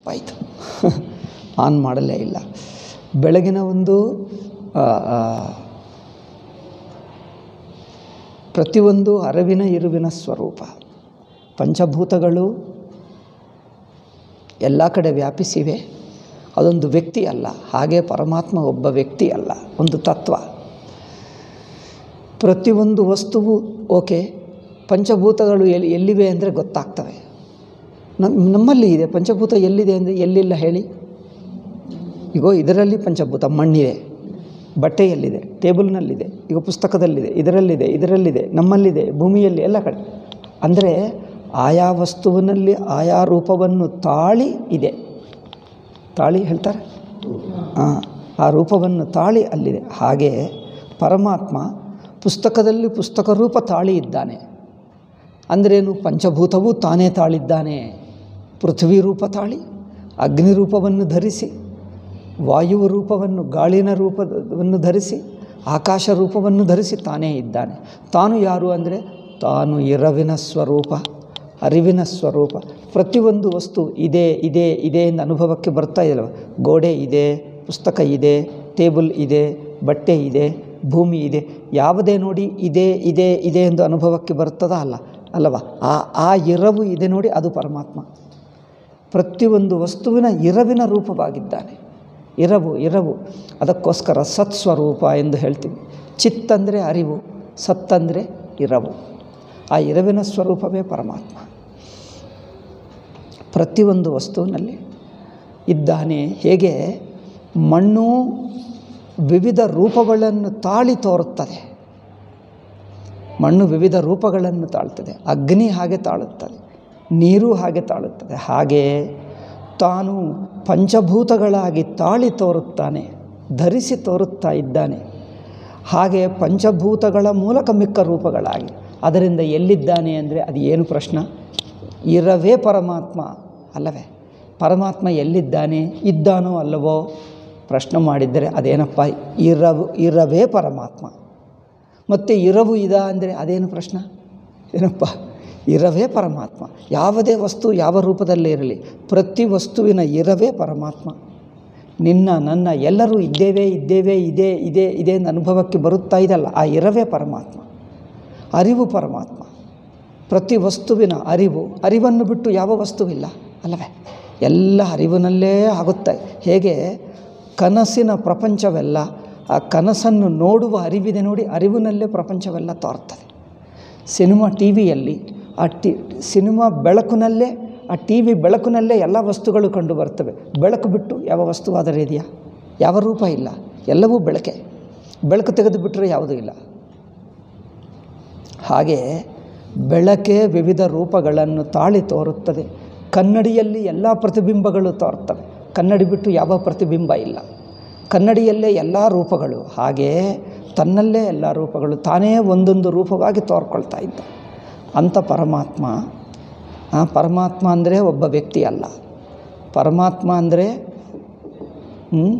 ತಪ್ಪಾಯಿತು ಆನ್ ಮಾಡಲೇ ಇಲ್ಲ ಬೆಳಗಿನ ಒಂದು ಆ, ಆ, ಪ್ರತಿಯೊಂದು ಅರಿವಿನ ಇರುವಿನ ಸ್ವರೂಪ ಪಂಚಭೂತಗಳು ಎಲ್ಲ ಕಡೆ ವ್ಯಾಪಿಸಿವೆ ಅದೊಂದು ವ್ಯಕ್ತಿ ಅಲ್ಲ ಹಾಗೆ ಪರಮಾತ್ಮ ಒಬ್ಬ ವ್ಯಕ್ತಿ ಅಲ್ಲ ಒಂದು ತತ್ವ ಪ್ರತಿಯೊಂದು ವಸ್ತುವು ಓಕೆ ಪಂಚಭೂತಗಳು ಎಲ್ಲಿ ಎಲ್ಲಿವೆ ಅಂದರೆ ಗೊತ್ತಾಗ್ತವೆ ನಮ್ಮ ನಮ್ಮಲ್ಲಿ ಇದೆ ಪಂಚಭೂತ ಎಲ್ಲಿದೆ ಅಂದರೆ ಎಲ್ಲಿಲ್ಲ ಹೇಳಿ ಈಗೋ ಇದರಲ್ಲಿ ಪಂಚಭೂತ ಮಣ್ಣಿದೆ ಬಟ್ಟೆಯಲ್ಲಿದೆ ಟೇಬಲ್ನಲ್ಲಿದೆ ಈಗ ಪುಸ್ತಕದಲ್ಲಿದೆ ಇದರಲ್ಲಿದೆ ಇದರಲ್ಲಿದೆ ನಮ್ಮಲ್ಲಿದೆ ಭೂಮಿಯಲ್ಲಿ ಎಲ್ಲ ಕಡೆ ಅಂದರೆ ಆಯಾ ವಸ್ತುವಿನಲ್ಲಿ ಆಯಾ ರೂಪವನ್ನು ತಾಳಿ ಇದೆ ತಾಳಿ ಹೇಳ್ತಾರೆ ಹಾಂ ಆ ರೂಪವನ್ನು ತಾಳಿ ಅಲ್ಲಿದೆ ಹಾಗೆ ಪರಮಾತ್ಮ ಪುಸ್ತಕದಲ್ಲಿ ಪುಸ್ತಕ ರೂಪ ತಾಳಿ ಇದ್ದಾನೆ ಅಂದ್ರೇನು ಪಂಚಭೂತವೂ ತಾನೇ ತಾಳಿದ್ದಾನೆ ಪೃಥ್ವಿ ರೂಪ ತಾಳಿ ಅಗ್ನಿ ರೂಪವನ್ನು ಧರಿಸಿ ವಾಯುವ ರೂಪವನ್ನು ಗಾಳಿನ ರೂಪವನ್ನು ಧರಿಸಿ ಆಕಾಶ ರೂಪವನ್ನು ಧರಿಸಿ ತಾನೇ ಇದ್ದಾನೆ ತಾನು ಯಾರು ಅಂದರೆ ತಾನು ಎರವಿನ ಸ್ವರೂಪ ಅರಿವಿನ ಸ್ವರೂಪ ಪ್ರತಿಯೊಂದು ವಸ್ತು ಇದೆ ಇದೆ ಇದೆ ಎಂದು ಅನುಭವಕ್ಕೆ ಬರ್ತಾ ಇದೆಯಲ್ವ ಗೋಡೆ ಇದೆ ಪುಸ್ತಕ ಇದೆ ಟೇಬಲ್ ಇದೆ ಬಟ್ಟೆ ಇದೆ ಭೂಮಿ ಇದೆ ಯಾವುದೇ ನೋಡಿ ಇದೆ ಇದೆ ಇದೆ ಎಂದು ಅನುಭವಕ್ಕೆ ಬರ್ತದ ಅಲ್ಲ ಅಲ್ಲವಾ ಆ ಆ ಎರವು ಇದೆ ನೋಡಿ ಅದು ಪರಮಾತ್ಮ ಪ್ರತಿಯೊಂದು ವಸ್ತುವಿನ ಇರವಿನ ರೂಪವಾಗಿದ್ದಾನೆ ಇರವು ಇರವು ಅದಕ್ಕೋಸ್ಕರ ಸತ್ಸ್ವರೂಪ ಎಂದು ಹೇಳ್ತೀವಿ ಚಿತ್ ಅಂದರೆ ಅರಿವು ಸತ್ತಂದರೆ ಇರವು ಆ ಇರವಿನ ಸ್ವರೂಪವೇ ಪರಮಾತ್ಮ ಪ್ರತಿಯೊಂದು ವಸ್ತುವಿನಲ್ಲಿ ಇದ್ದಾನೆ ಹೇಗೆ ಮಣ್ಣು ವಿವಿಧ ರೂಪಗಳನ್ನು ತಾಳಿ ತೋರುತ್ತದೆ ಮಣ್ಣು ವಿವಿಧ ರೂಪಗಳನ್ನು ತಾಳ್ತದೆ ಅಗ್ನಿ ಹಾಗೆ ತಾಳುತ್ತದೆ ನೀರು ಹಾಗೆ ತಾಳುತ್ತದೆ ಹಾಗೆ ತಾನು ಪಂಚಭೂತಗಳಾಗಿ ತಾಳಿ ತೋರುತ್ತಾನೆ ಧರಿಸಿ ತೋರುತ್ತಾ ಇದ್ದಾನೆ ಹಾಗೆ ಪಂಚಭೂತಗಳ ಮೂಲಕ ಮಿಕ್ಕ ರೂಪಗಳಾಗಿ ಅದರಿಂದ ಎಲ್ಲಿದ್ದಾನೆ ಅಂದರೆ ಅದು ಏನು ಪ್ರಶ್ನೆ ಇರವೇ ಪರಮಾತ್ಮ ಅಲ್ಲವೇ ಪರಮಾತ್ಮ ಎಲ್ಲಿದ್ದಾನೆ ಇದ್ದಾನೋ ಅಲ್ಲವೋ ಪ್ರಶ್ನೆ ಮಾಡಿದ್ದರೆ ಅದೇನಪ್ಪ ಇರವು ಇರವೇ ಪರಮಾತ್ಮ ಮತ್ತು ಇರವು ಇದ ಅಂದರೆ ಅದೇನು ಪ್ರಶ್ನೆ ಏನಪ್ಪ ಇರವೇ ಪರಮಾತ್ಮ ಯಾವುದೇ ವಸ್ತು ಯಾವ ರೂಪದಲ್ಲೇ ಇರಲಿ ಪ್ರತಿ ವಸ್ತುವಿನ ಇರವೇ ಪರಮಾತ್ಮ ನಿನ್ನ ನನ್ನ ಎಲ್ಲರೂ ಇದ್ದೇವೆ ಇದ್ದೇವೆ ಇದೆ ಇದೆ ಇದೆ ಎಂದು ಅನುಭವಕ್ಕೆ ಬರುತ್ತಾ ಇದಲ್ಲ ಆ ಇರವೇ ಪರಮಾತ್ಮ ಅರಿವು ಪರಮಾತ್ಮ ಪ್ರತಿ ವಸ್ತುವಿನ ಅರಿವು ಅರಿವನ್ನು ಬಿಟ್ಟು ಯಾವ ವಸ್ತುವಿಲ್ಲ ಅಲ್ಲವೇ ಎಲ್ಲ ಅರಿವಿನಲ್ಲೇ ಆಗುತ್ತೆ ಹೇಗೆ ಕನಸಿನ ಪ್ರಪಂಚವೆಲ್ಲ ಆ ಕನಸನ್ನು ನೋಡುವ ಅರಿವಿದೆ ನೋಡಿ ಅರಿವಿನಲ್ಲೇ ಪ್ರಪಂಚವೆಲ್ಲ ತೋರ್ತದೆ ಸಿನಿಮಾ ಟಿ ವಿಯಲ್ಲಿ ಆ ಟಿ ಸಿನಿಮಾ ಬೆಳಕಿನಲ್ಲೇ ಆ ಟಿ ವಿ ಬೆಳಕಿನಲ್ಲೇ ಎಲ್ಲ ವಸ್ತುಗಳು ಕಂಡು ಬರ್ತವೆ ಬೆಳಕು ಬಿಟ್ಟು ಯಾವ ವಸ್ತು ಆದರೆ ಇದೆಯಾ ಯಾವ ರೂಪ ಇಲ್ಲ ಎಲ್ಲವೂ ಬೆಳಕೆ ಬೆಳಕು ತೆಗೆದು ಬಿಟ್ಟರೆ ಯಾವುದೂ ಇಲ್ಲ ಹಾಗೆ ಬೆಳಕೆ ವಿವಿಧ ರೂಪಗಳನ್ನು ತಾಳಿ ತೋರುತ್ತದೆ ಕನ್ನಡಿಯಲ್ಲಿ ಎಲ್ಲ ಪ್ರತಿಬಿಂಬಗಳು ತೋರ್ತವೆ ಕನ್ನಡಿ ಬಿಟ್ಟು ಯಾವ ಪ್ರತಿಬಿಂಬ ಇಲ್ಲ ಕನ್ನಡಿಯಲ್ಲೇ ಎಲ್ಲ ರೂಪಗಳು ಹಾಗೆ ತನ್ನಲ್ಲೇ ಎಲ್ಲ ರೂಪಗಳು ತಾನೇ ಒಂದೊಂದು ರೂಪವಾಗಿ ತೋರ್ಕೊಳ್ತಾ ಇದ್ದ ಅಂಥ ಪರಮಾತ್ಮ ಆ ಪರಮಾತ್ಮ ಅಂದರೆ ಒಬ್ಬ ವ್ಯಕ್ತಿ ಅಲ್ಲ ಪರಮಾತ್ಮ ಅಂದರೆ ಹ್ಮ್?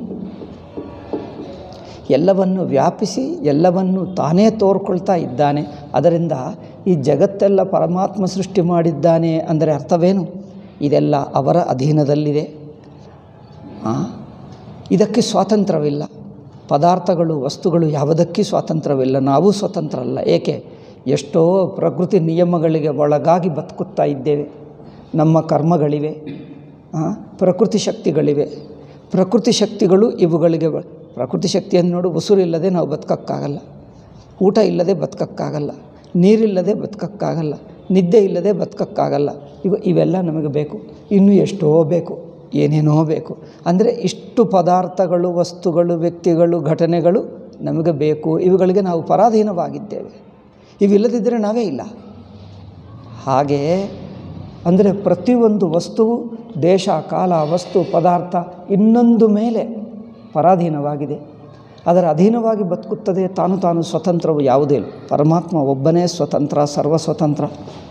ಎಲ್ಲವನ್ನು ವ್ಯಾಪಿಸಿ ಎಲ್ಲವನ್ನು ತಾನೇ ತೋರ್ಕೊಳ್ತಾ ಇದ್ದಾನೆ ಅದರಿಂದ ಈ ಜಗತ್ತೆಲ್ಲ ಪರಮಾತ್ಮ ಸೃಷ್ಟಿ ಮಾಡಿದ್ದಾನೆ ಅಂದರೆ ಅರ್ಥವೇನು ಇದೆಲ್ಲ ಅವರ ಅಧೀನದಲ್ಲಿದೆ ಆ? ಇದಕ್ಕೆ ಸ್ವಾತಂತ್ರ್ಯವಿಲ್ಲ ಪದಾರ್ಥಗಳು ವಸ್ತುಗಳು ಯಾವುದಕ್ಕೆ ಸ್ವಾತಂತ್ರ್ಯವಿಲ್ಲ ನಾವು ಸ್ವತಂತ್ರ ಅಲ್ಲ ಏಕೆ ಎಷ್ಟೋ ಪ್ರಕೃತಿ ನಿಯಮಗಳಿಗೆ ಒಳಗಾಗಿ ಬದುಕುತ್ತಾ ಇದ್ದೇವೆ ನಮ್ಮ ಕರ್ಮಗಳಿವೆ ಆ? ಪ್ರಕೃತಿ ಶಕ್ತಿಗಳಿವೆ ಪ್ರಕೃತಿ ಶಕ್ತಿಗಳು ಇವುಗಳಿಗೆ ಬ- ಪ್ರಕೃತಿ ಶಕ್ತಿಯನ್ನು ನೋಡು ಉಸಿರಿಲ್ಲದೆ ನಾವು ಬದುಕಕ್ಕಾಗಲ್ಲ ಊಟ ಇಲ್ಲದೆ ಬದುಕಕ್ಕಾಗಲ್ಲ ನೀರಿಲ್ಲದೆ ಬದುಕಕ್ಕಾಗಲ್ಲ ನಿದ್ದೆ ಇಲ್ಲದೆ ಬದುಕಕ್ಕಾಗಲ್ಲ ಇವು ಇವೆಲ್ಲ ನಮಗೆ ಬೇಕು ಇನ್ನೂ ಎಷ್ಟೋ ಬೇಕು ಏನೇನೋ ಬೇಕು ಅಂದರೆ ಇಷ್ಟು ಪದಾರ್ಥಗಳು ವಸ್ತುಗಳು ವ್ಯಕ್ತಿಗಳು ಘಟನೆಗಳು ನಮಗೆ ಬೇಕು ಇವುಗಳಿಗೆ ನಾವು ಪರಾಧೀನವಾಗಿದ್ದೇವೆ ಇವಿಲ್ಲದಿದ್ದರೆ ನಾವೇ ಇಲ್ಲ ಹಾಗೆ ಅಂದರೆ ಪ್ರತಿಯೊಂದು ವಸ್ತುವು ದೇಶ ಕಾಲ ವಸ್ತು ಪದಾರ್ಥ ಇನ್ನೊಂದು ಮೇಲೆ ಪರಾಧೀನವಾಗಿದೆ ಅದರ ಅಧೀನವಾಗಿ ಬದುಕುತ್ತದೆ ತಾನು ತಾನು ಸ್ವತಂತ್ರವು ಯಾವುದೇ ಇಲ್ಲ ಪರಮಾತ್ಮ ಒಬ್ಬನೇ ಸ್ವತಂತ್ರ ಸರ್ವ ಸ್ವತಂತ್ರ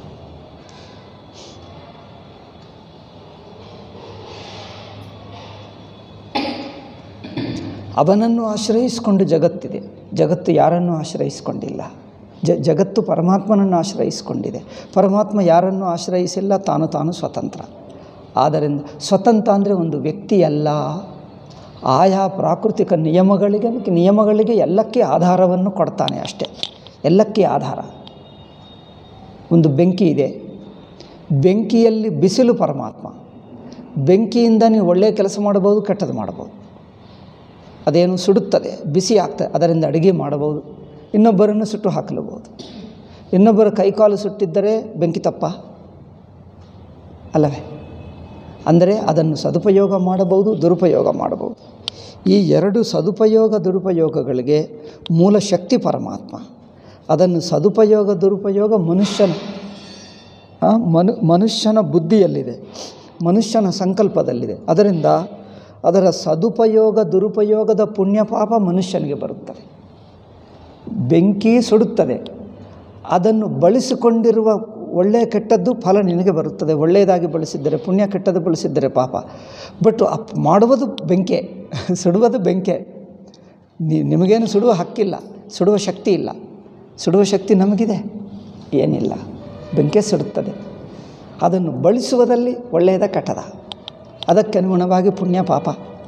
ಅವನನ್ನು ಆಶ್ರಯಿಸಿಕೊಂಡು ಜಗತ್ತಿದೆ ಜಗತ್ತು ಯಾರನ್ನೂ ಆಶ್ರಯಿಸಿಕೊಂಡಿಲ್ಲ ಜ ಜಗತ್ತು ಪರಮಾತ್ಮನನ್ನು ಆಶ್ರಯಿಸಿಕೊಂಡಿದೆ ಪರಮಾತ್ಮ ಯಾರನ್ನೂ ಆಶ್ರಯಿಸಿಲ್ಲ ತಾನು ತಾನು ಸ್ವತಂತ್ರ ಆದ್ದರಿಂದ ಸ್ವತಂತ್ರ ಅಂದರೆ ಒಂದು ವ್ಯಕ್ತಿಯಲ್ಲ ಆಯಾ ಪ್ರಾಕೃತಿಕ ನಿಯಮಗಳಿಗೆ ನಿಯಮಗಳಿಗೆ ಎಲ್ಲಕ್ಕೆ ಆಧಾರವನ್ನು ಕೊಡ್ತಾನೆ ಅಷ್ಟೇ ಎಲ್ಲಕ್ಕೆ ಆಧಾರ ಒಂದು ಬೆಂಕಿ ಇದೆ ಬೆಂಕಿಯಲ್ಲಿ ಬಿಸಿಲು ಪರಮಾತ್ಮ ಬೆಂಕಿಯಿಂದ ನೀವು ಒಳ್ಳೆಯ ಕೆಲಸ ಮಾಡ್ಬೋದು ಕೆಟ್ಟದ್ದು ಮಾಡ್ಬೋದು ಅದೇನು ಸುಡುತ್ತದೆ ಬಿಸಿ ಆಗ್ತದೆ ಅದರಿಂದ ಅಡುಗೆ ಮಾಡಬಹುದು ಇನ್ನೊಬ್ಬರನ್ನು ಸುಟ್ಟು ಹಾಕಲಬಹುದು ಇನ್ನೊಬ್ಬರ ಕೈಕಾಲು ಸುಟ್ಟಿದ್ದರೆ ಬೆಂಕಿ ತಪ್ಪ ಅಲ್ಲವೇ ಅಂದರೆ ಅದನ್ನು ಸದುಪಯೋಗ ಮಾಡಬಹುದು ದುರುಪಯೋಗ ಮಾಡಬಹುದು ಈ ಎರಡು ಸದುಪಯೋಗ ದುರುಪಯೋಗಗಳಿಗೆ ಮೂಲ ಶಕ್ತಿ ಪರಮಾತ್ಮ ಅದನ್ನು ಸದುಪಯೋಗ ದುರುಪಯೋಗ ಮನುಷ್ಯನ ಆ, ಮನು ಮನುಷ್ಯನ ಬುದ್ಧಿಯಲ್ಲಿದೆ ಮನುಷ್ಯನ ಸಂಕಲ್ಪದಲ್ಲಿದೆ ಅದರಿಂದ ಅದರ ಸದುಪಯೋಗ ದುರುಪಯೋಗದ ಪುಣ್ಯ ಪಾಪ ಮನುಷ್ಯನಿಗೆ ಬರುತ್ತದೆ ಬೆಂಕಿ ಸುಡುತ್ತದೆ ಅದನ್ನು ಬಳಸಿಕೊಂಡಿರುವ ಒಳ್ಳೆಯ ಕೆಟ್ಟದ್ದು ಫಲ ನಿನಗೆ ಬರುತ್ತದೆ ಒಳ್ಳೆಯದಾಗಿ ಬಳಸಿದ್ದರೆ ಪುಣ್ಯ ಕೆಟ್ಟದ್ದು ಬಳಸಿದ್ದರೆ ಪಾಪ ಬಟ್ ಅಪ್ ಮಾಡುವುದು ಬೆಂಕೆ ಸುಡುವುದು ಬೆಂಕೆ ನಿ- ನಿಮಗೇನು ಸುಡುವ ಹಕ್ಕಿಲ್ಲ ಸುಡುವ ಶಕ್ತಿ ಇಲ್ಲ ಸುಡುವ ಶಕ್ತಿ ನಮಗಿದೆ ಏನಿಲ್ಲ ಬೆಂಕಿ ಸುಡುತ್ತದೆ ಅದನ್ನು ಬಳಸುವುದಲ್ಲಿ ಒಳ್ಳೆಯದ ಕೆಟ್ಟದ ಅದಕ್ಕೆ ಅನುಗುಣವಾಗಿ ಪುಣ್ಯ ಪಾಪ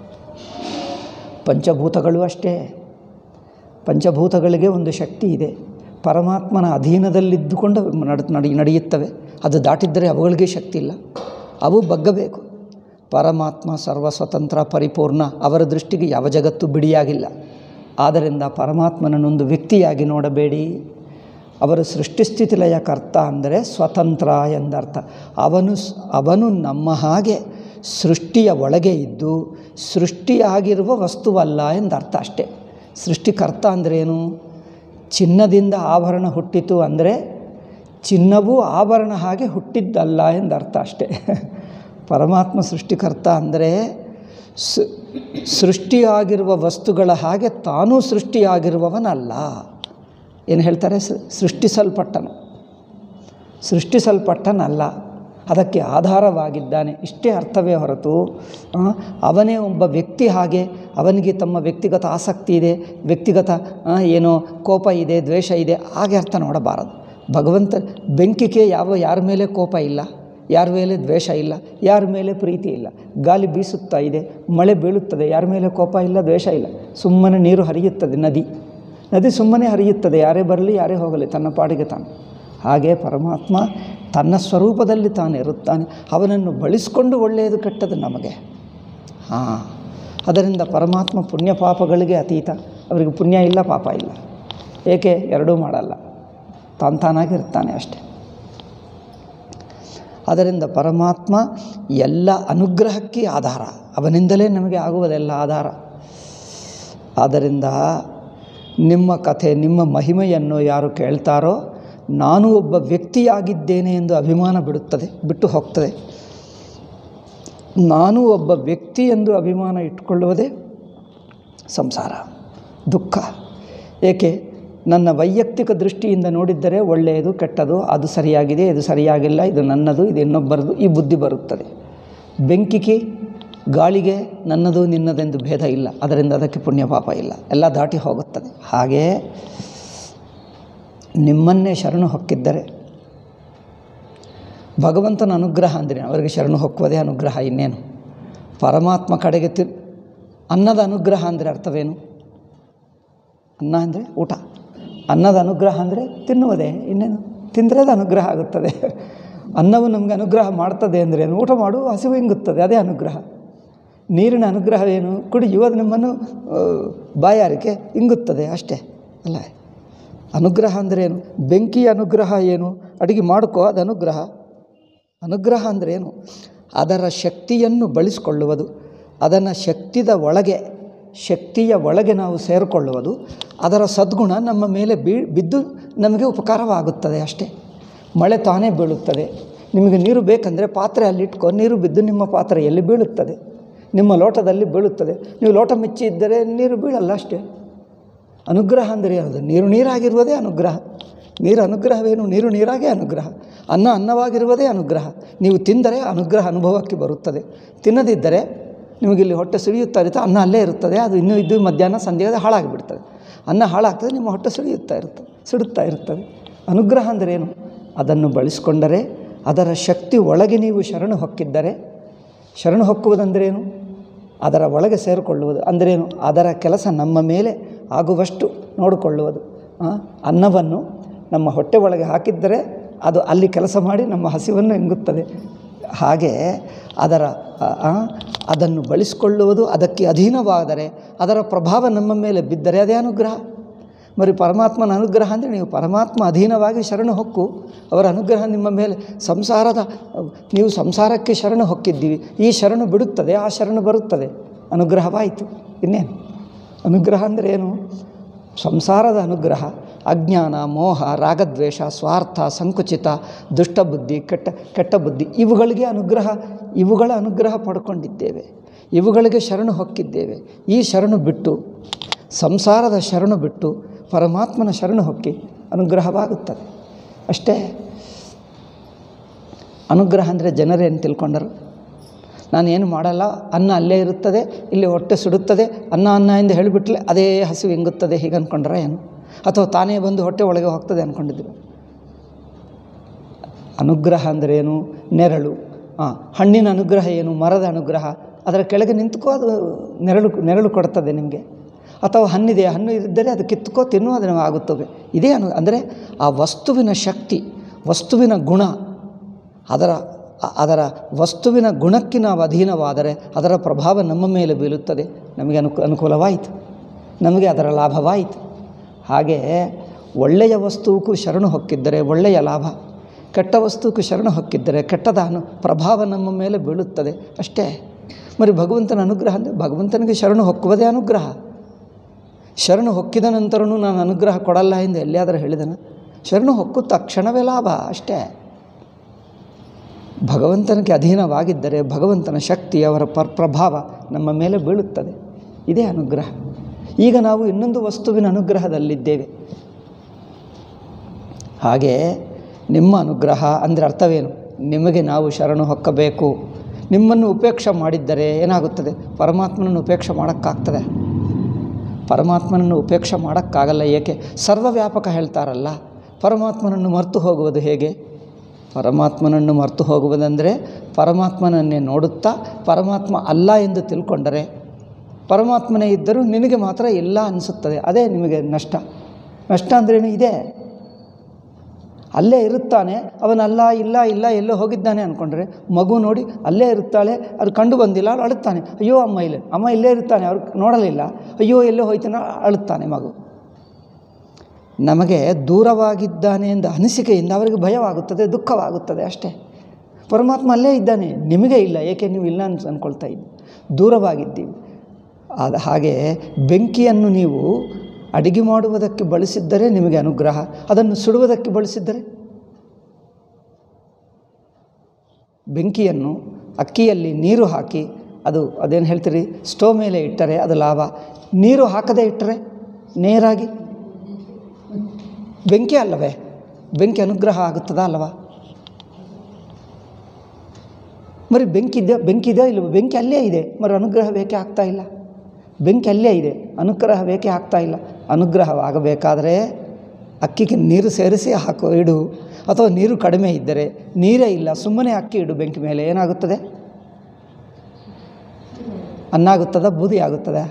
ಪಂಚಭೂತಗಳು ಅಷ್ಟೇ ಪಂಚಭೂತಗಳಿಗೆ ಒಂದು ಶಕ್ತಿ ಇದೆ ಪರಮಾತ್ಮನ ಅಧೀನದಲ್ಲಿದ್ದುಕೊಂಡು ನಡ ನಡಿ ನಡೆಯುತ್ತವೆ ಅದು ದಾಟಿದ್ದರೆ ಅವುಗಳಿಗೆ ಶಕ್ತಿ ಇಲ್ಲ ಅವು ಬಗ್ಗಬೇಕು ಪರಮಾತ್ಮ ಸರ್ವ ಸ್ವತಂತ್ರ ಪರಿಪೂರ್ಣ ಅವರ ದೃಷ್ಟಿಗೆ ಯಾವ ಜಗತ್ತು ಬಿಡಿಯಾಗಿಲ್ಲ ಆದ್ದರಿಂದ ಪರಮಾತ್ಮನನ್ನೊಂದು ವ್ಯಕ್ತಿಯಾಗಿ ನೋಡಬೇಡಿ ಅವರು ಸೃಷ್ಟಿಸ್ಥಿತಿ ಲಯ ಕರ್ತ ಅಂದರೆ ಸ್ವತಂತ್ರ ಎಂದರ್ಥ ಅವನು ಸ್- ಅವನು ನಮ್ಮ ಹಾಗೆ ಸೃಷ್ಟಿಯ ಒಳಗೆ ಇದ್ದು ಸೃಷ್ಟಿಯಾಗಿರುವ ವಸ್ತುವಲ್ಲ ಎಂದರ್ಥ ಅಷ್ಟೇ ಸೃಷ್ಟಿಕರ್ತ ಅಂದ್ರೇನು ಚಿನ್ನದಿಂದ ಆಭರಣ ಹುಟ್ಟಿತು ಅಂದರೆ ಚಿನ್ನವೂ ಆಭರಣ ಹಾಗೆ ಹುಟ್ಟಿದ್ದಲ್ಲ ಎಂದರ್ಥ ಅಷ್ಟೇ ಪರಮಾತ್ಮ ಸೃಷ್ಟಿಕರ್ತ ಅಂದರೆ ಸ್- ಸೃಷ್ಟಿಯಾಗಿರುವ ವಸ್ತುಗಳ ಹಾಗೆ ತಾನೂ ಸೃಷ್ಟಿಯಾಗಿರುವವನಲ್ಲ ಏನು ಹೇಳ್ತಾರೆ ಸ- ಸೃಷ್ಟಿಸಲ್ಪಟ್ಟನು ಸೃಷ್ಟಿಸಲ್ಪಟ್ಟನಲ್ಲ ಅದಕ್ಕೆ ಆಧಾರವಾಗಿದ್ದಾನೆ ಇಷ್ಟೇ ಅರ್ಥವೇ ಹೊರತು ಆ, ಅವನೇ ಒಬ್ಬ ವ್ಯಕ್ತಿ ಹಾಗೆ ಅವನಿಗೆ ತಮ್ಮ ವ್ಯಕ್ತಿಗತ ಆಸಕ್ತಿ ಇದೆ ವ್ಯಕ್ತಿಗತ ಆ, ಏನೋ ಕೋಪ ಇದೆ ದ್ವೇಷ ಇದೆ ಹಾಗೆ ಅರ್ಥ ನೋಡಬಾರದು ಭಗವಂತ ಬೆಂಕಿಗೆ ಯಾವ ಯಾರ ಮೇಲೆ ಕೋಪ ಇಲ್ಲ ಯಾರ ಮೇಲೆ ದ್ವೇಷ ಇಲ್ಲ ಯಾರ ಮೇಲೆ ಪ್ರೀತಿ ಇಲ್ಲ ಗಾಳಿ ಬೀಸುತ್ತಾ ಇದೆ ಮಳೆ ಬೀಳುತ್ತದೆ ಯಾರ ಮೇಲೆ ಕೋಪ ಇಲ್ಲ ದ್ವೇಷ ಇಲ್ಲ ಸುಮ್ಮನೆ ನೀರು ಹರಿಯುತ್ತದೆ ನದಿ ನದಿ ಸುಮ್ಮನೆ ಹರಿಯುತ್ತದೆ ಯಾರೇ ಬರಲಿ ಯಾರೇ ಹೋಗಲಿ ತನ್ನ ಪಾಡಿಗೆ ತಾನು ಹಾಗೆ ಪರಮಾತ್ಮ ತನ್ನ ಸ್ವರೂಪದಲ್ಲಿ ತಾನು ಇರುತ್ತಾನೆ ಅವನನ್ನು ಬಳಸಿಕೊಂಡು ಒಳ್ಳೆಯದು ಕೆಟ್ಟದು ನಮಗೆ ಹಾಂ ಅದರಿಂದ ಪರಮಾತ್ಮ ಪುಣ್ಯ ಪಾಪಗಳಿಗೆ ಅತೀತ ಅವರಿಗೆ ಪುಣ್ಯ ಇಲ್ಲ ಪಾಪ ಇಲ್ಲ ಏಕೆ ಎರಡೂ ಮಾಡಲ್ಲ ತಾನು ತಾನಾಗಿರ್ತಾನೆ ಅಷ್ಟೆ ಅದರಿಂದ ಪರಮಾತ್ಮ ಎಲ್ಲ ಅನುಗ್ರಹಕ್ಕೆ ಆಧಾರ ಅವನಿಂದಲೇ ನಮಗೆ ಆಗುವುದೆಲ್ಲ ಆಧಾರ ಆದ್ದರಿಂದ ನಿಮ್ಮ ಕಥೆ ನಿಮ್ಮ ಮಹಿಮೆಯನ್ನು ಯಾರು ಕೇಳ್ತಾರೋ ನಾನು ಒಬ್ಬ ವ್ಯಕ್ತಿಯಾಗಿದ್ದೇನೆ ಎಂದು ಅಭಿಮಾನ ಬಿಡುತ್ತದೆ ಬಿಟ್ಟು ಹೋಗ್ತದೆ ನಾನು ಒಬ್ಬ ವ್ಯಕ್ತಿ ಎಂದು ಅಭಿಮಾನ ಇಟ್ಕೊಳ್ಳುವುದೇ ಸಂಸಾರ ದುಃಖ ಏಕೆ ನನ್ನ ವೈಯಕ್ತಿಕ ದೃಷ್ಟಿಯಿಂದ ನೋಡಿದ್ದರೆ ಒಳ್ಳೆಯದು ಕೆಟ್ಟದು ಅದು ಸರಿಯಾಗಿದೆ ಇದು ಸರಿಯಾಗಿಲ್ಲ ಇದು ನನ್ನದು ಇದು ಇನ್ನೊಬ್ಬರದು ಈ ಬುದ್ಧಿ ಬರುತ್ತದೆ ಬೆಂಕಿಗೆ ಗಾಳಿಗೆ ನನ್ನದು ನಿನ್ನದೆಂದು ಭೇದ ಇಲ್ಲ ಅದರಿಂದ ಅದಕ್ಕೆ ಪುಣ್ಯ ಪಾಪ ಇಲ್ಲ ಎಲ್ಲ ದಾಟಿ ಹೋಗುತ್ತದೆ ಹಾಗೇ ನಿಮ್ಮನ್ನೇ ಶರಣು ಹೊಕ್ಕಿದ್ದರೆ ಭಗವಂತನ ಅನುಗ್ರಹ ಅಂದರೆ ಅವರಿಗೆ ಶರಣು ಹೊಕ್ಕುವುದೇ ಅನುಗ್ರಹ ಇನ್ನೇನು ಪರಮಾತ್ಮ ಕಡೆಗೆ ತಿ ಅನ್ನದ ಅನುಗ್ರಹ ಅಂದರೆ ಅರ್ಥವೇನು ಅನ್ನ ಅಂದರೆ ಊಟ ಅನ್ನದ ಅನುಗ್ರಹ ಅಂದರೆ ತಿನ್ನುವುದೇ ಇನ್ನೇನು ತಿಂದರೆ ಅದು ಅನುಗ್ರಹ ಆಗುತ್ತದೆ ಅನ್ನವು ನಮಗೆ ಅನುಗ್ರಹ ಮಾಡ್ತದೆ ಅಂದ್ರೇನು ಊಟ ಮಾಡು ಹಸಿವು ಹಿಂಗುತ್ತದೆ ಅದೇ ಅನುಗ್ರಹ ನೀರಿನ ಅನುಗ್ರಹ ಏನು ಕುಡಿಯು ಅದು ನಿಮ್ಮನ್ನು ಆ, ಬಾಯಾರಿಕೆ ಇಂಗುತ್ತದೆ ಅಷ್ಟೇ ಅಲ್ಲ ಅನುಗ್ರಹ ಅಂದರೆ ಏನು ಬೆಂಕಿಯ ಅನುಗ್ರಹ ಏನು ಅಡುಗೆ ಮಾಡ್ಕೋ ಅದು ಅನುಗ್ರಹ ಅನುಗ್ರಹ ಅಂದರೆ ಏನು ಅದರ ಶಕ್ತಿಯನ್ನು ಬಳಸಿಕೊಳ್ಳುವುದು ಅದನ್ನು ಶಕ್ತಿದ ಒಳಗೆ ಶಕ್ತಿಯ ಒಳಗೆ ನಾವು ಸೇರಿಕೊಳ್ಳುವುದು ಅದರ ಸದ್ಗುಣ ನಮ್ಮ ಮೇಲೆ ಬೀ ಬಿದ್ದು ನಮಗೆ ಉಪಕಾರವಾಗುತ್ತದೆ ಅಷ್ಟೇ ಮಳೆ ತಾನೇ ಬೀಳುತ್ತದೆ ನಿಮಗೆ ನೀರು ಬೇಕಂದರೆ ಪಾತ್ರೆ ಅಲ್ಲಿಟ್ಕೊ ನೀರು ಬಿದ್ದು ನಿಮ್ಮ ಪಾತ್ರೆಯಲ್ಲಿ ಬೀಳುತ್ತದೆ ನಿಮ್ಮ ಲೋಟದಲ್ಲಿ ಬೀಳುತ್ತದೆ ನೀವು ಲೋಟ ಮಿಚ್ಚಿ ಇದ್ದರೆ ನೀರು ಬೀಳಲ್ಲ ಅಷ್ಟೇ ಅನುಗ್ರಹ ಅಂದರೆ ಅದು ನೀರು ನೀರಾಗಿರುವುದೇ ಅನುಗ್ರಹ ನೀರು ಅನುಗ್ರಹವೇನು ನೀರು ನೀರಾಗೇ ಅನುಗ್ರಹ ಅನ್ನ ಅನ್ನವಾಗಿರುವುದೇ ಅನುಗ್ರಹ ನೀವು ತಿಂದರೆ ಅನುಗ್ರಹ ಅನುಭವಕ್ಕೆ ಬರುತ್ತದೆ ತಿನ್ನದಿದ್ದರೆ ನಿಮಗಿಲ್ಲಿ ಹೊಟ್ಟೆ ಸುಳಿಯುತ್ತಾ ಇರುತ್ತೆ ಅನ್ನ ಅಲ್ಲೇ ಇರುತ್ತದೆ ಅದು ಇನ್ನೂ ಇದ್ದು ಮಧ್ಯಾಹ್ನ ಸಂಧ್ಯೆ ಹಾಳಾಗಿಬಿಡ್ತದೆ ಅನ್ನ ಹಾಳಾಗ್ತದೆ ನಿಮ್ಮ ಹೊಟ್ಟೆ ಸುಳಿಯುತ್ತಾ ಇರ್ತದೆ ಸುಡುತ್ತಾ ಇರುತ್ತದೆ ಅನುಗ್ರಹ ಅಂದರೆ ಏನು ಅದನ್ನು ಬಳಸಿಕೊಂಡರೆ ಅದರ ಶಕ್ತಿ ಒಳಗೆ ನೀವು ಶರಣು ಹೊಕ್ಕಿದ್ದರೆ ಶರಣು ಹೊಕ್ಕುವುದಂದ್ರೇನು ಅದರ ಒಳಗೆ ಸೇರಿಕೊಳ್ಳುವುದು ಅಂದ್ರೇನು ಅದರ ಕೆಲಸ ನಮ್ಮ ಮೇಲೆ ಆಗುವಷ್ಟು ನೋಡಿಕೊಳ್ಳುವುದು ಆ, ಅನ್ನವನ್ನು ನಮ್ಮ ಹೊಟ್ಟೆ ಒಳಗೆ ಹಾಕಿದ್ದರೆ ಅದು ಅಲ್ಲಿ ಕೆಲಸ ಮಾಡಿ ನಮ್ಮ ಹಸಿವನ್ನು ಎಂಗುತ್ತದೆ ಹಾಗೆ ಅದರ ಆ, ಆ, ಅದನ್ನು ಬಳಸಿಕೊಳ್ಳುವುದು ಅದಕ್ಕೆ ಅಧೀನವಾದರೆ ಅದರ ಪ್ರಭಾವ ನಮ್ಮ ಮೇಲೆ ಬಿದ್ದರೆ ಅದೇ ಅನುಗ್ರಹ మరి ಪರಮಾತ್ಮನ ಅನುಗ್ರಹ ಅಂದರೆ ನೀವು ಪರಮಾತ್ಮ ಅಧೀನವಾಗಿ ಶರಣು ಹೊಕ್ಕು ಅವರ ಅನುಗ್ರಹ ನಿಮ್ಮ ಮೇಲೆ ಸಂಸಾರದ ನೀವು ಸಂಸಾರಕ್ಕೆ ಶರಣು ಹೊಕ್ಕಿದ್ದೀವಿ ಈ ಶರಣು ಬಿಡುತ್ತದೆ ಆ ಶರಣು ಬರುತ್ತದೆ ಅನುಗ್ರಹವಾಯಿತು ಇನ್ನೇನು ಅನುಗ್ರಹ ಅಂದರೆ ಏನು ಸಂಸಾರದ ಅನುಗ್ರಹ ಅಜ್ಞಾನ ಮೋಹ ರಾಗದ್ವೇಷ ಸ್ವಾರ್ಥ ಸಂಕುಚಿತ ದುಷ್ಟಬುದ್ಧಿ ಕೆಟ್ಟ ಕೆಟ್ಟ ಬುದ್ಧಿ ಇವುಗಳಿಗೆ ಅನುಗ್ರಹ ಇವುಗಳ ಅನುಗ್ರಹ ಪಡ್ಕೊಂಡಿದ್ದೇವೆ ಇವುಗಳಿಗೆ ಶರಣು ಹೊಕ್ಕಿದ್ದೇವೆ ಈ ಶರಣು ಬಿಟ್ಟು ಸಂಸಾರದ ಶರಣು ಬಿಟ್ಟು ಪರಮಾತ್ಮನ ಶರಣು ಹೊಕ್ಕಿ ಅನುಗ್ರಹವಾಗುತ್ತದೆ ಅಷ್ಟೇ ಅನುಗ್ರಹ ಅಂದರೆ ಜನರೇನು ತಿಳ್ಕೊಂಡರು ನಾನು ಏನು ಮಾಡಲ್ಲ ಅನ್ನ ಅಲ್ಲೇ ಇರುತ್ತದೆ ಇಲ್ಲಿ ಹೊಟ್ಟೆ ಸುಡುತ್ತದೆ ಅನ್ನ ಅನ್ನ ಎಂದು ಹೇಳಿಬಿಟ್ಲೆ ಅದೇ ಹಸಿವು ಹಿಂಗುತ್ತದೆ ಹೀಗೆ ಅಂದ್ಕೊಂಡ್ರೆ ಏನು ಅಥವಾ ತಾನೇ ಬಂದು ಹೊಟ್ಟೆ ಒಳಗೆ ಹೋಗ್ತದೆ ಅಂದ್ಕೊಂಡಿದ್ರು ಅನುಗ್ರಹ ಅಂದ್ರೇನು ನೆರಳು ಹಾಂ ಹಣ್ಣಿನ ಅನುಗ್ರಹ ಏನು ಮರದ ಅನುಗ್ರಹ ಅದರ ಕೆಳಗೆ ನಿಂತ್ಕೋ ಅದು ನೆರಳು ನೆರಳು ಕೊಡ್ತದೆ ನಿಮಗೆ ಅಥವಾ ಹಣ್ಣಿದೆ ಹಣ್ಣು ಇದ್ದರೆ ಅದು ಕಿತ್ಕೋ ತಿನ್ನು ಅದನ್ನು ಆಗುತ್ತವೆ ಇದೇ ಅನು ಅಂದರೆ ಆ ವಸ್ತುವಿನ ಶಕ್ತಿ ವಸ್ತುವಿನ ಗುಣ ಅದರ ಅ- ಅದರ ವಸ್ತುವಿನ ಗುಣಕ್ಕೆ ನಾವು ಅಧೀನವಾದರೆ ಅದರ ಪ್ರಭಾವ ನಮ್ಮ ಮೇಲೆ ಬೀಳುತ್ತದೆ ನಮಗೆ ಅನುಕು ಅನುಕೂಲವಾಯಿತು ನಮಗೆ ಅದರ ಲಾಭವಾಯಿತು ಹಾಗೆ ಒಳ್ಳೆಯ ವಸ್ತುವಿಗೂ ಶರಣು ಹೊಕ್ಕಿದ್ದರೆ ಒಳ್ಳೆಯ ಲಾಭ ಕೆಟ್ಟ ವಸ್ತುವಿಗೂ ಶರಣು ಹೊಕ್ಕಿದ್ದರೆ ಕೆಟ್ಟದ ಅನು ಪ್ರಭಾವ ನಮ್ಮ ಮೇಲೆ ಬೀಳುತ್ತದೆ ಅಷ್ಟೇ మరి ಭಗವಂತನ ಅನುಗ್ರಹ ಅಂದರೆ ಭಗವಂತನಿಗೆ ಶರಣು ಹೊಕ್ಕುವುದೇ ಅನುಗ್ರಹ ಶರಣು ಹೊಕ್ಕಿದ ನಂತರನೂ ನಾನು ಅನುಗ್ರಹ ಕೊಡಲ್ಲ ಎಂದು ಎಲ್ಲಿಯಾದರೂ ಹೇಳಿದನ ಶರಣು ಹೊಕ್ಕು ತಕ್ಷಣವೇ ಲಾಭ ಅಷ್ಟೇ ಭಗವಂತನಿಗೆ ಅಧೀನವಾಗಿದ್ದರೆ ಭಗವಂತನ ಶಕ್ತಿ ಅವರ ಪರ್ ಪ್ರಭಾವ ನಮ್ಮ ಮೇಲೆ ಬೀಳುತ್ತದೆ ಇದೇ ಅನುಗ್ರಹ ಈಗ ನಾವು ಇನ್ನೊಂದು ವಸ್ತುವಿನ ಅನುಗ್ರಹದಲ್ಲಿದ್ದೇವೆ ಹಾಗೆ ನಿಮ್ಮ ಅನುಗ್ರಹ ಅಂದರೆ ಅರ್ಥವೇನು ನಿಮಗೆ ನಾವು ಶರಣು ಹೊಕ್ಕಬೇಕು ನಿಮ್ಮನ್ನು ಉಪೇಕ್ಷೆ ಮಾಡಿದ್ದರೆ ಏನಾಗುತ್ತದೆ ಪರಮಾತ್ಮನನ್ನು ಉಪೇಕ್ಷೆ ಮಾಡೋಕ್ಕಾಗ್ತದೆ ಪರಮಾತ್ಮನನ್ನು ಉಪೇಕ್ಷೆ ಮಾಡೋಕ್ಕಾಗಲ್ಲ ಏಕೆ ಸರ್ವವ್ಯಾಪಕ ಹೇಳ್ತಾರಲ್ಲ ಪರಮಾತ್ಮನನ್ನು ಮರೆತು ಹೋಗುವುದು ಹೇಗೆ ಪರಮಾತ್ಮನನ್ನು ಮರೆತು ಹೋಗುವುದಂದರೆ ಪರಮಾತ್ಮನನ್ನೇ ನೋಡುತ್ತಾ ಪರಮಾತ್ಮ ಅಲ್ಲ ಎಂದು ತಿಳ್ಕೊಂಡರೆ ಪರಮಾತ್ಮನೇ ಇದ್ದರೂ ನಿನಗೆ ಮಾತ್ರ ಇಲ್ಲ ಅನಿಸುತ್ತದೆ ಅದೇ ನಿಮಗೆ ನಷ್ಟ ನಷ್ಟ ಅಂದ್ರೇನು ಇದೆ ಅಲ್ಲೇ ಇರುತ್ತಾನೆ ಅವನಲ್ಲ ಇಲ್ಲ ಇಲ್ಲ ಎಲ್ಲೋ ಹೋಗಿದ್ದಾನೆ ಅಂದ್ಕೊಂಡ್ರೆ ಮಗು ನೋಡಿ ಅಲ್ಲೇ ಇರುತ್ತಾಳೆ ಅದು ಕಂಡು ಬಂದಿಲ್ಲ ಅವಳು ಅಳುತ್ತಾನೆ ಅಯ್ಯೋ ಅಮ್ಮ ಇಲ್ಲ ಅಮ್ಮ ಇಲ್ಲೇ ಇರುತ್ತಾನೆ ಅವ್ರು ನೋಡಲಿಲ್ಲ ಅಯ್ಯೋ ಎಲ್ಲೋ ಹೋಯ್ತಾನೆ ಅಳುತ್ತಾನೆ ಮಗು ನಮಗೆ ದೂರವಾಗಿದ್ದಾನೆ ಎಂದ ಅನಿಸಿಕೆಯಿಂದ ಅವರಿಗೆ ಭಯವಾಗುತ್ತದೆ ದುಃಖವಾಗುತ್ತದೆ ಅಷ್ಟೇ ಪರಮಾತ್ಮ ಅಲ್ಲೇ ಇದ್ದಾನೆ ನಿಮಗೆ ಇಲ್ಲ ಏಕೆ ನೀವು ಇಲ್ಲ ಅಂತ ಅಂದ್ಕೊಳ್ತಾ ಇದ್ದೀವಿ ದೂರವಾಗಿದ್ದೀವಿ ಅದು ಹಾಗೆ ಬೆಂಕಿಯನ್ನು ನೀವು ಅಡಿಗೆ ಮಾಡುವುದಕ್ಕೆ ಬಳಸಿದ್ದರೆ ನಿಮಗೆ ಅನುಗ್ರಹ ಅದನ್ನು ಸುಡುವುದಕ್ಕೆ ಬಳಸಿದ್ದರೆ ಬೆಂಕಿಯನ್ನು ಅಕ್ಕಿಯಲ್ಲಿ ನೀರು ಹಾಕಿ ಅದು ಅದೇನು ಹೇಳ್ತೀರಿ ಸ್ಟೋವ್ ಮೇಲೆ ಇಟ್ಟರೆ ಅದು ಲಾಭ ನೀರು ಹಾಕದೇ ಇಟ್ಟರೆ ನೇರಾಗಿ ಬೆಂಕಿ ಅಲ್ಲವೇ ಬೆಂಕಿ ಅನುಗ್ರಹ ಆಗುತ್ತದಾ ಅಲ್ಲವಾ మరి ಬೆಂಕಿ ಇದೆಯಾ ಬೆಂಕಿ ಇದೆಯಾ ಇಲ್ಲವೋ ಬೆಂಕಿ ಅಲ್ಲೇ ಇದೆ మరి ಅನುಗ್ರಹ ಬೇಕೇ ಆಗ್ತಾ ಇಲ್ಲ ಬೆಂಕಿ ಅಲ್ಲೇ ಇದೆ ಅನುಗ್ರಹ ಬೇಕೇ ಆಗ್ತಾ ಇಲ್ಲ ಅನುಗ್ರಹವಾಗಬೇಕಾದರೆ ಅಕ್ಕಿಗೆ ನೀರು ಸೇರಿಸಿ ಹಾಕು ಇಡು ಅಥವಾ ನೀರು ಕಡಿಮೆ ಇದ್ದರೆ ನೀರೇ ಇಲ್ಲ ಸುಮ್ಮನೆ ಅಕ್ಕಿ ಇಡು ಬೆಂಕಿ ಮೇಲೆ ಏನಾಗುತ್ತದೆ ಅನ್ನಾಗುತ್ತದ ಬೂದಿ ಆಗುತ್ತದೆ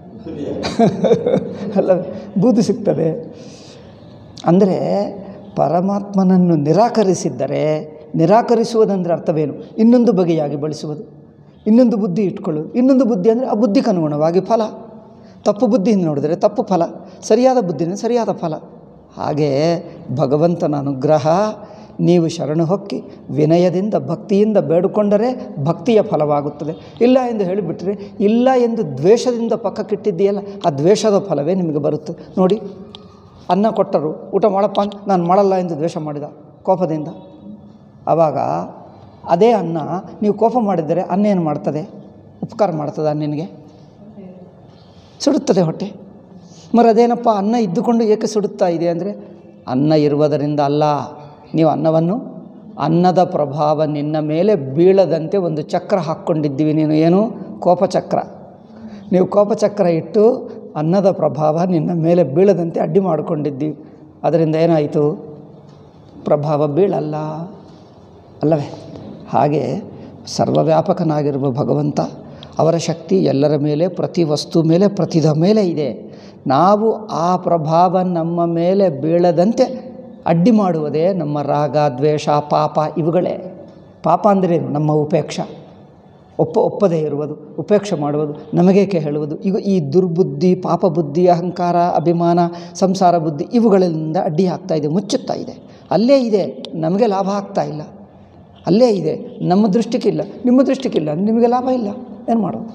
ಅಲ್ಲ ಬೂದಿ ಸಿಗ್ತದೆ ಅಂದರೆ ಪರಮಾತ್ಮನನ್ನು ನಿರಾಕರಿಸಿದ್ದರೆ ನಿರಾಕರಿಸುವುದಂದರೆ ಅರ್ಥವೇನು ಇನ್ನೊಂದು ಬಗೆಯಾಗಿ ಬಳಸುವುದು ಇನ್ನೊಂದು ಬುದ್ಧಿ ಇಟ್ಕೊಳ್ಳೋದು ಇನ್ನೊಂದು ಬುದ್ಧಿ ಅಂದರೆ ಆ ಬುದ್ಧಿಗೆ ಅನುಗುಣವಾಗಿ ಫಲ ತಪ್ಪು ಬುದ್ಧಿಯಿಂದ ನೋಡಿದರೆ ತಪ್ಪು ಫಲ ಸರಿಯಾದ ಬುದ್ಧಿನ ಸರಿಯಾದ ಫಲ ಹಾಗೆ ಭಗವಂತನ ಅನುಗ್ರಹ ನೀವು ಶರಣು ಹೊಕ್ಕಿ ವಿನಯದಿಂದ ಭಕ್ತಿಯಿಂದ ಬೇಡಿಕೊಂಡರೆ ಭಕ್ತಿಯ ಫಲವಾಗುತ್ತದೆ ಇಲ್ಲ ಎಂದು ಹೇಳಿಬಿಟ್ರೆ ಇಲ್ಲ ಎಂದು ದ್ವೇಷದಿಂದ ಪಕ್ಕಕ್ಕಿಟ್ಟಿದ್ದೀಯಲ್ಲ ಆ ದ್ವೇಷದ ಫಲವೇ ನಿಮಗೆ ಬರುತ್ತೆ ನೋಡಿ ಅನ್ನ ಕೊಟ್ಟರು ಊಟ ಮಾಡಪ್ಪ ಅಂತ ನಾನು ಮಾಡಲ್ಲ ಎಂದು ದ್ವೇಷ ಮಾಡಿದ ಕೋಪದಿಂದ ಆವಾಗ ಅದೇ ಅನ್ನ ನೀವು ಕೋಪ ಮಾಡಿದರೆ ಅನ್ನ ಏನು ಮಾಡ್ತದೆ ಉಪಕಾರ ಮಾಡ್ತದ ನಿನಗೆ ಸುಡುತ್ತದೆ ಹೊಟ್ಟೆ మరి ಅದೇನಪ್ಪ ಅನ್ನ ಇದ್ದುಕೊಂಡು ಏಕೆ ಸುಡುತ್ತಾ ಇದೆ ಅಂದರೆ ಅನ್ನ ಇರುವುದರಿಂದ ಅಲ್ಲ ನೀವು ಅನ್ನವನ್ನು ಅನ್ನದ ಪ್ರಭಾವ ನಿನ್ನ ಮೇಲೆ ಬೀಳದಂತೆ ಒಂದು ಚಕ್ರ ಹಾಕ್ಕೊಂಡಿದ್ದೀವಿ ನೀನು ಏನು ಕೋಪಚಕ್ರ ನೀವು ಕೋಪಚಕ್ರ ಇಟ್ಟು ಅನ್ನದ ಪ್ರಭಾವ ನಿನ್ನ ಮೇಲೆ ಬೀಳದಂತೆ ಅಡ್ಡಿ ಮಾಡಿಕೊಂಡಿದ್ದೀವಿ ಅದರಿಂದ ಏನಾಯಿತು ಪ್ರಭಾವ ಬೀಳಲ್ಲ ಅಲ್ಲವೇ ಹಾಗೆ ಸರ್ವವ್ಯಾಪಕನಾಗಿರುವ ಭಗವಂತ ಅವರ ಶಕ್ತಿ ಎಲ್ಲರ ಮೇಲೆ ಪ್ರತಿ ವಸ್ತು ಮೇಲೆ ಪ್ರತಿದ ಮೇಲೆ ಇದೆ ನಾವು ಆ ಪ್ರಭಾವ ನಮ್ಮ ಮೇಲೆ ಬೀಳದಂತೆ ಅಡ್ಡಿ ಮಾಡುವುದೇ ನಮ್ಮ ರಾಗ ದ್ವೇಷ ಪಾಪ ಇವುಗಳೇ ಪಾಪ ಅಂದ್ರೇನು ನಮ್ಮ ಉಪೇಕ್ಷ ಒಪ್ಪ ಒಪ್ಪದೇ ಇರುವುದು ಉಪೇಕ್ಷೆ ಮಾಡುವುದು ನಮಗೇಕೆ ಹೇಳುವುದು ಈಗ ಈ ದುರ್ಬುದ್ಧಿ ಪಾಪ ಬುದ್ಧಿ ಅಹಂಕಾರ ಅಭಿಮಾನ ಸಂಸಾರ ಬುದ್ಧಿ ಇವುಗಳಿಂದ ಅಡ್ಡಿ ಆಗ್ತಾ ಇದೆ ಮುಚ್ಚುತ್ತಾ ಇದೆ ಅಲ್ಲೇ ಇದೆ ನಮಗೆ ಲಾಭ ಆಗ್ತಾ ಇಲ್ಲ ಅಲ್ಲೇ ಇದೆ ನಮ್ಮ ದೃಷ್ಟಿಗಿಲ್ಲ ನಿಮ್ಮ ದೃಷ್ಟಿಗಿಲ್ಲ ನಿಮಗೆ ಲಾಭ ಇಲ್ಲ ಏನು ಮಾಡೋದು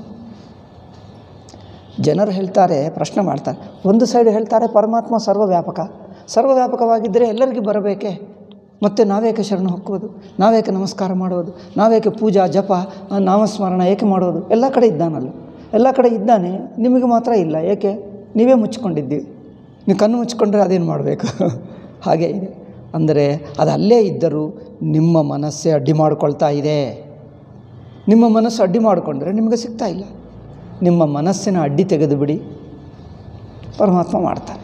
ಜನರು ಹೇಳ್ತಾರೆ ಪ್ರಶ್ನೆ ಮಾಡ್ತಾರೆ ಒಂದು ಸೈಡ್ ಹೇಳ್ತಾರೆ ಪರಮಾತ್ಮ ಸರ್ವವ್ಯಾಪಕ ಸರ್ವವ್ಯಾಪಕವಾಗಿದ್ದರೆ ಎಲ್ಲರಿಗೂ ಬರಬೇಕೆ ಮತ್ತು ನಾವೇಕೆ ಶರಣ ಹೊಕ್ಕುವುದು ನಾವೇಕೆ ನಮಸ್ಕಾರ ಮಾಡುವುದು ನಾವೇಕೆ ಪೂಜಾ ಜಪ ಆ, ನಾಮಸ್ಮರಣ ಏಕೆ ಮಾಡೋದು ಎಲ್ಲ ಕಡೆ ಇದ್ದಾನಲ್ಲ ಎಲ್ಲ ಕಡೆ ಇದ್ದಾನೆ ನಿಮಗೆ ಮಾತ್ರ ಇಲ್ಲ ಏಕೆ ನೀವೇ ಮುಚ್ಕೊಂಡಿದ್ದೀವಿ ನೀವು ಕಣ್ಣು ಮುಚ್ಕೊಂಡ್ರೆ ಅದೇನು ಮಾಡಬೇಕು ಹಾಗೆ ಇದೆ ಅಂದರೆ ಅದು ಅಲ್ಲೇ ಇದ್ದರೂ ನಿಮ್ಮ ಮನಸ್ಸೇ ಅಡ್ಡಿ ಮಾಡಿಕೊಳ್ತಾ ಇದೆ ನಿಮ್ಮ ಮನಸ್ಸು ಅಡ್ಡಿ ಮಾಡಿಕೊಂಡ್ರೆ ನಿಮಗೆ ಸಿಗ್ತಾ ಇಲ್ಲ ನಿಮ್ಮ ಮನಸ್ಸಿನ ಅಡ್ಡಿ ತೆಗೆದು ಬಿಡಿ ಪರಮಾತ್ಮ ಮಾಡ್ತಾನೆ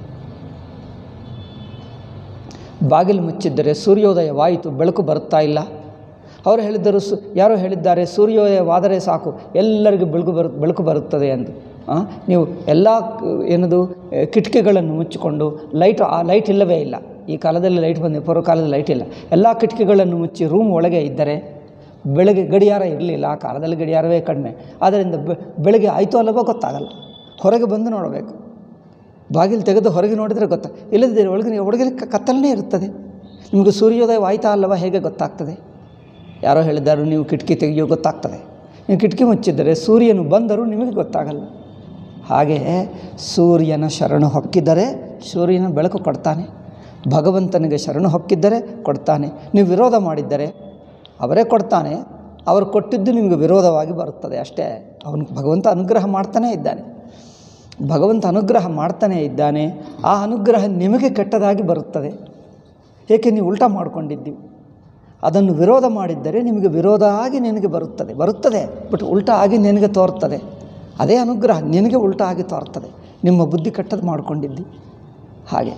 ಬಾಗಿಲು ಮುಚ್ಚಿದ್ದರೆ ಸೂರ್ಯೋದಯವಾಯಿತು ಬೆಳಕು ಬರುತ್ತಾ ಇಲ್ಲ ಅವರು ಹೇಳಿದ್ದರು ಸು ಯಾರೋ ಹೇಳಿದ್ದಾರೆ ಸೂರ್ಯೋದಯವಾದರೆ ಸಾಕು ಎಲ್ಲರಿಗೂ ಬೆಳಕು ಬರು ಬೆಳಕು ಬರುತ್ತದೆ ಎಂದು ಆ, ನೀವು ಎಲ್ಲ ಕ- ಏನದು ಆ, ಕಿಟಕಿಗಳನ್ನು ಮುಚ್ಚಿಕೊಂಡು ಲೈಟ್ ಆ ಲೈಟ್ ಇಲ್ಲವೇ ಇಲ್ಲ ಈ ಕಾಲದಲ್ಲಿ ಲೈಟ್ ಬಂದಿದೆ ಪೂರ್ವ ಕಾಲದಲ್ಲಿ ಲೈಟ್ ಇಲ್ಲ ಎಲ್ಲ ಕಿಟಕಿಗಳನ್ನು ಮುಚ್ಚಿ ರೂಮ್ ಒಳಗೆ ಇದ್ದರೆ ಬೆಳಗ್ಗೆ ಗಡಿಯಾರ ಇರಲಿಲ್ಲ ಆ ಕಾಲದಲ್ಲಿ ಗಡಿಯಾರವೇ ಕಡಿಮೆ ಆದ್ದರಿಂದ ಬೆ- ಬೆಳಗ್ಗೆ ಆಯಿತು ಅಲ್ಲವೋ ಗೊತ್ತಾಗಲ್ಲ ಹೊರಗೆ ಬಂದು ನೋಡಬೇಕು ಬಾಗಿಲು ತೆಗೆದು ಹೊರಗೆ ನೋಡಿದರೆ ಗೊತ್ತಾ ಇಲ್ಲದಿದ್ದರೆ ಒಳಗೆ ಒಳಗೆ ಕ- ಕತ್ತಲನೇ ಇರುತ್ತದೆ ನಿಮಗೆ ಸೂರ್ಯೋದಯ ಆಯ್ತಾ ಅಲ್ಲವ ಹೇಗೆ ಗೊತ್ತಾಗ್ತದೆ ಯಾರೋ ಹೇಳಿದ್ದಾರೆ ನೀವು ಕಿಟಕಿ ತೆಗೆಯೋ ಗೊತ್ತಾಗ್ತದೆ ನೀವು ಕಿಟಕಿ ಮುಚ್ಚಿದ್ದರೆ ಸೂರ್ಯನು ಬಂದರೂ ನಿಮಗೆ ಗೊತ್ತಾಗಲ್ಲ ಹಾಗೆ ಸೂರ್ಯನ ಶರಣು ಹೊಕ್ಕಿದರೆ ಸೂರ್ಯನ ಬೆಳಕು ಕೊಡ್ತಾನೆ ಭಗವಂತನಿಗೆ ಶರಣು ಹೊಕ್ಕಿದ್ದರೆ ಕೊಡ್ತಾನೆ ನೀವು ವಿರೋಧ ಮಾಡಿದ್ದರೆ ಅವರೇ ಕೊಡ್ತಾನೆ ಅವರು ಕೊಟ್ಟಿದ್ದು ನಿಮಗೆ ವಿರೋಧವಾಗಿ ಬರುತ್ತದೆ ಅಷ್ಟೇ ಅವನು ಭಗವಂತ ಅನುಗ್ರಹ ಮಾಡ್ತಾನೇ ಇದ್ದಾನೆ ಭಗವಂತ ಅನುಗ್ರಹ ಮಾಡ್ತಾನೇ ಇದ್ದಾನೆ ಆ ಅನುಗ್ರಹ ನಿಮಗೆ ಕೆಟ್ಟದಾಗಿ ಬರುತ್ತದೆ ಏಕೆ ನೀವು ಉಲ್ಟಾ ಮಾಡಿಕೊಂಡಿದ್ದೀವಿ ಅದನ್ನು ವಿರೋಧ ಮಾಡಿದ್ದರೆ ನಿಮಗೆ ವಿರೋಧ ಆಗಿ ನಿನಗೆ ಬರುತ್ತದೆ ಬರುತ್ತದೆ ಬಟ್ ಉಲ್ಟಾ ಆಗಿ ನಿನಗೆ ತೋರ್ತದೆ ಅದೇ ಅನುಗ್ರಹ ನಿನಗೆ ಉಲ್ಟಾ ಆಗಿ ತೋರ್ತದೆ ನಿಮ್ಮ ಬುದ್ಧಿ ಕೆಟ್ಟದ್ದು ಮಾಡಿಕೊಂಡಿದ್ದಿ ಹಾಗೆ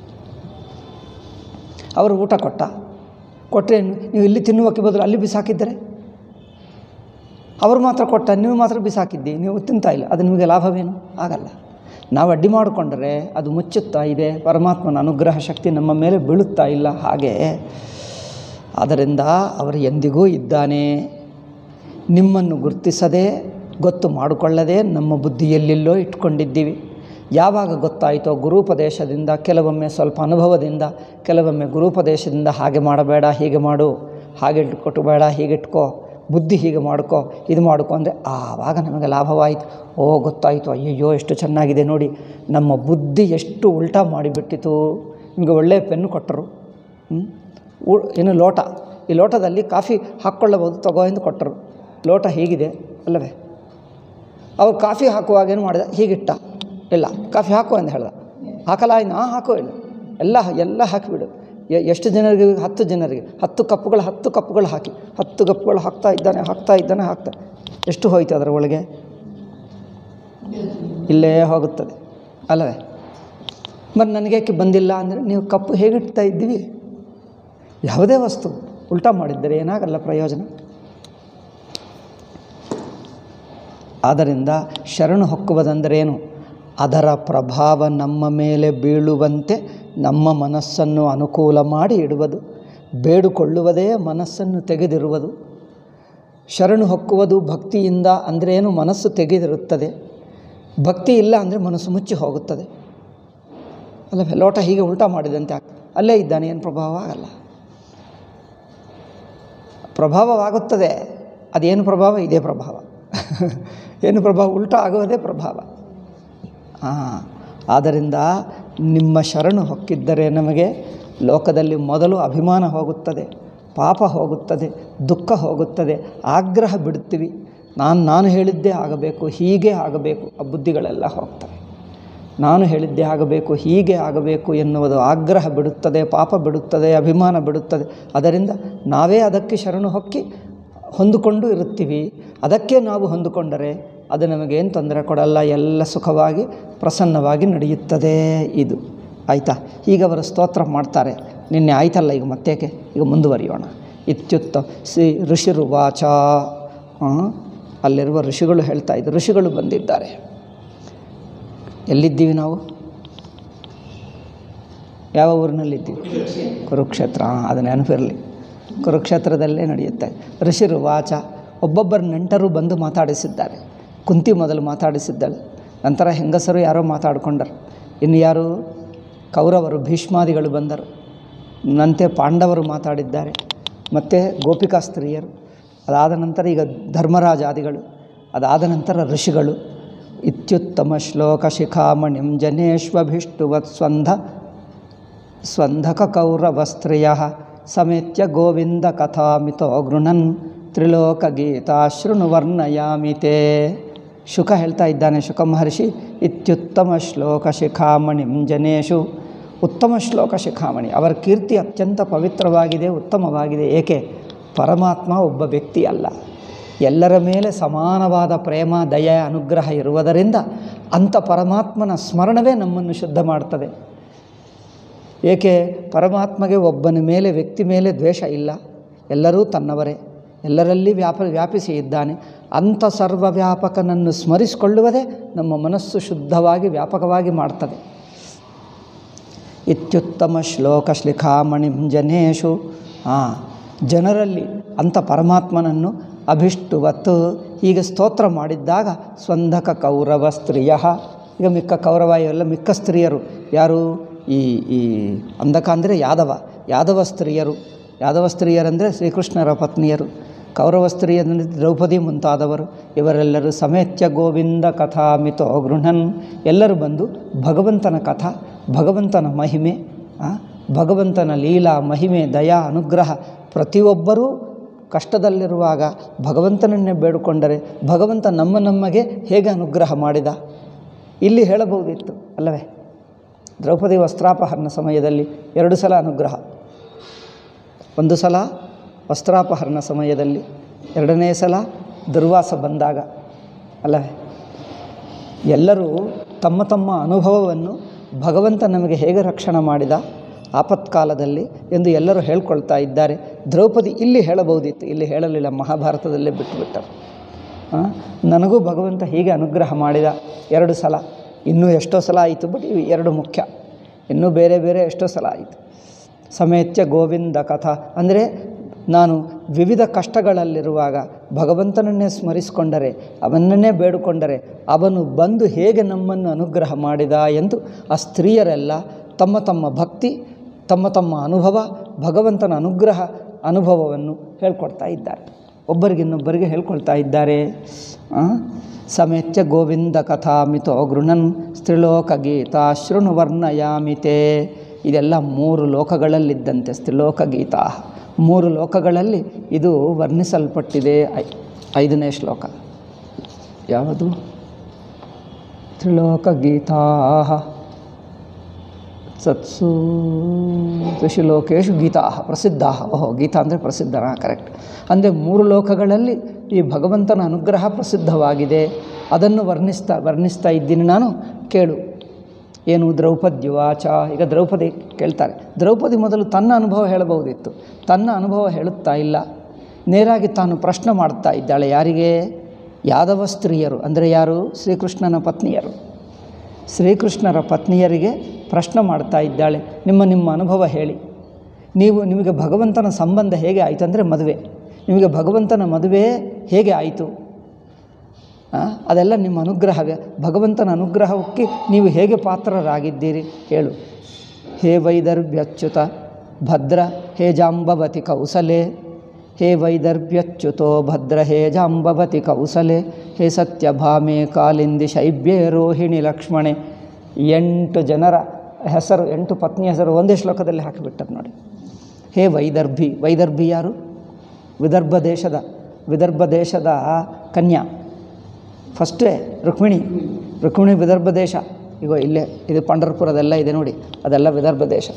ಅವರು ಊಟ ಕೊಟ್ಟ ಕೊಟ್ಟರೆ ನೀವು ಇಲ್ಲಿ ತಿನ್ನುವಕ್ಕೆ ಬದಲು ಅಲ್ಲಿ ಬಿಸಾಕಿದ್ದರೆ ಅವರು ಮಾತ್ರ ಕೊಟ್ಟ ನೀವು ಮಾತ್ರ ಬಿಸಾಕಿದ್ದಿ ನೀವು ತಿಂತಾ ಇಲ್ಲ ಅದು ನಿಮಗೆ ಲಾಭವೇನು ಆಗಲ್ಲ ನಾವು ಅಡ್ಡಿ ಮಾಡಿಕೊಂಡರೆ ಅದು ಮುಚ್ಚುತ್ತಾ ಇದೆ ಪರಮಾತ್ಮನ ಅನುಗ್ರಹ ಶಕ್ತಿ ನಮ್ಮ ಮೇಲೆ ಬೀಳುತ್ತಾ ಇಲ್ಲ ಹಾಗೆ ಆದ್ದರಿಂದ ಅವರು ಎಂದಿಗೂ ಇದ್ದಾನೆ ನಿಮ್ಮನ್ನು ಗುರುತಿಸದೆ ಗೊತ್ತು ಮಾಡಿಕೊಳ್ಳದೆ ನಮ್ಮ ಬುದ್ಧಿಯಲ್ಲೆಲ್ಲೋ ಇಟ್ಕೊಂಡಿದ್ದೀವಿ ಯಾವಾಗ ಗೊತ್ತಾಯಿತೋ ಗುರುಪದೇಶದಿಂದ ಕೆಲವೊಮ್ಮೆ ಸ್ವಲ್ಪ ಅನುಭವದಿಂದ ಕೆಲವೊಮ್ಮೆ ಗುರುಪದೇಶದಿಂದ ಹಾಗೆ ಮಾಡಬೇಡ ಹೀಗೆ ಮಾಡು ಹಾಗೆ ಇಟ್ಕೊಟ್ಟು ಬೇಡ ಹೀಗೆ ಇಟ್ಕೋ ಬುದ್ಧಿ ಹೀಗೆ ಮಾಡ್ಕೋ ಇದು ಮಾಡ್ಕೊ ಅಂದರೆ ಆವಾಗ ನಮಗೆ ಲಾಭವಾಯಿತು ಓ ಗೊತ್ತಾಯಿತು ಅಯ್ಯಯ್ಯೋ ಎಷ್ಟು ಚೆನ್ನಾಗಿದೆ ನೋಡಿ ನಮ್ಮ ಬುದ್ಧಿ ಎಷ್ಟು ಉಲ್ಟಾ ಮಾಡಿಬಿಟ್ಟಿತು ನಿಮಗೆ ಒಳ್ಳೆಯ ಪೆನ್ನು ಕೊಟ್ಟರು ಹ್ಮ್? ಉ- ಏನು ಲೋಟ ಈ ಲೋಟದಲ್ಲಿ ಕಾಫಿ ಹಾಕ್ಕೊಳ್ಳಬಹುದು ತಗೋ ಎಂದು ಕೊಟ್ಟರು ಲೋಟ ಹೀಗಿದೆ ಅಲ್ಲವೇ ಅವ್ರು ಕಾಫಿ ಹಾಕುವಾಗ ಏನು ಮಾಡಿದ ಹೀಗಿಟ್ಟ ಇಲ್ಲ ಕಾಫಿ ಹಾಕು ಅಂತ ಹೇಳ್ದ ಹಾಕಲ್ಲ ಇನ್ನು ಹಾಂ ಹಾಕೋ ಇಲ್ಲ ಎಲ್ಲ ಎಲ್ಲ ಹಾಕಿಬಿಡು ಎ- ಎಷ್ಟು ಜನರಿಗೆ ಹತ್ತು ಜನರಿಗೆ ಹತ್ತು ಕಪ್ಪುಗಳು ಹತ್ತು ಕಪ್ಪುಗಳು ಹಾಕಿ ಹತ್ತು ಕಪ್ಪುಗಳು ಹಾಕ್ತಾ ಇದ್ದಾನೆ ಹಾಕ್ತಾ ಇದ್ದಾನೆ ಹಾಕ್ತಾ ಎಷ್ಟು ಹೋಯ್ತು ಅದರ ಒಳಗೆ ಇಲ್ಲೇ ಹೋಗುತ್ತದೆ ಅಲ್ಲವೇ ಮತ್ತು ನನಗೇಕೆ ಬಂದಿಲ್ಲ ಅಂದರೆ ನೀವು ಕಪ್ಪು ಹೇಗಿಡ್ತಾ ಇದ್ದೀವಿ ಯಾವುದೇ ವಸ್ತು ಉಲ್ಟಾ ಮಾಡಿದ್ದರೆ ಏನಾಗಲ್ಲ ಪ್ರಯೋಜನ ಆದ್ದರಿಂದ ಶರಣು ಹೊಕ್ಕುವುದಂದರೇನು ಅದರ ಪ್ರಭಾವ ನಮ್ಮ ಮೇಲೆ ಬೀಳುವಂತೆ ನಮ್ಮ ಮನಸ್ಸನ್ನು ಅನುಕೂಲ ಮಾಡಿ ಇಡುವುದು ಬೇಡಿಕೊಳ್ಳುವುದೇ ಮನಸ್ಸನ್ನು ತೆಗೆದಿರುವುದು ಶರಣು ಹೊಕ್ಕುವುದು ಭಕ್ತಿಯಿಂದ ಅಂದ್ರೇನು ಮನಸ್ಸು ತೆಗೆದಿರುತ್ತದೆ ಭಕ್ತಿ ಇಲ್ಲ ಅಂದರೆ ಮನಸ್ಸು ಮುಚ್ಚಿ ಹೋಗುತ್ತದೆ ಅಲ್ಲವೇ ಲೋಟ ಹೀಗೆ ಉಲ್ಟಾ ಮಾಡಿದಂತೆ ಆಗ್ತದೆ ಅಲ್ಲೇ ಇದ್ದಾನೆ ಏನು ಪ್ರಭಾವ ಆಗಲ್ಲ ಪ್ರಭಾವವಾಗುತ್ತದೆ ಅದೇನು ಪ್ರಭಾವ ಇದೇ ಪ್ರಭಾವ ಏನು ಪ್ರಭಾವ ಉಲ್ಟಾ ಆಗುವುದೇ ಪ್ರಭಾವ ಹಾಂ ಆದ್ದರಿಂದ ನಿಮ್ಮ ಶರಣು ಹೊಕ್ಕಿದ್ದರೆ ನಮಗೆ ಲೋಕದಲ್ಲಿ ಮೊದಲು ಅಭಿಮಾನ ಹೋಗುತ್ತದೆ ಪಾಪ ಹೋಗುತ್ತದೆ ದುಃಖ ಹೋಗುತ್ತದೆ ಆಗ್ರಹ ಬಿಡುತ್ತೀವಿ ನಾನು ನಾನು ಹೇಳಿದ್ದೇ ಆಗಬೇಕು ಹೀಗೆ ಆಗಬೇಕು ಆ ಬುದ್ಧಿಗಳೆಲ್ಲ ಹೋಗ್ತವೆ ನಾನು ಹೇಳಿದ್ದೇ ಆಗಬೇಕು ಹೀಗೆ ಆಗಬೇಕು ಎನ್ನುವುದು ಆಗ್ರಹ ಬಿಡುತ್ತದೆ ಪಾಪ ಬಿಡುತ್ತದೆ ಅಭಿಮಾನ ಬಿಡುತ್ತದೆ ಅದರಿಂದ ನಾವೇ ಅದಕ್ಕೆ ಶರಣು ಹೊಕ್ಕಿ ಹೊಂದಿಕೊಂಡು ಇರುತ್ತೀವಿ ಅದಕ್ಕೆ ನಾವು ಹೊಂದಿಕೊಂಡರೆ ಅದು ನಮಗೇನು ತೊಂದರೆ ಕೊಡಲ್ಲ ಎಲ್ಲ ಸುಖವಾಗಿ ಪ್ರಸನ್ನವಾಗಿ ನಡೆಯುತ್ತದೆ ಇದು ಆಯಿತಾ ಈಗ ಅವರು ಸ್ತೋತ್ರ ಮಾಡ್ತಾರೆ ನಿನ್ನೆ ಆಯ್ತಲ್ಲ ಈಗ ಮತ್ತೇಕೆ ಈಗ ಮುಂದುವರಿಯೋಣ ಇತ್ಯುತ್ತ ಸಿ ಋಷಿರುವಾಚ ಆ, ಅಲ್ಲಿರುವ ಋಷಿಗಳು ಹೇಳ್ತಾ ಇದ್ರು ಋಷಿಗಳು ಬಂದಿದ್ದಾರೆ ಎಲ್ಲಿದ್ದೀವಿ ನಾವು ಯಾವ ಊರಿನಲ್ಲಿದ್ದೀವಿ ಕುರುಕ್ಷೇತ್ರ ಹಾಂ ಅದು ನೆನಪಿರಲಿ ಕುರುಕ್ಷೇತ್ರದಲ್ಲೇ ನಡೆಯುತ್ತೆ ಋಷಿರು ವಾಚ ಒಬ್ಬೊಬ್ಬರ ನೆಂಟರು ಬಂದು ಮಾತಾಡಿಸಿದ್ದಾರೆ ಕುಂತಿ ಮೊದಲು ಮಾತಾಡಿಸಿದ್ದಾಳೆ ನಂತರ ಹೆಂಗಸರು ಯಾರೋ ಮಾತಾಡ್ಕೊಂಡರು ಇನ್ನು ಯಾರು ಕೌರವರು ಭೀಷ್ಮಾದಿಗಳು ಬಂದರು ನಂತೆ ಪಾಂಡವರು ಮಾತಾಡಿದ್ದಾರೆ ಮತ್ತು ಗೋಪಿಕಾ ಸ್ತ್ರೀಯರು ಅದಾದ ನಂತರ ಈಗ ಧರ್ಮರಾಜಾದಿಗಳು ಅದಾದ ನಂತರ ಋಷಿಗಳು ಇತ್ಯುತ್ತಮ ಶ್ಲೋಕ ಶಿಖಾಮಣಿಂ ಜನೇಶ್ವಭಿಷ್ಟುವತ್ ಸ್ವಂಧ ಸ್ವಂಧಕ ಕೌರವಸ್ತ್ರಿಯ ಸಮೇತ್ಯ ಗೋವಿಂದ ಕಥಾಮಿತೋ ಗೃಣನ್ ತ್ರಿಲೋಕ ಗೀತಾ ಶೃಣು ವರ್ಣಯಾಮಿತೆ ಶುಕ ಹೇಳ್ತಾ ಇದ್ದಾನೆ ಶುಕ ಮಹರ್ಷಿ ಇತ್ಯುತ್ತಮ ಶ್ಲೋಕ ಶಿಖಾಮಣಿಂ ಜನೇಶು ಉತ್ತಮ ಶ್ಲೋಕ ಶಿಖಾಮಣಿ ಅವರ ಕೀರ್ತಿ ಅತ್ಯಂತ ಪವಿತ್ರವಾಗಿದೆ ಉತ್ತಮವಾಗಿದೆ ಏಕೆ ಪರಮಾತ್ಮ ಒಬ್ಬ ವ್ಯಕ್ತಿ ಅಲ್ಲ ಎಲ್ಲರ ಮೇಲೆ ಸಮಾನವಾದ ಪ್ರೇಮ ದಯ ಅನುಗ್ರಹ ಇರುವುದರಿಂದ ಅಂಥ ಪರಮಾತ್ಮನ ಸ್ಮರಣವೇ ನಮ್ಮನ್ನು ಶುದ್ಧ ಮಾಡ್ತದೆ ಏಕೆ ಪರಮಾತ್ಮಗೆ ಒಬ್ಬನ ಮೇಲೆ ವ್ಯಕ್ತಿ ಮೇಲೆ ದ್ವೇಷ ಇಲ್ಲ ಎಲ್ಲರೂ ತನ್ನವರೇ ಎಲ್ಲರಲ್ಲಿ ವ್ಯಾಪ ವ್ಯಾಪಿಸಿ ಇದ್ದಾನೆ ಅಂಥ ಸರ್ವವ್ಯಾಪಕನನ್ನು ಸ್ಮರಿಸಿಕೊಳ್ಳುವುದೇ ನಮ್ಮ ಮನಸ್ಸು ಶುದ್ಧವಾಗಿ ವ್ಯಾಪಕವಾಗಿ ಮಾಡ್ತದೆ ಇತ್ಯುತ್ತಮ ಶ್ಲೋಕ ಶ್ಲಿಖಾಮಣಿಂ ಜನೇಶು ಹಾಂ ಜನರಲ್ಲಿ ಅಂಥ ಪರಮಾತ್ಮನನ್ನು ಅಭಿಷ್ಟುವತ್ತು ಹೀಗೆ ಸ್ತೋತ್ರ ಮಾಡಿದ್ದಾಗ ಸ್ವಂಧಕ ಕೌರವ ಸ್ತ್ರೀಯ ಈಗ ಮಿಕ್ಕ ಕೌರವ ಇವೆಲ್ಲ ಮಿಕ್ಕ ಸ್ತ್ರೀಯರು ಯಾರು ಈ ಈ ಅಂಧಕ ಅಂದರೆ ಯಾದವ ಯಾದವ ಸ್ತ್ರೀಯರು ಯಾದವ ಸ್ತ್ರೀಯರಂದರೆ ಶ್ರೀಕೃಷ್ಣರ ಪತ್ನಿಯರು ಕೌರವ ಸ್ತ್ರೀಯರಂದರೆ ದ್ರೌಪದಿ ಮುಂತಾದವರು ಇವರೆಲ್ಲರೂ ಸಮೇತ್ಯ ಗೋವಿಂದ ಕಥಾಮಿತೋ ಗೃಹನ್ ಎಲ್ಲರೂ ಬಂದು ಭಗವಂತನ ಕಥಾ ಭಗವಂತನ ಮಹಿಮೆ ಆ, ಭಗವಂತನ ಲೀಲಾ ಮಹಿಮೆ ದಯಾ ಅನುಗ್ರಹ ಪ್ರತಿಯೊಬ್ಬರೂ ಕಷ್ಟದಲ್ಲಿರುವಾಗ ಭಗವಂತನನ್ನೇ ಬೇಡಿಕೊಂಡರೆ ಭಗವಂತ ನಮ್ಮ ನಮಗೆ ಹೇಗೆ ಅನುಗ್ರಹ ಮಾಡಿದ ಇಲ್ಲಿ ಹೇಳಬಹುದಿತ್ತು ಅಲ್ಲವೇ ದ್ರೌಪದಿ ವಸ್ತ್ರಾಪಹರಣ ಸಮಯದಲ್ಲಿ ಎರಡು ಸಲ ಅನುಗ್ರಹ ಒಂದು ಸಲ ವಸ್ತ್ರಾಪಹರಣ ಸಮಯದಲ್ಲಿ ಎರಡನೇ ಸಲ ದುರ್ವಾಸ ಬಂದಾಗ ಅಲ್ಲವೇ ಎಲ್ಲರೂ ತಮ್ಮ ತಮ್ಮ ಅನುಭವವನ್ನು ಭಗವಂತ ನಮಗೆ ಹೇಗೆ ರಕ್ಷಣೆ ಮಾಡಿದ ಆಪತ್ಕಾಲದಲ್ಲಿ ಎಂದು ಎಲ್ಲರೂ ಹೇಳ್ಕೊಳ್ತಾ ಇದ್ದಾರೆ ದ್ರೌಪದಿ ಇಲ್ಲಿ ಹೇಳಬಹುದಿತ್ತು ಇಲ್ಲಿ ಹೇಳಲಿಲ್ಲ ಮಹಾಭಾರತದಲ್ಲೇ ಬಿಟ್ಟುಬಿಟ್ಟರು ಆ, ನನಗೂ ಭಗವಂತ ಹೀಗೆ ಅನುಗ್ರಹ ಮಾಡಿದ ಎರಡು ಸಲ ಇನ್ನೂ ಎಷ್ಟೋ ಸಲ ಆಯಿತು ಬಟ್ ಇವು ಎರಡು ಮುಖ್ಯ ಇನ್ನೂ ಬೇರೆ ಬೇರೆ ಎಷ್ಟೋ ಸಲ ಆಯಿತು ಸಮೇತ್ಯ ಗೋವಿಂದ ಕಥಾ ಅಂದರೆ ನಾನು ವಿವಿಧ ಕಷ್ಟಗಳಲ್ಲಿರುವಾಗ ಭಗವಂತನನ್ನೇ ಸ್ಮರಿಸಿಕೊಂಡರೆ ಅವನನ್ನೇ ಬೇಡಿಕೊಂಡರೆ ಅವನು ಬಂದು ಹೇಗೆ ನಮ್ಮನ್ನು ಅನುಗ್ರಹ ಮಾಡಿದ ಎಂದು ಆ ಸ್ತ್ರೀಯರೆಲ್ಲ ತಮ್ಮ ತಮ್ಮ ಭಕ್ತಿ ತಮ್ಮ ತಮ್ಮ ಅನುಭವ ಭಗವಂತನ ಅನುಗ್ರಹ ಅನುಭವವನ್ನು ಹೇಳ್ಕೊಡ್ತಾ ಇದ್ದಾರೆ ಒಬ್ಬರಿಗಿನ್ನೊಬ್ಬರಿಗೆ ಹೇಳ್ಕೊಳ್ತಾ ಇದ್ದಾರೆ ಆ? ಸಮೇತ್ಯ ಗೋವಿಂದ ಕಥಾಮಿತೋ ಗೃಣನ್ ಸ್ತ್ರೀಲೋಕ ಗೀತಾ ಶೃಣು ವರ್ಣಯಾಮಿತೆ ಇದೆಲ್ಲ ಮೂರು ಲೋಕಗಳಲ್ಲಿದ್ದಂತೆ ಸ್ತ್ರೀಲೋಕ ಗೀತಾ ಮೂರು ಲೋಕಗಳಲ್ಲಿ ಇದು ವರ್ಣಿಸಲ್ಪಟ್ಟಿದೆ ಐ- ಐದನೇ ಶ್ಲೋಕ ಯಾವುದು ತ್ರಿಲೋಕ ಗೀತಾ ಸತ್ಸು ಋಷಿಲೋಕೇಶು ಗೀತಾ ಪ್ರಸಿದ್ಧಾ ಓಹೋ ಗೀತಾ ಅಂದರೆ ಪ್ರಸಿದ್ಧ ಕರೆಕ್ಟ್ ಅಂದರೆ ಮೂರು ಲೋಕಗಳಲ್ಲಿ ಈ ಭಗವಂತನ ಅನುಗ್ರಹ ಪ್ರಸಿದ್ಧವಾಗಿದೆ ಅದನ್ನು ವರ್ಣಿಸ್ತಾ ವರ್ಣಿಸ್ತಾ ಇದ್ದೀನಿ ನಾನು ಕೇಳು ಏನು ದ್ರೌಪದ್ಯುವಾಚ ಈಗ ದ್ರೌಪದಿ ಕೇಳ್ತಾರೆ ದ್ರೌಪದಿ ಮೊದಲು ತನ್ನ ಅನುಭವ ಹೇಳಬಹುದಿತ್ತು ತನ್ನ ಅನುಭವ ಹೇಳುತ್ತಾ ಇಲ್ಲ ನೇರಾಗಿ ತಾನು ಪ್ರಶ್ನೆ ಮಾಡ್ತಾ ಇದ್ದಾಳೆ ಯಾರಿಗೆ ಯಾದವ ಸ್ತ್ರೀಯರು ಅಂದರೆ ಯಾರು ಶ್ರೀಕೃಷ್ಣನ ಪತ್ನಿಯರು ಶ್ರೀಕೃಷ್ಣರ ಪತ್ನಿಯರಿಗೆ ಪ್ರಶ್ನೆ ಮಾಡ್ತಾ ಇದ್ದಾಳೆ ನಿಮ್ಮ ನಿಮ್ಮ ಅನುಭವ ಹೇಳಿ ನೀವು ನಿಮಗೆ ಭಗವಂತನ ಸಂಬಂಧ ಹೇಗೆ ಆಯಿತು ಅಂದರೆ ಮದುವೆ ನಿಮಗೆ ಭಗವಂತನ ಮದುವೆ ಹೇಗೆ ಆಯಿತು ಆ, ಅದೆಲ್ಲ ನಿಮ್ಮ ಅನುಗ್ರಹವೇ ಭಗವಂತನ ಅನುಗ್ರಹಕ್ಕೆ ನೀವು ಹೇಗೆ ಪಾತ್ರರಾಗಿದ್ದೀರಿ ಹೇಳು ಹೇ ವೈದರ್ಭ್ಯಚ್ಯುತ ಭದ್ರ ಹೇ ಜಾಂಬವತಿ ಕೌಸಲೆ ಹೇ ವೈದರ್ಭ್ಯಚ್ಯುತೋ ಭದ್ರ ಹೇ ಜಾಂಬವತಿ ಕೌಸಲೆ ಹೇ ಸತ್ಯಭಾಮೆ ಕಾಲಿಂದಿ ಶೈಬ್ಯೆ ರೋಹಿಣಿ ಲಕ್ಷ್ಮಣೆ ಎಂಟು ಜನರ ಹೆಸರು ಎಂಟು ಪತ್ನಿ ಹೆಸರು ಒಂದೇ ಶ್ಲೋಕದಲ್ಲಿ ಹಾಕಿಬಿಟ್ಟರು ನೋಡಿ ಹೇ ವೈದರ್ಭಿ ವೈದರ್ಭಿ ಯಾರು ವಿದರ್ಭ ದೇಶದ ವಿದರ್ಭ ದೇಶದ ಕನ್ಯಾ ಫಸ್ಟೇ ರುಕ್ಮಿಣಿ ರುಕ್ಮಿಣಿ ವಿದರ್ಭ ದೇಶ ಈಗ ಇಲ್ಲೇ ಇದು ಪಂಡರಪುರದೆಲ್ಲ ಇದೆ ನೋಡಿ ಅದೆಲ್ಲ ವಿದರ್ಭ ದೇಶ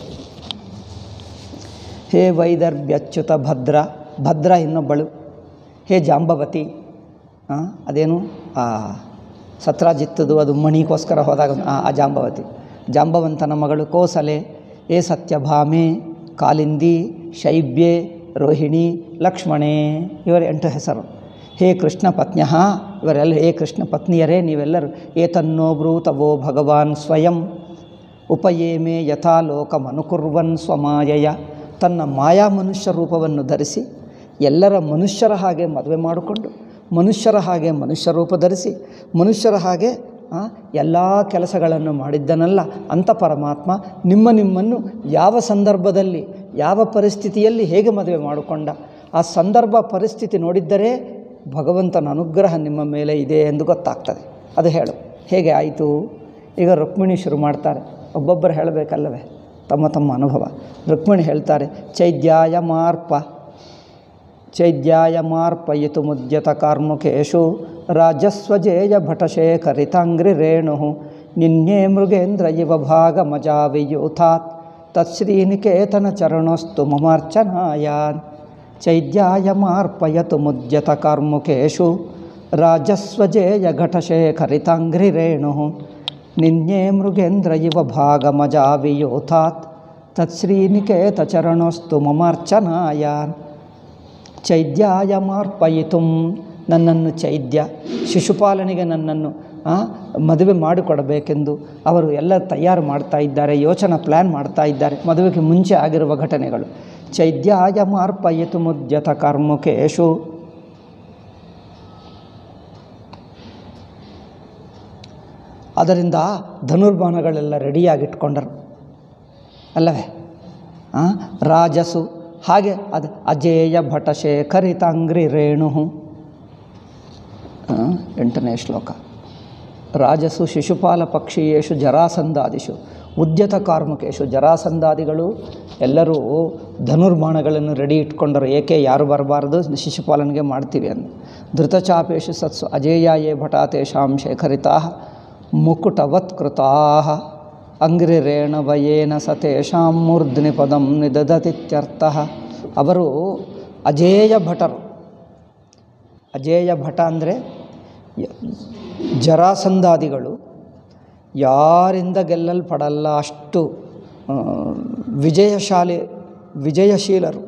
ಹೇ ವೈದರ್ಭ್ಯಚ್ಯುತ ಭದ್ರ ಭದ್ರ ಇನ್ನೊಬ್ಬಳು ಹೇ ಜಾಂಬವತಿ ಆ, ಅದೇನು ಆ ಸತ್ರಾಜಿತ್ತದು ಅದು ಮಣಿಗೋಸ್ಕರ ಹೋದಾಗ ಆ, ಆ ಜಾಂಬವತಿ ಜಾಂಬವಂತನ ಮಗಳು ಕೋಸಲೆ ಏ ಸತ್ಯಭಾಮೆ ಕಾಲಿಂದಿ ಶೈಬ್ಯೆ ರೋಹಿಣಿ ಲಕ್ಷ್ಮಣೇ ಇವರ ಎಂಟು ಹೆಸರು ಹೇ ಕೃಷ್ಣ ಪತ್ನ್ಯ ಇವರೆಲ್ಲ ಹೇ ಕೃಷ್ಣ ಪತ್ನಿಯರೇ ನೀವೆಲ್ಲರೂ ಏತನ್ನೋ ಬ್ರೂತವೋ ಭಗವಾನ್ ಸ್ವಯಂ ಉಪಯೇಮೆ ಯಥಾ ಲೋಕಮನುಕುರ್ವನ್ ಸ್ವಮಾಯಯ ತನ್ನ ಮಾಯಾ ಮನುಷ್ಯ ರೂಪವನ್ನು ಧರಿಸಿ ಎಲ್ಲರ ಮನುಷ್ಯರ ಹಾಗೆ ಮದುವೆ ಮಾಡಿಕೊಂಡು ಮನುಷ್ಯರ ಹಾಗೆ ಮನುಷ್ಯ ರೂಪ ಧರಿಸಿ ಮನುಷ್ಯರ ಹಾಗೆ ಎಲ್ಲ ಕೆಲಸಗಳನ್ನು ಮಾಡಿದ್ದನಲ್ಲ ಅಂಥ ಪರಮಾತ್ಮ ನಿಮ್ಮ ನಿಮ್ಮನ್ನು ಯಾವ ಸಂದರ್ಭದಲ್ಲಿ ಯಾವ ಪರಿಸ್ಥಿತಿಯಲ್ಲಿ ಹೇಗೆ ಮದುವೆ ಮಾಡಿಕೊಂಡ ಆ ಸಂದರ್ಭ ಪರಿಸ್ಥಿತಿ ನೋಡಿದ್ದರೆ ಭಗವಂತನ ಅನುಗ್ರಹ ನಿಮ್ಮ ಮೇಲೆ ಇದೆ ಎಂದು ಗೊತ್ತಾಗ್ತದೆ ಅದು ಹೇಳು ಹೇಗೆ ಆಯಿತು ಈಗ ರುಕ್ಮಿಣಿ ಶುರು ಮಾಡ್ತಾರೆ ಒಬ್ಬೊಬ್ಬರು ಹೇಳಬೇಕಲ್ಲವೇ ತಮ್ಮ ತಮ್ಮ ಅನುಭವ ರುಕ್ಮಿಣಿ ಹೇಳ್ತಾರೆ ಚೈದ್ಯಾಯ ಮಾರ್ಪ ಚೈದ್ಯಾಯ ಮಾರ್ಪಯಿತು ಮುದ್ಯತ ಕಾರ್ಮುಕೇಶು ರಾಜಸ್ವಜೇಯ ಭಟಶೇಖರಿತಾಂಗ್ರಿ ರೇಣು ನಿನ್ನೆ ಮೃಗೇಂದ್ರ ಇವ ಭಾಗ ಮಜಾವಿಯೂಥಾತ್ ತತ್ಶ್ರೀನಿಕೇತನ ಚರಣೋಸ್ತು ಮಮಾರ್ಚನಾಯಾನ್ ಚೈದ್ಯಾಯ ಮಾರ್ಪಯತು ಮುದ್ಯತ ಕಾರ್ಮುಕೇಶು ರಾಜಸ್ವಜೇಯ ಘಟಶೇಖರಿತಾಂಗ್ರಿ ರೇಣು ನಿನ್ನೆ ಮೃಗೇಂದ್ರ ಇವ ಭಾಗ ಮಜಾವಿಯೂಥಾತ್ ತತ್ಶ್ರೀನಿಕೇತ ಚರಣೋಸ್ತು ಮಮಾರ್ಚನಾಯಾನ್ ಚೈದ್ಯಾಯ ಮಾರ್ಪಯಿತು ನನ್ನನ್ನು ಚೈದ್ಯ ಶಿಶುಪಾಲನೆಗೆ ನನ್ನನ್ನು ಮದುವೆ ಮಾಡಿಕೊಡಬೇಕೆಂದು ಅವರು ಎಲ್ಲ ತಯಾರು ಮಾಡ್ತಾ ಇದ್ದಾರೆ ಯೋಚನಾ ಪ್ಲ್ಯಾನ್ ಮಾಡ್ತಾ ಇದ್ದಾರೆ ಮದುವೆಗೆ ಮುಂಚೆ ಆಗಿರುವ ಘಟನೆಗಳು ಚೈದ್ಯಾಯ ಮಾರ್ಪಯಿತು ಮುದ್ಯತ ಕರ್ಮುಕೇಶು ಅದರಿಂದ ಧನುರ್ಬಾಣಗಳೆಲ್ಲ ರೆಡಿಯಾಗಿಟ್ಕೊಂಡರು ಅಲ್ಲವೇ ರಾಜಸು ಹಾಗೆ ಅದು ಅಜೇಯ ಭಟಶೇಖರಿತಾಂಗ್ರಿ ರೇಣು ಎಂಟನೇ ಶ್ಲೋಕ ರಾಜಸು ಶಿಶುಪಾಲ ಪಕ್ಷಿಯೇಶು ಜರಾಸಂಧಾದಿಷು ಉದ್ಯತ ಕಾರ್ಮುಕೇಶು ಜರಾಸಂಧಾದಿಗಳು ಎಲ್ಲರೂ ಧನುರ್ಬಾಣಗಳನ್ನು ರೆಡಿ ಇಟ್ಕೊಂಡರು ಏಕೆ ಯಾರು ಬರಬಾರ್ದು ಶಿಶುಪಾಲನಿಗೆ ಮಾಡ್ತೀವಿ ಅಂತ ಧೃತಚಾಪೇಶು ಸತ್ಸು ಅಜೇಯಾಯೇ ಭಟಾ ತೇಷಾಂ ಶೇಖರಿತಾ ಮುಕುಟವತ್ ಕೃತಾ ಅಂಗ್ರಿರೇಣವಯೇನ ಸತೇಷಾಂ ಮೂರ್ಧ್ನಿ ಪದಂ ನಿದದತಿತ್ಯರ್ಥ ಅವರು ಅಜೇಯ ಭಟರು ಅಜೇಯ ಭಟ ಅಂದರೆ ಜರಾಸಂಧಾದಿಗಳು ಯಾರಿಂದ ಗೆಲ್ಲಲ್ಪಡಲ್ಲ ಅಷ್ಟು ವಿಜಯಶಾಲಿ ವಿಜಯಶೀಲರು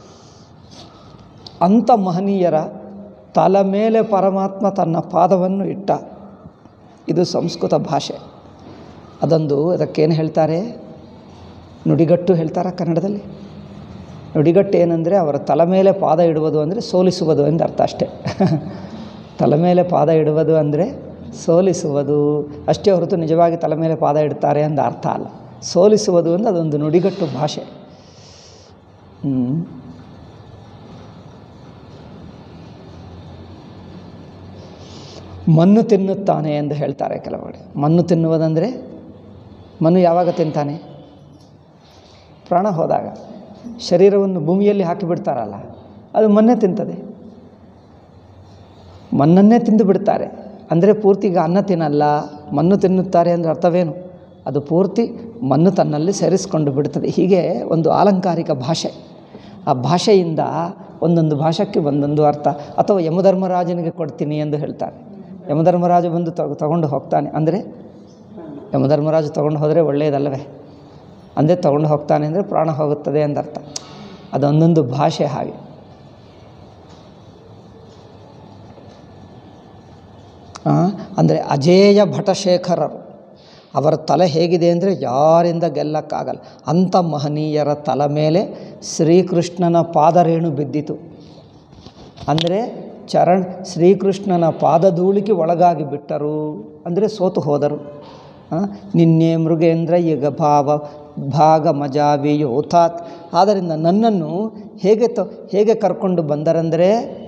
ಅಂಥ ಮಹನೀಯರ ತಲೆ ಮೇಲೆ ಪರಮಾತ್ಮ ತನ್ನ ಪಾದವನ್ನು ಇಟ್ಟ ಇದು ಸಂಸ್ಕೃತ ಭಾಷೆ ಅದೊಂದು ಅದಕ್ಕೇನು ಹೇಳ್ತಾರೆ ನುಡಿಗಟ್ಟು ಹೇಳ್ತಾರ ಕನ್ನಡದಲ್ಲಿ ನುಡಿಗಟ್ಟು ಏನಂದರೆ ಅವರ ತಲೆ ಮೇಲೆ ಪಾದ ಇಡುವುದು ಅಂದರೆ ಸೋಲಿಸುವುದು ಎಂದು ಅರ್ಥ ಅಷ್ಟೇ ತಲೆ ಮೇಲೆ ಪಾದ ಇಡುವುದು ಅಂದರೆ ಸೋಲಿಸುವುದು ಅಷ್ಟೇ ಹೊರತು ನಿಜವಾಗಿ ತಲೆ ಮೇಲೆ ಪಾದ ಇಡ್ತಾರೆ ಅಂತ ಅರ್ಥ ಅಲ್ಲ ಸೋಲಿಸುವುದು ಅಂದರೆ ಅದೊಂದು ನುಡಿಗಟ್ಟು ಭಾಷೆ ಮಣ್ಣು ತಿನ್ನುತ್ತಾನೆ ಎಂದು ಹೇಳ್ತಾರೆ ಕೆಲವೆಡೆ ಮಣ್ಣು ತಿನ್ನುವುದಂದರೆ ಮಣ್ಣು ಯಾವಾಗ ತಿಂತಾನೆ ಪ್ರಾಣ ಹೋದಾಗ ಶರೀರವನ್ನು ಭೂಮಿಯಲ್ಲಿ ಹಾಕಿಬಿಡ್ತಾರಲ್ಲ ಅದು ಮಣ್ಣೇ ತಿಂತದೆ ಮಣ್ಣನ್ನೇ ತಿಂದು ಬಿಡ್ತಾರೆ ಅಂದರೆ ಪೂರ್ತಿ ಈಗ ಅನ್ನ ತಿನ್ನಲ್ಲ ಮಣ್ಣು ತಿನ್ನುತ್ತಾರೆ ಅಂದರೆ ಅರ್ಥವೇನು ಅದು ಪೂರ್ತಿ ಮಣ್ಣು ತನ್ನಲ್ಲಿ ಸೇರಿಸ್ಕೊಂಡು ಬಿಡ್ತದೆ ಹೀಗೆ ಒಂದು ಆಲಂಕಾರಿಕ ಭಾಷೆ ಆ ಭಾಷೆಯಿಂದ ಒಂದೊಂದು ಭಾಷೆಗೆ ಒಂದೊಂದು ಅರ್ಥ ಅಥವಾ ಯಮಧರ್ಮರಾಜನಿಗೆ ಕೊಡ್ತೀನಿ ಎಂದು ಹೇಳ್ತಾರೆ ಯಮಧರ್ಮರಾಜ ಬಂದು ತಗೊ ತಗೊಂಡು ಹೋಗ್ತಾನೆ ಅಂದರೆ ಯಮಧರ್ಮರಾಜು ತೊಗೊಂಡು ಹೋದರೆ ಒಳ್ಳೆಯದಲ್ಲವೇ ಅಂದರೆ ತೊಗೊಂಡು ಹೋಗ್ತಾನೆ ಅಂದರೆ ಪ್ರಾಣ ಹೋಗುತ್ತದೆ ಎಂದರ್ಥ ಅದೊಂದೊಂದು ಭಾಷೆ ಹಾಗೆ ಅಂದರೆ ಅಜೇಯ ಭಟಶೇಖರರು ಅವರ ತಲೆ ಹೇಗಿದೆ ಅಂದರೆ ಯಾರಿಂದ ಗೆಲ್ಲಕ್ಕಾಗಲ್ಲ ಅಂಥ ಮಹನೀಯರ ತಲೆ ಮೇಲೆ ಶ್ರೀಕೃಷ್ಣನ ಪಾದರೇಣು ಬಿದ್ದಿತು ಅಂದರೆ ಚರಣ ಶ್ರೀಕೃಷ್ಣನ ಪಾದಧೂಳಿಗೆ ಒಳಗಾಗಿ ಬಿಟ್ಟರು ಅಂದರೆ ಸೋತು ಹೋದರು ನಿನ್ನೆ ಮೃಗೇಂದ್ರ ಈಗ ಭಾವ ಭಾಗ ಮಜಾವಿಯೋಥಾತ್ ಆದ್ದರಿಂದ ನನ್ನನ್ನು ಹೇಗೆ ತ ಹೇಗೆ ಕರ್ಕೊಂಡು ಬಂದರೆಂದರೆ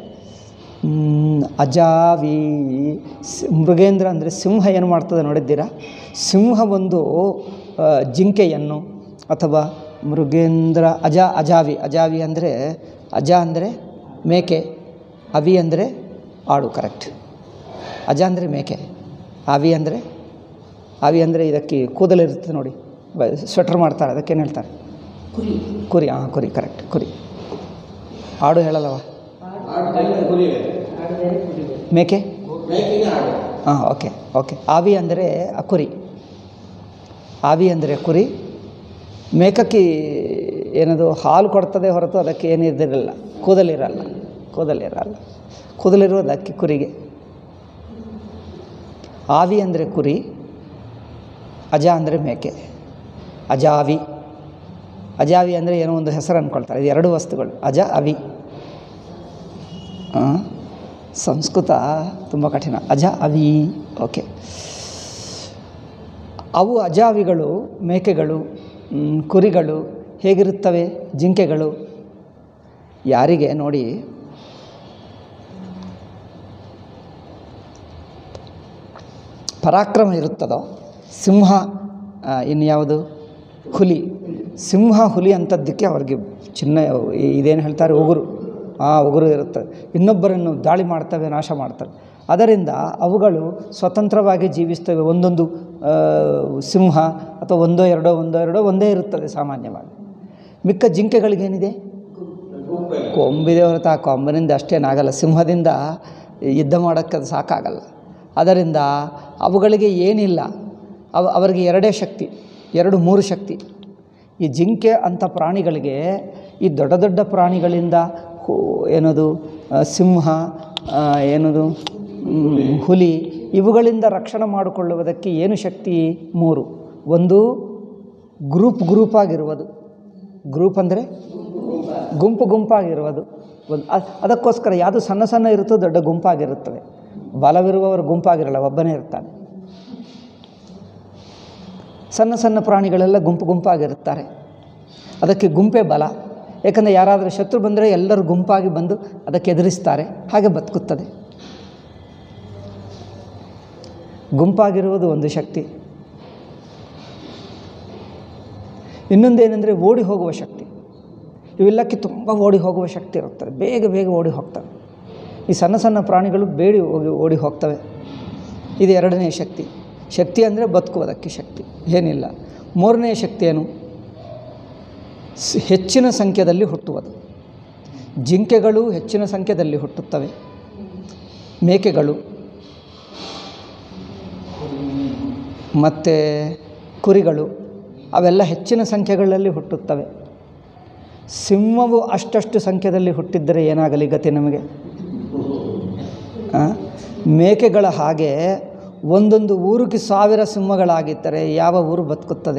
ಅಜಾವಿ ಮೃಗೇಂದ್ರ ಅಂದರೆ ಸಿಂಹ ಏನು ಮಾಡ್ತದೆ ನೋಡಿದ್ದೀರಾ ಸಿಂಹ ಒಂದು ಜಿಂಕೆಯನ್ನು ಅಥವಾ ಮೃಗೇಂದ್ರ ಅಜ ಅಜಾವಿ ಅಜಾವಿ ಅಂದರೆ ಅಜ ಅಂದರೆ ಮೇಕೆ ಅವಿ ಅಂದರೆ ಆಡು ಕರೆಕ್ಟ್ ಅಜ ಅಂದರೆ ಮೇಕೆ ಅವಿ ಅಂದರೆ ಅವಿ ಅಂದರೆ ಇದಕ್ಕೆ ಕೂದಲಿರುತ್ತೆ ನೋಡಿ ಬ ಸ್ವೆಟ್ರ್ ಮಾಡ್ತಾರೆ ಅದಕ್ಕೇನು ಹೇಳ್ತಾರೆ ಕುರಿ ಕುರಿ ಹಾಂ ಕುರಿ ಕರೆಕ್ಟ್ ಕುರಿ ಆಡು ಹೇಳಲ್ಲವ ಕುರಿ ಮೇಕೆ ಮೇಕಿಗೆ ಆಡು ಹಾಂ ಓಕೆ ಓಕೆ ಆವಿ ಅಂದರೆ ಆ ಕುರಿ ಆವಿ ಅಂದರೆ ಕುರಿ ಮೇಕಕ್ಕಿ ಏನದು ಹಾಲು ಕೊಡ್ತದೆ ಹೊರತು ಅದಕ್ಕೆ ಏನು ಇದಿರಲ್ಲ ಕೂದಲಿರಲ್ಲ ಕೂದಲಿರಲ್ಲ ಕೂದಲಿರೋದು ಅಕ್ಕಿ ಕುರಿಗೆ ಆವಿ ಅಂದರೆ ಕುರಿ ಅಜ ಅಂದರೆ ಮೇಕೆ ಅಜಾವಿ ಅಜಾವಿ ಅಂದರೆ ಏನೋ ಒಂದು ಹೆಸರು ಅಂದ್ಕೊಳ್ತಾರೆ ಇದು ಎರಡು ವಸ್ತುಗಳು ಅಜ ಅವಿ ಆ, ಸಂಸ್ಕೃತ ತುಂಬ ಕಠಿಣ ಅಜ ಅವಿ ಓಕೆ ಅವು ಅಜಾವಿಗಳು ಮೇಕೆಗಳು ಮ್, ಕುರಿಗಳು ಹೇಗಿರುತ್ತವೆ ಜಿಂಕೆಗಳು ಯಾರಿಗೆ ನೋಡಿ ಪರಾಕ್ರಮ ಇರುತ್ತದೋ ಸಿಂಹ ಆ, ಇನ್ಯಾವುದು ಹುಲಿ ಸಿಂಹ ಹುಲಿ ಅಂಥದ್ದಕ್ಕೆ ಅವ್ರಿಗೆ ಚಿನ್ನ ಈ- ಇದೇನು ಹೇಳ್ತಾರೆ ಉಗುರು ಆ ಉಗುರು ಇರುತ್ತೆ ಇನ್ನೊಬ್ಬರನ್ನು ದಾಳಿ ಮಾಡ್ತವೆ ನಾಶ ಮಾಡ್ತವೆ ಅದರಿಂದ ಅವುಗಳು ಸ್ವತಂತ್ರವಾಗಿ ಜೀವಿಸ್ತವೆ ಒಂದೊಂದು ಆ, ಸಿಂಹ ಅಥವಾ ಒಂದೋ ಎರಡೋ ಒಂದೋ ಎರಡೋ ಒಂದೇ ಇರುತ್ತದೆ ಸಾಮಾನ್ಯವಾಗಿ ಮಿಕ್ಕ ಜಿಂಕೆಗಳಿಗೇನಿದೆ ಕೊಂಬಿದೆ ಹೊರತು ಆ ಕೊಂಬಿನಿಂದ ಅಷ್ಟೇನಾಗಲ್ಲ ಸಿಂಹದಿಂದ ಯುದ್ಧ ಮಾಡೋಕ್ಕೆ ಅದು ಸಾಕಾಗಲ್ಲ ಅದರಿಂದ ಅವುಗಳಿಗೆ ಏನಿಲ್ಲ ಅವ ಅವರಿಗೆ ಎರಡೇ ಶಕ್ತಿ ಎರಡು ಮೂರು ಶಕ್ತಿ ಈ ಜಿಂಕೆ ಅಂಥ ಪ್ರಾಣಿಗಳಿಗೆ ಈ ದೊಡ್ಡ ದೊಡ್ಡ ಪ್ರಾಣಿಗಳಿಂದ ಹು- ಏನದು ಆ, ಸಿಂಹ ಆ, ಏನದು ಮ್, ಹುಲಿ ಇವುಗಳಿಂದ ರಕ್ಷಣೆ ಮಾಡಿಕೊಳ್ಳುವುದಕ್ಕೆ ಏನು ಶಕ್ತಿ ಮೂರು ಒಂದು ಗ್ರೂಪ್ ಗ್ರೂಪ್ ಆಗಿರುವುದು ಗ್ರೂಪ್ ಅಂದರೆ ಗುಂಪು ಗುಂಪಾಗಿರುವುದು ಒಂದು ಅ- ಅದಕ್ಕೋಸ್ಕರ ಯಾವುದು ಸಣ್ಣ ಸಣ್ಣ ಇರುತ್ತೋ ದೊಡ್ಡ ಗುಂಪಾಗಿರುತ್ತದೆ ಬಲವಿರುವವರು ಗುಂಪಾಗಿರಲ್ಲ ಒಬ್ಬನೇ ಇರ್ತಾನೆ ಸಣ್ಣ ಸಣ್ಣ ಪ್ರಾಣಿಗಳೆಲ್ಲ ಗುಂಪು ಗುಂಪಾಗಿರುತ್ತಾರೆ ಅದಕ್ಕೆ ಗುಂಪೇ ಬಲ ಏಕೆಂದರೆ ಯಾರಾದರೂ ಶತ್ರು ಬಂದರೆ ಎಲ್ಲರೂ ಗುಂಪಾಗಿ ಬಂದು ಅದಕ್ಕೆ ಎದುರಿಸ್ತಾರೆ ಹಾಗೆ ಬದುಕುತ್ತದೆ ಗುಂಪಾಗಿರುವುದು ಒಂದು ಶಕ್ತಿ ಇನ್ನೊಂದೇನೆಂದರೆ ಓಡಿ ಹೋಗುವ ಶಕ್ತಿ ಇವೆಲ್ಲಕ್ಕೆ ತುಂಬ ಓಡಿ ಹೋಗುವ ಶಕ್ತಿ ಇರುತ್ತದೆ ಬೇಗ ಬೇಗ ಓಡಿ ಹೋಗ್ತವೆ ಈ ಸಣ್ಣ ಸಣ್ಣ ಪ್ರಾಣಿಗಳು ಬೇಡಿ ಹೋಗಿ ಓಡಿ ಹೋಗ್ತವೆ ಇದು ಎರಡನೇ ಶಕ್ತಿ ಶಕ್ತಿ ಅಂದರೆ ಬದುಕುವುದಕ್ಕೆ ಶಕ್ತಿ ಏನಿಲ್ಲ ಮೂರನೇ ಶಕ್ತಿ ಏನು ಸ್- ಹೆಚ್ಚಿನ ಸಂಖ್ಯೆಯಲ್ಲಿ ಹುಟ್ಟುವುದು ಜಿಂಕೆಗಳು ಹೆಚ್ಚಿನ ಸಂಖ್ಯೆಯಲ್ಲಿ ಹುಟ್ಟುತ್ತವೆ ಮೇಕೆಗಳು ಮತ್ತು ಕುರಿಗಳು ಅವೆಲ್ಲ ಹೆಚ್ಚಿನ ಸಂಖ್ಯೆಗಳಲ್ಲಿ ಹುಟ್ಟುತ್ತವೆ ಸಿಂಹವು ಅಷ್ಟಷ್ಟು ಸಂಖ್ಯೆಯಲ್ಲಿ ಹುಟ್ಟಿದ್ದರೆ ಏನಾಗಲಿ ಗತಿ ನಮಗೆ ಆ? ಮೇಕೆಗಳ ಹಾಗೆ ಒಂದೊಂದು ಊರಿಗೆ ಸಾವಿರ ಸಿಂಹಗಳಾಗಿದ್ದರೆ ಯಾವ ಊರು ಬದುಕುತ್ತದೆ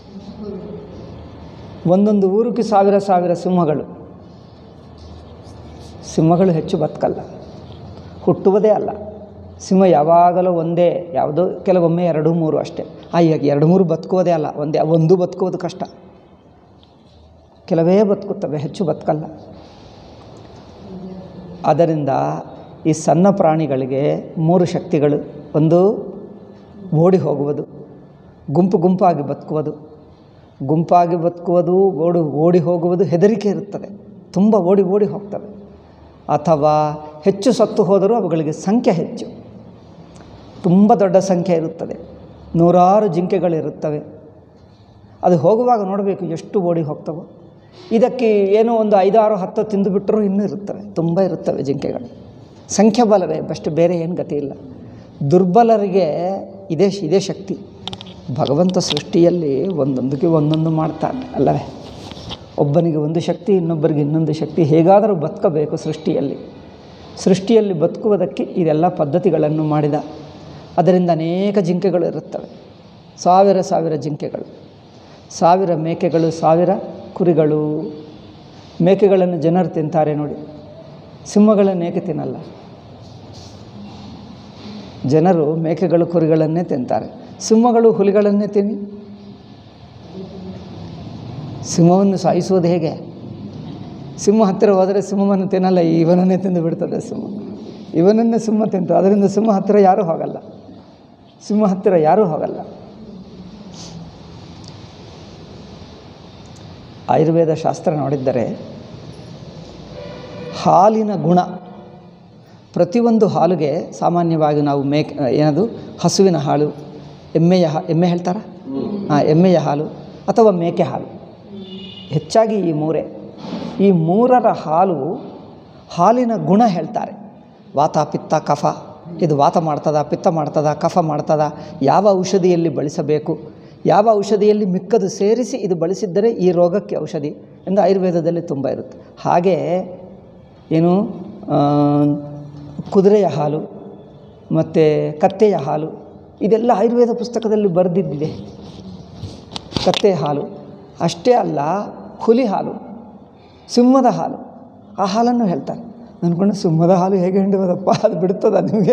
ಒಂದೊಂದು ಊರಿಗೆ ಸಾವಿರ ಸಾವಿರ ಸಿಂಹಗಳು ಸಿಂಹಗಳು ಹೆಚ್ಚು ಬದುಕಲ್ಲ ಹುಟ್ಟುವುದೇ ಅಲ್ಲ ಸಿಂಹ ಯಾವಾಗಲೂ ಒಂದೇ ಯಾವುದೋ ಕೆಲವೊಮ್ಮೆ ಎರಡು ಮೂರು ಅಷ್ಟೇ ಆ ಈಗ ಎರಡು ಮೂರು ಬದುಕುವುದೇ ಅಲ್ಲ ಒಂದೇ ಒಂದು ಬದುಕುವುದು ಕಷ್ಟ ಕೆಲವೇ ಬದುಕುತ್ತವೆ ಹೆಚ್ಚು ಬದುಕಲ್ಲ ಆದ್ದರಿಂದ ಈ ಸಣ್ಣ ಪ್ರಾಣಿಗಳಿಗೆ ಮೂರು ಶಕ್ತಿಗಳು ಒಂದು ಓಡಿ ಹೋಗುವುದು ಗುಂಪು ಗುಂಪಾಗಿ ಬದುಕುವುದು ಗುಂಪಾಗಿ ಬದುಕುವುದು ಓಡಿ ಓಡಿ ಹೋಗುವುದು ಹೆದರಿಕೆ ಇರುತ್ತದೆ ತುಂಬ ಓಡಿ ಓಡಿ ಹೋಗ್ತವೆ ಅಥವಾ ಹೆಚ್ಚು ಸತ್ತು ಹೋದರೂ ಅವುಗಳಿಗೆ ಸಂಖ್ಯೆ ಹೆಚ್ಚು ತುಂಬ ದೊಡ್ಡ ಸಂಖ್ಯೆ ಇರುತ್ತದೆ ನೂರಾರು ಜಿಂಕೆಗಳಿರುತ್ತವೆ ಅದು ಹೋಗುವಾಗ ನೋಡಬೇಕು ಎಷ್ಟು ಓಡಿ ಹೋಗ್ತವೋ ಇದಕ್ಕೆ ಏನೋ ಒಂದು ಐದಾರು ಹತ್ತು ತಿಂದುಬಿಟ್ಟರೂ ಇನ್ನೂ ಇರುತ್ತವೆ ತುಂಬ ಇರುತ್ತವೆ ಜಿಂಕೆಗಳು ಸಂಖ್ಯಾಬಲವೇ ಬಸ್ಟ್ ಬೇರೆ ಏನು ಗತಿ ಇಲ್ಲ ದುರ್ಬಲರಿಗೆ ಇದೇ ಇದೇ ಶಕ್ತಿ ಭಗವಂತ ಸೃಷ್ಟಿಯಲ್ಲಿ ಒಂದೊಂದಕ್ಕೆ ಒಂದೊಂದು ಮಾಡ್ತಾನೆ ಅಲ್ಲವೇ ಒಬ್ಬನಿಗೆ ಒಂದು ಶಕ್ತಿ ಇನ್ನೊಬ್ಬರಿಗೆ ಇನ್ನೊಂದು ಶಕ್ತಿ ಹೇಗಾದರೂ ಬದುಕಬೇಕು ಸೃಷ್ಟಿಯಲ್ಲಿ ಸೃಷ್ಟಿಯಲ್ಲಿ ಬದುಕುವುದಕ್ಕೆ ಇದೆಲ್ಲ ಪದ್ಧತಿಗಳನ್ನು ಮಾಡಿದ ಅದರಿಂದ ಅನೇಕ ಜಿಂಕೆಗಳು ಇರುತ್ತವೆ ಸಾವಿರ ಸಾವಿರ ಜಿಂಕೆಗಳು ಸಾವಿರ ಮೇಕೆಗಳು ಸಾವಿರ ಕುರಿಗಳು ಮೇಕೆಗಳನ್ನು ಜನರು ತಿಂತಾರೆ ನೋಡಿ ಸಿಂಹಗಳನ್ನು ಏಕೆ ತಿನ್ನಲ್ಲ ಜನರು ಮೇಕೆಗಳು ಕುರಿಗಳನ್ನೇ ತಿಂತಾರೆ ಸಿಂಹಗಳು ಹುಲಿಗಳನ್ನೇ ತಿನ್ನಿ ಸಿಂಹವನ್ನು ಸಾಯಿಸುವುದು ಹೇಗೆ ಸಿಂಹ ಹತ್ತಿರ ಹೋದರೆ ಸಿಂಹವನ್ನು ತಿನ್ನಲ್ಲ ಇವನನ್ನೇ ತಿಂದು ಬಿಡ್ತದೆ ಸಿಂಹ ಇವನನ್ನೇ ಸಿಂಹ ತಿಂತು ಅದರಿಂದ ಸಿಂಹ ಹತ್ತಿರ ಯಾರೂ ಹೋಗಲ್ಲ ಸಿಂಹ ಹತ್ತಿರ ಯಾರೂ ಹೋಗಲ್ಲ ಆಯುರ್ವೇದ ಶಾಸ್ತ್ರ ನೋಡಿದ್ದರೆ ಹಾಲಿನ ಗುಣ ಪ್ರತಿಯೊಂದು ಹಾಲಿಗೆ ಸಾಮಾನ್ಯವಾಗಿ ನಾವು ಮೇಕ್ ಏನದು ಹಸುವಿನ ಹಾಲು ಎಮ್ಮೆಯ ಹಾ ಎಮ್ಮೆ ಹೇಳ್ತಾರಾ ಹಾಂ ಎಮ್ಮೆಯ ಹಾಲು ಅಥವಾ ಮೇಕೆ ಹಾಲು ಹೆಚ್ಚಾಗಿ ಈ ಮೂರೇ ಈ ಮೂರರ ಹಾಲು ಹಾಲಿನ ಗುಣ ಹೇಳ್ತಾರೆ ವಾತ ಪಿತ್ತ ಕಫ ಇದು ವಾತ ಮಾಡ್ತದ ಪಿತ್ತ ಮಾಡ್ತದ ಕಫ ಮಾಡ್ತದ ಯಾವ ಔಷಧಿಯಲ್ಲಿ ಬಳಸಬೇಕು ಯಾವ ಔಷಧಿಯಲ್ಲಿ ಮಿಕ್ಕದು ಸೇರಿಸಿ ಇದು ಬಳಸಿದ್ದರೆ ಈ ರೋಗಕ್ಕೆ ಔಷಧಿ ಎಂದು ಆಯುರ್ವೇದದಲ್ಲಿ ತುಂಬ ಇರುತ್ತೆ ಹಾಗೆ ಏನು ಆ, ಕುದುರೆಯ ಹಾಲು ಮತ್ತು ಕತ್ತೆಯ ಹಾಲು ಇದೆಲ್ಲ ಆಯುರ್ವೇದ ಪುಸ್ತಕದಲ್ಲಿ ಬರೆದಿದ್ದಿದೆ ಕತ್ತೆ ಹಾಲು ಅಷ್ಟೇ ಅಲ್ಲ ಹುಲಿ ಹಾಲು ಸಿಂಹದ ಹಾಲು ಆ ಹಾಲನ್ನು ಹೇಳ್ತಾರೆ ಅಂದ್ಕೊಂಡು ಸಿಂಹದ ಹಾಲು ಹೇಗೆ ಹಿಂಡುವುದಪ್ಪ ಅದು ಬಿಡ್ತದ ನಿಮಗೆ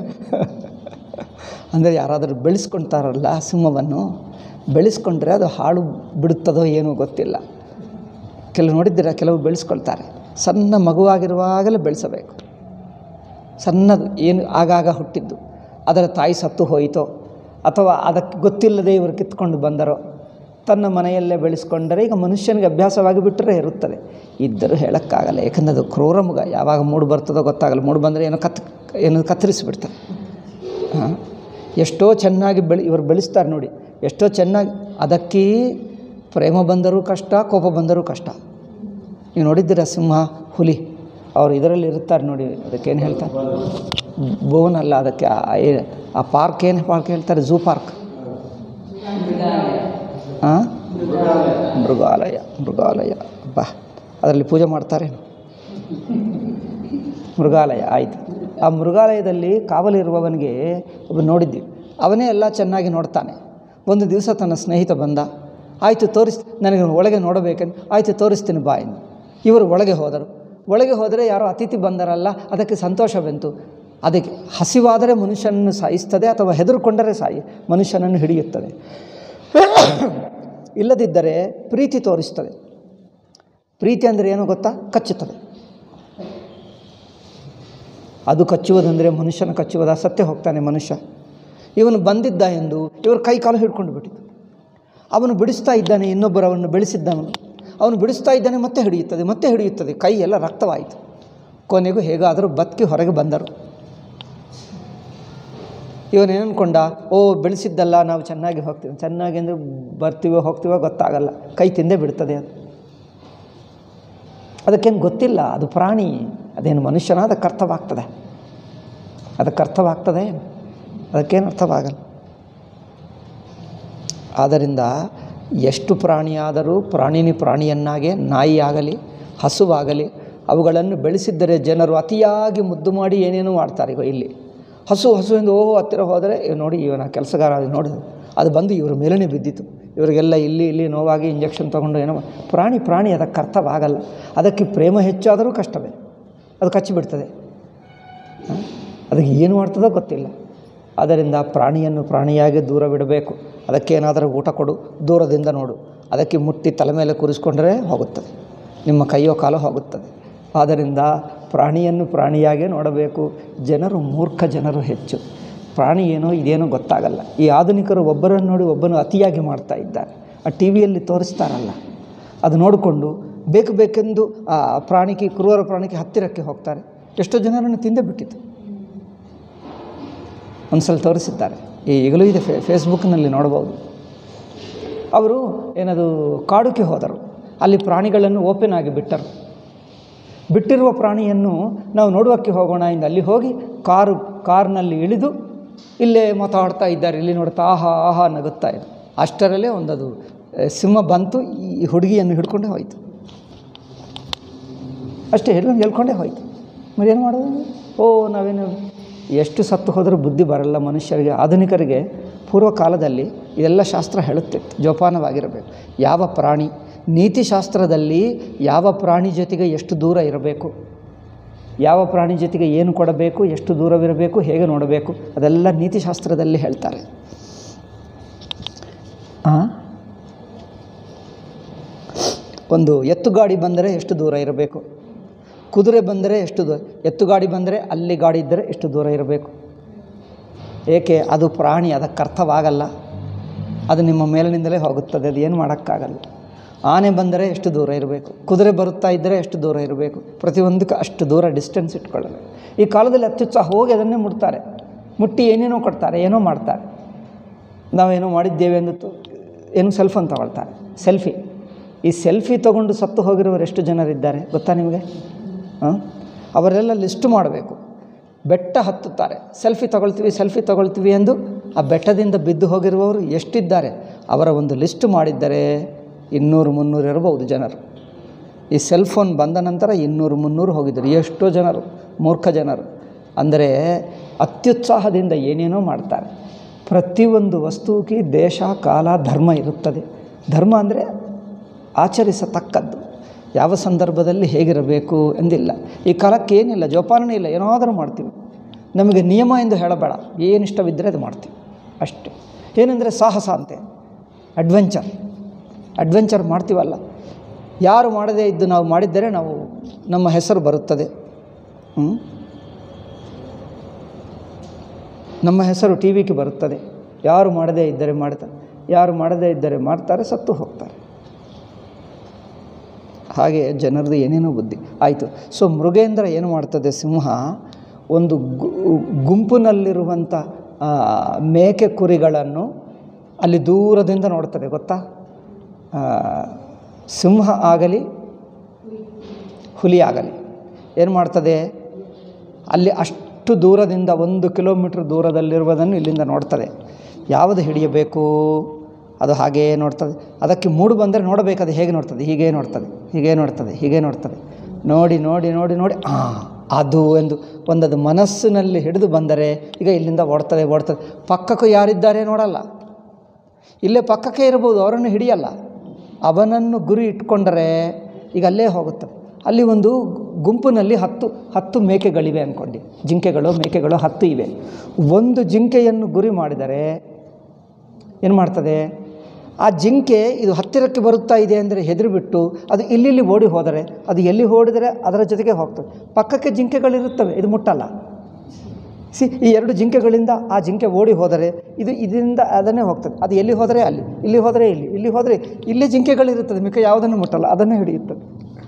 ಅಂದರೆ ಯಾರಾದರೂ ಬೆಳೆಸ್ಕೊಳ್ತಾರಲ್ಲ ಸಿಂಹವನ್ನು ಬೆಳೆಸ್ಕೊಂಡ್ರೆ ಅದು ಹಾಳು ಬಿಡುತ್ತದೋ ಏನೋ ಗೊತ್ತಿಲ್ಲ ಕೆಲವು ನೋಡಿದ್ದೀರ ಕೆಲವು ಬೆಳೆಸ್ಕೊಳ್ತಾರೆ ಸಣ್ಣ ಮಗುವಾಗಿರುವಾಗಲೇ ಬೆಳೆಸಬೇಕು ಸಣ್ಣದು ಏನು ಆಗಾಗ ಹುಟ್ಟಿದ್ದು ಅದರ ತಾಯಿ ಸತ್ತು ಹೋಯಿತೋ ಅಥವಾ ಅದಕ್ಕೆ ಗೊತ್ತಿಲ್ಲದೆ ಇವರು ಕಿತ್ಕೊಂಡು ಬಂದರೋ ತನ್ನ ಮನೆಯಲ್ಲೇ ಬೆಳೆಸ್ಕೊಂಡರೆ ಈಗ ಮನುಷ್ಯನಿಗೆ ಅಭ್ಯಾಸವಾಗಿ ಬಿಟ್ಟರೆ ಇರುತ್ತದೆ ಇದ್ದರೂ ಹೇಳೋಕ್ಕಾಗಲ್ಲ ಯಾಕಂದರೆ ಅದು ಕ್ರೂರ ಮೃಗ ಯಾವಾಗ ಮೂಡು ಬರ್ತದೋ ಗೊತ್ತಾಗಲ್ಲ ಮೂಡು ಬಂದರೆ ಏನೋ ಕತ್ ಏನೋ ಕತ್ತರಿಸಿಬಿಡ್ತಾರೆ ಹಾಂ ಎಷ್ಟೋ ಚೆನ್ನಾಗಿ ಬೆಳೆ ಇವರು ಬೆಳೆಸ್ತಾರೆ ನೋಡಿ ಎಷ್ಟೋ ಚೆನ್ನಾಗಿ ಅದಕ್ಕೆ ಪ್ರೇಮ ಬಂದರೂ ಕಷ್ಟ ಕೋಪ ಬಂದರೂ ಕಷ್ಟ ನೀವು ನೋಡಿದ್ದೀರ ಸಿಂಹ ಹುಲಿ ಅವರು ಇದರಲ್ಲಿ ಇರ್ತಾರೆ ನೋಡಿ ಅದಕ್ಕೇನು ಹೇಳ್ತಾರೆ ಬೋನ್ ಅಲ್ಲ ಅದಕ್ಕೆ ಆ- ಏ- ಆ ಪಾರ್ಕ್ ಏನು ಪಾರ್ಕ್ ಹೇಳ್ತಾರೆ ಝೂ ಪಾರ್ಕ್ ಹಾಂ ಮೃಗಾಲಯ ಮೃಗಾಲಯ ಬಾ ಅದರಲ್ಲಿ ಪೂಜೆ ಮಾಡ್ತಾರೆ ಮೃಗಾಲಯ ಆಯಿತು ಆ ಮೃಗಾಲಯದಲ್ಲಿ ಕಾವಲಿರುವವನಿಗೆ ಒಬ್ಬ ನೋಡಿದ್ವಿ ಅವನೇ ಎಲ್ಲ ಚೆನ್ನಾಗಿ ನೋಡ್ತಾನೆ ಒಂದು ದಿವಸ ತನ್ನ ಸ್ನೇಹಿತ ಬಂದ ಆಯಿತು ತೋರಿಸ್ ನನಗೆ ಒಳಗೆ ನೋಡಬೇಕೆಂದು ಆಯಿತು ತೋರಿಸ್ತೀನಿ ಬಾ ಎಂದು ಇವರು ಒಳಗೆ ಹೋದರು ಒಳಗೆ ಹೋದರೆ ಯಾರೋ ಅತಿಥಿ ಬಂದರಲ್ಲ ಅದಕ್ಕೆ ಸಂತೋಷವೆಂತು ಅದಕ್ಕೆ ಹಸಿವಾದರೆ ಮನುಷ್ಯನನ್ನು ಸಾಯಿಸ್ತದೆ ಅಥವಾ ಹೆದರುಕೊಂಡರೆ ಸಾಯಿ ಮನುಷ್ಯನನ್ನು ಹಿಡಿಯುತ್ತದೆ ಇಲ್ಲದಿದ್ದರೆ ಪ್ರೀತಿ ತೋರಿಸ್ತದೆ ಪ್ರೀತಿ ಅಂದರೆ ಏನು ಗೊತ್ತಾ ಕಚ್ಚುತ್ತದೆ ಅದು ಕಚ್ಚುವುದಂದರೆ ಮನುಷ್ಯನ ಕಚ್ಚುವುದ ಸತ್ಯ ಹೋಗ್ತಾನೆ ಮನುಷ್ಯ ಇವನು ಬಂದಿದ್ದ ಎಂದು ಇವರು ಕೈ ಕಾಲು ಹಿಡ್ಕೊಂಡು ಬಿಟ್ಟಿದ್ದು ಅವನು ಬಿಡಿಸ್ತಾ ಇದ್ದಾನೆ ಇನ್ನೊಬ್ಬರವನ್ನು ಬೆಳೆಸಿದ್ದವನು ಅವನು ಬಿಡಿಸ್ತಾ ಇದ್ದಾನೆ ಮತ್ತೆ ಹಿಡಿಯುತ್ತದೆ ಮತ್ತೆ ಹಿಡಿಯುತ್ತದೆ ಕೈ ಎಲ್ಲ ರಕ್ತವಾಯಿತು ಕೊನೆಗೂ ಹೇಗಾದರೂ ಬದುಕಿ ಹೊರಗೆ ಬಂದರು ಇವನೇನು ಅನ್ಕೊಂಡ ಓ ಬೆಳೆಸಿದ್ದಲ್ಲ ನಾವು ಚೆನ್ನಾಗಿ ಹೋಗ್ತೀವಿ ಚೆನ್ನಾಗಿ ಅಂದರೆ ಬರ್ತೀವೋ ಹೋಗ್ತೀವೋ ಗೊತ್ತಾಗಲ್ಲ ಕೈ ತಿಂದೇ ಬಿಡ್ತದೆ ಅದು ಅದಕ್ಕೇನು ಗೊತ್ತಿಲ್ಲ ಅದು ಪ್ರಾಣಿ ಅದೇನು ಮನುಷ್ಯನ ಅದಕ್ಕೆ ಅರ್ಥವಾಗ್ತದೆ ಅದಕ್ಕೆ ಅರ್ಥವಾಗ್ತದೆ ಅದಕ್ಕೇನು ಅರ್ಥವಾಗಲ್ಲ ಆದ್ದರಿಂದ ಎಷ್ಟು ಪ್ರಾಣಿಯಾದರೂ ಪ್ರಾಣಿನಿ ಪ್ರಾಣಿಯನ್ನಾಗೆ ನಾಯಿಯಾಗಲಿ ಹಸುವಾಗಲಿ ಅವುಗಳನ್ನು ಬೆಳೆಸಿದ್ದರೆ ಜನರು ಅತಿಯಾಗಿ ಮುದ್ದು ಮಾಡಿ ಏನೇನೋ ಮಾಡ್ತಾರೆ ಈಗ ಇಲ್ಲಿ ಹಸು ಹಸು ಎಂದು ಓಹೋ ಹತ್ತಿರ ಹೋದರೆ ಇವ್ ನೋಡಿ ಇವನ ಕೆಲಸಗಾರ ಅದು ನೋಡಿ ಅದು ಬಂದು ಇವ್ರ ಮೇಲೇ ಬಿದ್ದಿತ್ತು ಇವರಿಗೆಲ್ಲ ಇಲ್ಲಿ ಇಲ್ಲಿ ನೋವಾಗಿ ಇಂಜೆಕ್ಷನ್ ತೊಗೊಂಡು ಏನೋ ಮಾ- ಪ್ರಾಣಿ ಪ್ರಾಣಿ ಅದಕ್ಕೆ ಅರ್ಥವಾಗಲ್ಲ ಅದಕ್ಕೆ ಪ್ರೇಮ ಹೆಚ್ಚಾದರೂ ಕಷ್ಟವೇ ಅದು ಕಚ್ಚಿಬಿಡ್ತದೆ ಹ? ಅದಕ್ಕೆ ಏನು ಮಾಡ್ತದೋ ಗೊತ್ತಿಲ್ಲ ಆದ್ದರಿಂದ ಪ್ರಾಣಿಯನ್ನು ಪ್ರಾಣಿಯಾಗಿ ದೂರ ಬಿಡಬೇಕು ಅದಕ್ಕೇನಾದರೂ ಊಟ ಕೊಡು ದೂರದಿಂದ ನೋಡು ಅದಕ್ಕೆ ಮುಟ್ಟಿ ತಲೆ ಮೇಲೆ ಕೂರಿಸ್ಕೊಂಡ್ರೆ ಹೋಗುತ್ತದೆ ನಿಮ್ಮ ಕೈಯೋ ಕಾಲೋ ಹೋಗುತ್ತದೆ ಆದ್ದರಿಂದ ಪ್ರಾಣಿಯನ್ನು ಪ್ರಾಣಿಯಾಗೇ ನೋಡಬೇಕು ಜನರು ಮೂರ್ಖ ಜನರು ಹೆಚ್ಚು ಪ್ರಾಣಿ ಏನೋ ಇದೇನೋ ಗೊತ್ತಾಗಲ್ಲ ಈ ಆಧುನಿಕರು ಒಬ್ಬರನ್ನು ನೋಡಿ ಒಬ್ಬನು ಅತಿಯಾಗಿ ಮಾಡ್ತಾ ಇದ್ದಾರೆ ಆ ಟಿ ವಿಯಲ್ಲಿ ತೋರಿಸ್ತಾರಲ್ಲ ಅದು ನೋಡಿಕೊಂಡು ಬೇಕು ಬೇಕೆಂದು ಆ ಪ್ರಾಣಿಗೆ ಕ್ರೂರ ಪ್ರಾಣಿಗೆ ಹತ್ತಿರಕ್ಕೆ ಹೋಗ್ತಾರೆ ಎಷ್ಟೋ ಜನರನ್ನು ತಿಂದೇ ಬಿಟ್ಟಿತ್ತು ಒಂದು ಸಲ ತೋರಿಸಿದ್ದಾರೆ ಈ ಈಗಲೂ ಇದೆ ಫೇ ಫೇಸ್ಬುಕ್ನಲ್ಲಿ ನೋಡ್ಬೋದು ಅವರು ಏನದು ಕಾಡುಗೆ ಹೋದರು ಅಲ್ಲಿ ಪ್ರಾಣಿಗಳನ್ನು ಓಪನ್ ಆಗಿ ಬಿಟ್ಟರು ಬಿಟ್ಟಿರುವ ಪ್ರಾಣಿಯನ್ನು ನಾವು ನೋಡುವಕ್ಕೆ ಹೋಗೋಣ ಎಂದು ಅಲ್ಲಿ ಹೋಗಿ ಕಾರು ಕಾರ್ನಲ್ಲಿ ಇಳಿದು ಇಲ್ಲೇ ಮಾತಾಡ್ತಾ ಇದ್ದಾರೆ ಇಲ್ಲಿ ನೋಡ್ತಾ ಆಹಾ ಆಹಾ ನಗುತ್ತಾ ಇದೆ ಅಷ್ಟರಲ್ಲೇ ಒಂದದು ಆ, ಸಿಂಹ ಬಂತು ಈ ಹುಡುಗಿಯನ್ನು ಹಿಡ್ಕೊಂಡೇ ಹೋಯಿತು ಅಷ್ಟೇ ಹಿಡ್ಕೊಂಡು ಹೇಳ್ಕೊಂಡೇ ಹೋಯ್ತು మరి ಏನು ಮಾಡೋದು ಓ ನಾವೇನು ಎಷ್ಟು ಸತ್ತು ಹೋದರೂ ಬುದ್ಧಿ ಬರಲ್ಲ ಮನುಷ್ಯರಿಗೆ ಆಧುನಿಕರಿಗೆ ಪೂರ್ವ ಕಾಲದಲ್ಲಿ ಇದೆಲ್ಲ ಶಾಸ್ತ್ರ ಹೇಳುತ್ತಿತ್ತು ಜೋಪಾನವಾಗಿರಬೇಕು ಯಾವ ಪ್ರಾಣಿ ನೀತಿಶಾಸ್ತ್ರದಲ್ಲಿ ಯಾವ ಪ್ರಾಣಿ ಜೊತೆಗೆ ಎಷ್ಟು ದೂರ ಇರಬೇಕು ಯಾವ ಪ್ರಾಣಿ ಜೊತೆಗೆ ಏನು ಕೊಡಬೇಕು ಎಷ್ಟು ದೂರವಿರಬೇಕು ಹೇಗೆ ನೋಡಬೇಕು ಅದೆಲ್ಲ ನೀತಿಶಾಸ್ತ್ರದಲ್ಲಿ ಹೇಳ್ತಾರೆ ಆ? ಒಂದು ಎತ್ತುಗಾಡಿ ಬಂದರೆ ಎಷ್ಟು ದೂರ ಇರಬೇಕು ಕುದುರೆ ಬಂದರೆ ಎಷ್ಟು ದೂರ ಎತ್ತುಗಾಡಿ ಬಂದರೆ ಅಲ್ಲಿ ಗಾಡಿ ಇದ್ದರೆ ಎಷ್ಟು ದೂರ ಇರಬೇಕು ಏಕೆ ಅದು ಪ್ರಾಣಿ ಅದಕ್ಕೆ ಅರ್ಥವಾಗಲ್ಲ ಅದು ನಿಮ್ಮ ಮೇಲಿನಿಂದಲೇ ಹೋಗುತ್ತದೆ ಅದು ಏನು ಮಾಡೋಕ್ಕಾಗಲ್ಲ ಆನೆ ಬಂದರೆ ಎಷ್ಟು ದೂರ ಇರಬೇಕು ಕುದುರೆ ಬರುತ್ತಾ ಇದ್ದರೆ ಎಷ್ಟು ದೂರ ಇರಬೇಕು ಪ್ರತಿಯೊಂದಕ್ಕೆ ಅಷ್ಟು ದೂರ ಡಿಸ್ಟೆನ್ಸ್ ಇಟ್ಕೊಳ್ಳಬೇಕು ಈ ಕಾಲದಲ್ಲಿ ಅತ್ಯುತ್ಸಾಹ ಹೋಗಿ ಅದನ್ನೇ ಮುಟ್ತಾರೆ ಮುಟ್ಟಿ ಏನೇನೋ ಕೊಡ್ತಾರೆ ಏನೋ ಮಾಡ್ತಾರೆ ನಾವೇನೋ ಮಾಡಿದ್ದೇವೆ ಎಂದು ತು- ಏನು ಸೆಲ್ಫೋನ್ ತಗೊಳ್ತಾರೆ ಸೆಲ್ಫಿ ಈ ಸೆಲ್ಫಿ ತೊಗೊಂಡು ಸತ್ತು ಹೋಗಿರೋರು ಎಷ್ಟು ಜನರಿದ್ದಾರೆ ಗೊತ್ತಾ ನಿಮಗೆ ಹಾಂ ಅವರೆಲ್ಲ ಲಿಸ್ಟ್ ಮಾಡಬೇಕು ಬೆಟ್ಟ ಹತ್ತುತ್ತಾರೆ ಸೆಲ್ಫಿ ತಗೊಳ್ತೀವಿ ಸೆಲ್ಫಿ ತಗೊಳ್ತೀವಿ ಎಂದು ಆ ಬೆಟ್ಟದಿಂದ ಬಿದ್ದು ಹೋಗಿರುವವರು ಎಷ್ಟಿದ್ದಾರೆ ಅವರ ಒಂದು ಲಿಸ್ಟ್ ಮಾಡಿದ್ದರೆ ಇನ್ನೂರು ಮುನ್ನೂರು ಇರಬಹುದು ಜನರು ಈ ಸೆಲ್ ಫೋನ್ ಬಂದ ನಂತರ ಇನ್ನೂರು ಮುನ್ನೂರು ಹೋಗಿದ್ದರು ಎಷ್ಟೋ ಜನರು ಮೂರ್ಖ ಜನರು ಅಂದರೆ ಅತ್ಯುತ್ಸಾಹದಿಂದ ಏನೇನೋ ಮಾಡ್ತಾರೆ ಪ್ರತಿಯೊಂದು ವಸ್ತುವಿಗೆ ದೇಶ ಕಾಲ ಧರ್ಮ ಇರುತ್ತದೆ ಧರ್ಮ ಅಂದರೆ ಆಚರಿಸತಕ್ಕದ್ದು ಯಾವ ಸಂದರ್ಭದಲ್ಲಿ ಹೇಗಿರಬೇಕು ಎಂದಿಲ್ಲ ಈ ಕಾಲಕ್ಕೆ ಏನಿಲ್ಲ ಜೋಪಾನನೇ ಇಲ್ಲ ಏನಾದರೂ ಮಾಡ್ತೀವಿ ನಮಗೆ ನಿಯಮ ಎಂದು ಹೇಳಬೇಡ ಏನಿಷ್ಟವಿದ್ದರೆ ಅದು ಮಾಡ್ತೀವಿ ಅಷ್ಟೇ ಏನೆಂದರೆ ಸಾಹಸ ಅಂತೆ ಅಡ್ವೆಂಚರ್ ಅಡ್ವೆಂಚರ್ ಮಾಡ್ತೀವಲ್ಲ ಯಾರು ಮಾಡದೇ ಇದ್ದು ನಾವು ಮಾಡಿದ್ದರೆ ನಾವು ನಮ್ಮ ಹೆಸರು ಬರುತ್ತದೆ ಹ್ಮ್? ನಮ್ಮ ಹೆಸರು ಟಿ ವಿಗೆ ಬರುತ್ತದೆ ಯಾರು ಮಾಡದೇ ಇದ್ದರೆ ಮಾಡ್ತಾರೆ ಯಾರು ಮಾಡದೇ ಇದ್ದರೆ ಮಾಡ್ತಾರೆ ಸತ್ತು ಹೋಗ್ತಾರೆ ಹಾಗೆ ಜನರದು ಏನೇನೋ ಬುದ್ಧಿ ಆಯಿತು ಸೊ ಮೃಗೇಂದ್ರ ಏನು ಮಾಡ್ತದೆ ಸಿಂಹ ಒಂದು ಗು- ಗುಂಪಿನಲ್ಲಿರುವಂಥ ಆ, ಮೇಕೆ ಕುರಿಗಳನ್ನು ಅಲ್ಲಿ ದೂರದಿಂದ ನೋಡ್ತದೆ ಗೊತ್ತಾ ಆ, ಸಿಂಹ ಆಗಲಿ ಹುಲಿ ಆಗಲಿ ಏನು ಮಾಡ್ತದೆ ಅಲ್ಲಿ ಅಷ್ಟು ದೂರದಿಂದ ಒಂದು ಕಿಲೋಮೀಟ್ರ್ ದೂರದಲ್ಲಿರುವುದನ್ನು ಇಲ್ಲಿಂದ ನೋಡ್ತದೆ ಯಾವುದು ಹಿಡಿಯಬೇಕು ಅದು ಹಾಗೇ ನೋಡ್ತದೆ ಅದಕ್ಕೆ ಮೂಡು ಬಂದರೆ ನೋಡಬೇಕು ಅದು ಹೇಗೆ ನೋಡ್ತದೆ ಹೀಗೆ ನೋಡ್ತದೆ ಹೀಗೆ ನೋಡ್ತದೆ ಹೀಗೆ ನೋಡ್ತದೆ ನೋಡಿ ನೋಡಿ ನೋಡಿ ನೋಡಿ ಆ ಅದು ಎಂದು ಒಂದದು ಮನಸ್ಸಿನಲ್ಲಿ ಹಿಡಿದು ಬಂದರೆ ಈಗ ಇಲ್ಲಿಂದ ಓಡ್ತದೆ ಓಡ್ತದೆ ಪಕ್ಕಕ್ಕೂ ಯಾರಿದ್ದಾರೆ ನೋಡಲ್ಲ ಇಲ್ಲೇ ಪಕ್ಕಕ್ಕೆ ಇರ್ಬೋದು ಅವರನ್ನು ಹಿಡಿಯಲ್ಲ ಅವನನ್ನು ಗುರಿ ಇಟ್ಕೊಂಡರೆ ಈಗ ಅಲ್ಲೇ ಹೋಗುತ್ತದೆ ಅಲ್ಲಿ ಒಂದು ಗುಂಪಿನಲ್ಲಿ ಹತ್ತು ಹತ್ತು ಮೇಕೆಗಳಿವೆ ಅಂದ್ಕೊಂಡು ಜಿಂಕೆಗಳು ಮೇಕೆಗಳು ಹತ್ತು ಇವೆ ಒಂದು ಜಿಂಕೆಯನ್ನು ಗುರಿ ಮಾಡಿದರೆ ಏನು ಮಾಡ್ತದೆ ಆ ಜಿಂಕೆ ಇದು ಹತ್ತಿರಕ್ಕೆ ಬರುತ್ತಾ ಇದೆ ಅಂದರೆ ಹೆದರಿಬಿಟ್ಟು ಅದು ಇಲ್ಲಿಲ್ಲಿ ಓಡಿ ಹೋದರೆ ಅದು ಎಲ್ಲಿ ಓಡಿದರೆ ಅದರ ಜೊತೆಗೆ ಹೋಗ್ತದೆ ಪಕ್ಕಕ್ಕೆ ಜಿಂಕೆಗಳಿರುತ್ತವೆ ಇದು ಮುಟ್ಟಲ್ಲ ಸಿ ಈ ಎರಡು ಜಿಂಕೆಗಳಿಂದ ಆ ಜಿಂಕೆ ಓಡಿ ಹೋದರೆ ಇದು ಇದರಿಂದ ಅದನ್ನೇ ಹೋಗ್ತದೆ ಅದು ಎಲ್ಲಿ ಹೋದರೆ ಅಲ್ಲಿ ಇಲ್ಲಿ ಹೋದರೆ ಇಲ್ಲಿ ಇಲ್ಲಿ ಹೋದರೆ ಇಲ್ಲಿ ಜಿಂಕೆಗಳಿರುತ್ತದೆ ಮಿಕ್ಕ ಯಾವುದನ್ನು ಮುಟ್ಟಲ್ಲ ಅದನ್ನೇ ಹಿಡಿಯುತ್ತದೆ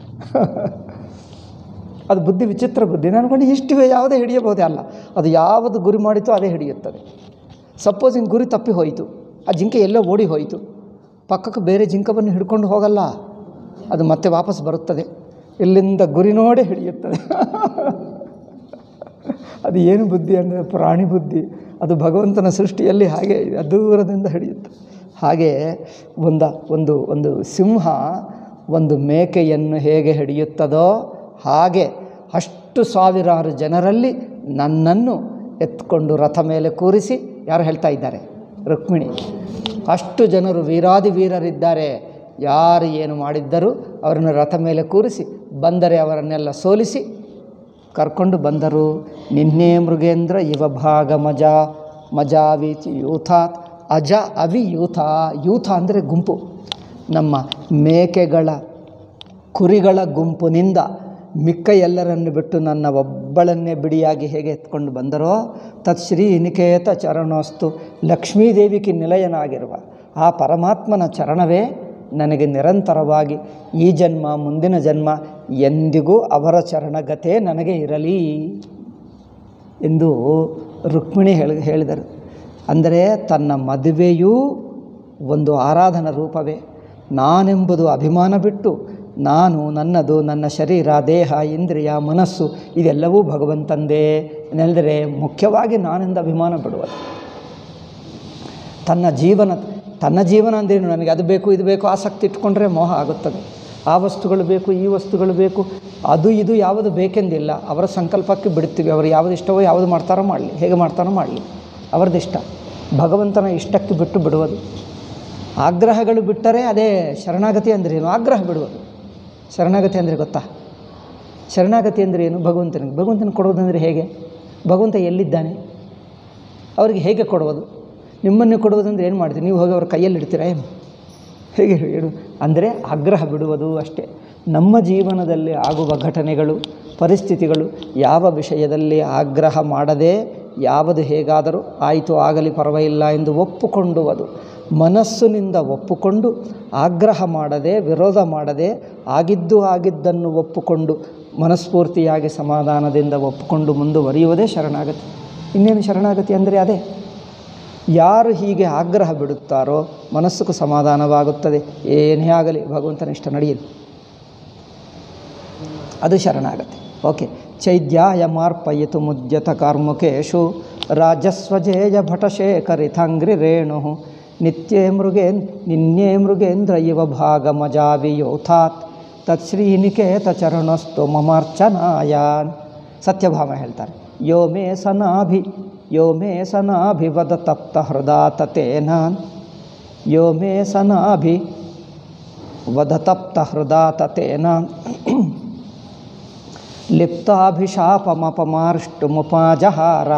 ಅದು ಬುದ್ಧಿ ವಿಚಿತ್ರ ಬುದ್ಧಿ ನಾನು ಅನ್ಕೊಂಡು ಇಷ್ಟಿವೆ ಯಾವುದೇ ಹಿಡಿಯಬಹುದೇ ಅಲ್ಲ ಅದು ಯಾವುದು ಗುರಿ ಮಾಡಿತೋ ಅದೇ ಹಿಡಿಯುತ್ತದೆ ಸಪೋಸ್ ಹಿಂಗೆ ಗುರಿ ತಪ್ಪಿ ಹೋಯಿತು ಆ ಜಿಂಕೆ ಎಲ್ಲೋ ಓಡಿ ಹೋಯಿತು ಪಕ್ಕಕ್ಕೆ ಬೇರೆ ಜಿಂಕವನ್ನು ಹಿಡ್ಕೊಂಡು ಹೋಗಲ್ಲ ಅದು ಮತ್ತೆ ವಾಪಸ್ ಬರುತ್ತದೆ ಇಲ್ಲಿಂದ ಗುರಿ ನೋಡೇ ಹಿಡಿಯುತ್ತದೆ ಅದು ಏನು ಬುದ್ಧಿ ಅಂದರೆ ಪ್ರಾಣಿ ಬುದ್ಧಿ ಅದು ಭಗವಂತನ ಸೃಷ್ಟಿಯಲ್ಲಿ ಹಾಗೆ ಇದೆ ದೂರದಿಂದ ಹಿಡಿಯುತ್ತೆ ಹಾಗೆ ಒಂದ ಒಂದು ಒಂದು ಸಿಂಹ ಒಂದು ಮೇಕೆಯನ್ನು ಹೇಗೆ ಹಿಡಿಯುತ್ತದೋ ಹಾಗೆ ಅಷ್ಟು ಸಾವಿರಾರು ಜನರಲ್ಲಿ ನನ್ನನ್ನು ಎತ್ಕೊಂಡು ರಥ ಮೇಲೆ ಕೂರಿಸಿ ಯಾರು ಹೇಳ್ತಾ ಇದ್ದಾರೆ ರುಕ್ಮಿಣಿ ಅಷ್ಟು ಜನರು ವೀರಾದಿ ವೀರರಿದ್ದಾರೆ ಯಾರು ಏನು ಮಾಡಿದ್ದರೂ ಅವರನ್ನು ರಥ ಮೇಲೆ ಕೂರಿಸಿ ಬಂದರೆ ಅವರನ್ನೆಲ್ಲ ಸೋಲಿಸಿ ಕರ್ಕೊಂಡು ಬಂದರು ನಿನ್ನೆ ಮೃಗೇಂದ್ರ ಇವ ಭಾಗ ಮಜಾ ಮಜಾವೀತಿ ಯೂಥಾತ್ ಅಜ ಅವಿ ಯೂಥ ಯೂಥ ಅಂದರೆ ಗುಂಪು ನಮ್ಮ ಮೇಕೆಗಳ ಕುರಿಗಳ ಗುಂಪಿನಿಂದ ಮಿಕ್ಕ ಎಲ್ಲರನ್ನು ಬಿಟ್ಟು ನನ್ನ ಒಬ್ಬಳನ್ನೇ ಬಿಡಿಯಾಗಿ ಹೇಗೆ ಎತ್ಕೊಂಡು ಬಂದರೋ ತತ್ ಶ್ರೀ ನಿಕೇತ ಚರಣೋಸ್ತು ಲಕ್ಷ್ಮೀದೇವಿಗೆ ನಿಲಯನಾಗಿರುವ ಆ ಪರಮಾತ್ಮನ ಚರಣವೇ ನನಗೆ ನಿರಂತರವಾಗಿ ಈ ಜನ್ಮ ಮುಂದಿನ ಜನ್ಮ ಎಂದಿಗೂ ಅವರ ಚರಣಗತೆ ನನಗೆ ಇರಲಿ ಎಂದು ರುಕ್ಮಿಣಿ ಹೇಳಿ ಹೇಳಿದರು ಅಂದರೆ ತನ್ನ ಮದುವೆಯೂ ಒಂದು ಆರಾಧನಾ ರೂಪವೇ ನಾನೆಂಬುದು ಅಭಿಮಾನ ಬಿಟ್ಟು ನಾನು ನನ್ನದು ನನ್ನ ಶರೀರ ದೇಹ ಇಂದ್ರಿಯ ಮನಸ್ಸು ಇದೆಲ್ಲವೂ ಭಗವಂತಂದೇ ನೆನೆದರೆ ಮುಖ್ಯವಾಗಿ ನಾನೆಂದು ಅಭಿಮಾನ ಬಿಡುವುದು ತನ್ನ ಜೀವನ ತನ್ನ ಜೀವನ ಅಂದ್ರೇನು ನನಗೆ ಅದು ಬೇಕು ಇದು ಬೇಕು ಆಸಕ್ತಿ ಇಟ್ಕೊಂಡ್ರೆ ಮೋಹ ಆಗುತ್ತದೆ ಆ ವಸ್ತುಗಳು ಬೇಕು ಈ ವಸ್ತುಗಳು ಬೇಕು ಅದು ಇದು ಯಾವುದು ಬೇಕೆಂದಿಲ್ಲ ಅವರ ಸಂಕಲ್ಪಕ್ಕೆ ಬಿಡ್ತೀವಿ ಅವರು ಯಾವುದು ಇಷ್ಟವೋ ಯಾವುದು ಮಾಡ್ತಾರೋ ಮಾಡಲಿ ಹೇಗೆ ಮಾಡ್ತಾರೋ ಮಾಡಲಿ ಅವರದ್ದು ಇಷ್ಟ ಭಗವಂತನ ಇಷ್ಟಕ್ಕೆ ಬಿಟ್ಟು ಬಿಡುವುದು ಆಗ್ರಹಗಳು ಬಿಟ್ಟರೆ ಅದೇ ಶರಣಾಗತಿ ಅಂದರೆ ಏನು ಆಗ್ರಹ ಬಿಡುವುದು ಶರಣಾಗತಿ ಅಂದರೆ ಗೊತ್ತಾ ಶರಣಾಗತಿ ಅಂದರೆ ಏನು ಭಗವಂತನಿಗೆ ಭಗವಂತನ ಕೊಡುವುದಂದರೆ ಹೇಗೆ ಭಗವಂತ ಎಲ್ಲಿದ್ದಾನೆ ಅವರಿಗೆ ಹೇಗೆ ಕೊಡುವುದು ನಿಮ್ಮನ್ನೇ ಕೊಡುವುದಂದ್ರೆ ಏನು ಮಾಡ್ತೀರಿ ನೀವು ಹೋಗಿ ಅವ್ರ ಕೈಯಲ್ಲಿ ಇಡ್ತೀರಾ ಏನು ಹೇಗೆ ಹೇಳು ಅಂದರೆ ಆಗ್ರಹ ಬಿಡುವುದು ಅಷ್ಟೇ ನಮ್ಮ ಜೀವನದಲ್ಲಿ ಆಗುವ ಘಟನೆಗಳು ಪರಿಸ್ಥಿತಿಗಳು ಯಾವ ವಿಷಯದಲ್ಲಿ ಆಗ್ರಹ ಮಾಡದೆ ಯಾವುದು ಹೇಗಾದರೂ ಆಯಿತು ಆಗಲಿ ಪರವಾಗಿಲ್ಲ ಎಂದು ಒಪ್ಪುಕೊಂಡುವುದು ಮನಸ್ಸಿನಿಂದ ಒಪ್ಪುಕೊಂಡು ಆಗ್ರಹ ಮಾಡದೆ ವಿರೋಧ ಮಾಡದೆ ಆಗಿದ್ದು ಆಗಿದ್ದನ್ನು ಒಪ್ಪುಕೊಂಡು ಮನಸ್ಫೂರ್ತಿಯಾಗಿ ಸಮಾಧಾನದಿಂದ ಒಪ್ಪಿಕೊಂಡು ಮುಂದುವರಿಯುವುದೇ ಶರಣಾಗತಿ ಇನ್ನೇನು ಶರಣಾಗತಿ ಅಂದರೆ ಅದೇ ಯಾರು ಹೀಗೆ ಆಗ್ರಹ ಬಿಡುತ್ತಾರೋ ಮನಸ್ಸಿಗೂ ಸಮಾಧಾನವಾಗುತ್ತದೆ ಏನೇ ಆಗಲಿ ಭಗವಂತನ ಇಷ್ಟ ನಡೆಯಲಿ ಅದು ಶರಣಾಗತಿ ಓಕೆ ಚೈದ್ಯಾಯ ಮಾರ್ಪಯಿತು ಮುದ್ಯತ ಕಾರ್ಮುಕೇಶು ರಾಜಸ್ವಜೇಯ ಭಟಶೇಖರಿಥಂಗ್ರಿ ರೇಣು ನಿತ್ಯೇ ಮೃಗೇನ್ ನಿನ್ಯೇ ಮೃಗೇಂದ್ರ ಇವ ಭಾಗ ಮಜಾವಿಯೋಥಾತ್ ತತ್ಶ್ರೀನಿಕೇತ ಚರಣಸ್ತು ಮಮಾರ್ಚನಾಯಾನ್ ಸತ್ಯಭಾಮ ಹೇಳ್ತಾರೆ ಯೋ ಮೇ ಸನಾಭಿ ಯೋ ಮೇ ಸನಾಭಿವದ ತಪ್ತ ಹೃದಾ ತತೇನಾನ್ ಯೋ ಮೇ ಸನಾಭಿ ವದತಪ್ತ ಹೃದಾ ತತೇನಾನ್ ಲಿಪ್ತಾಭಿಶಾಪಮಪಮಾರ್ಷ್ಟುಮುಪಾಜಹಾರ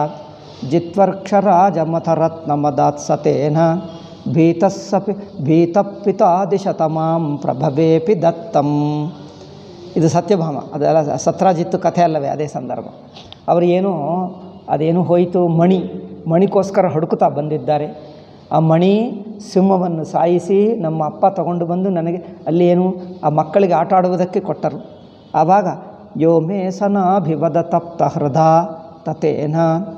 ಜಿತ್ವರ್ಕ್ಷರಾಜಮಥರತ್ನಮದಾತ್ಸತೇನ ಭೀತಸ್ಸಪಿ ಭೀತಪ್ಪಿತಾದಿಶತಮಾಂ ಪ್ರಭವೇಪಿ ದತ್ತಂ ಇದು ಸತ್ಯಭಾಮ ಅದೆಲ್ಲ ಸತ್ರಾಜಿತ್ತು ಕಥೆ ಅಲ್ಲವೇ ಅದೇ ಸಂದರ್ಭ ಅವರು ಏನೋ ಅದೇನು ಹೋಯಿತು ಮಣಿ ಮಣಿಗೋಸ್ಕರ ಹುಡುಕುತ್ತಾ ಬಂದಿದ್ದಾರೆ ಆ ಮಣಿ ಸಿಂಹವನ್ನು ಸಾಯಿಸಿ ನಮ್ಮ ಅಪ್ಪ ತಗೊಂಡು ಬಂದು ನನಗೆ ಅಲ್ಲಿ ಏನು ಆ ಮಕ್ಕಳಿಗೆ ಆಟ ಆಡುವುದಕ್ಕೆ ಕೊಟ್ಟರು ಆವಾಗ ಯೋ ಮೇ ಸನಾಭಿವದ ತಪ್ತ ಹೃದಾ ತತೇನ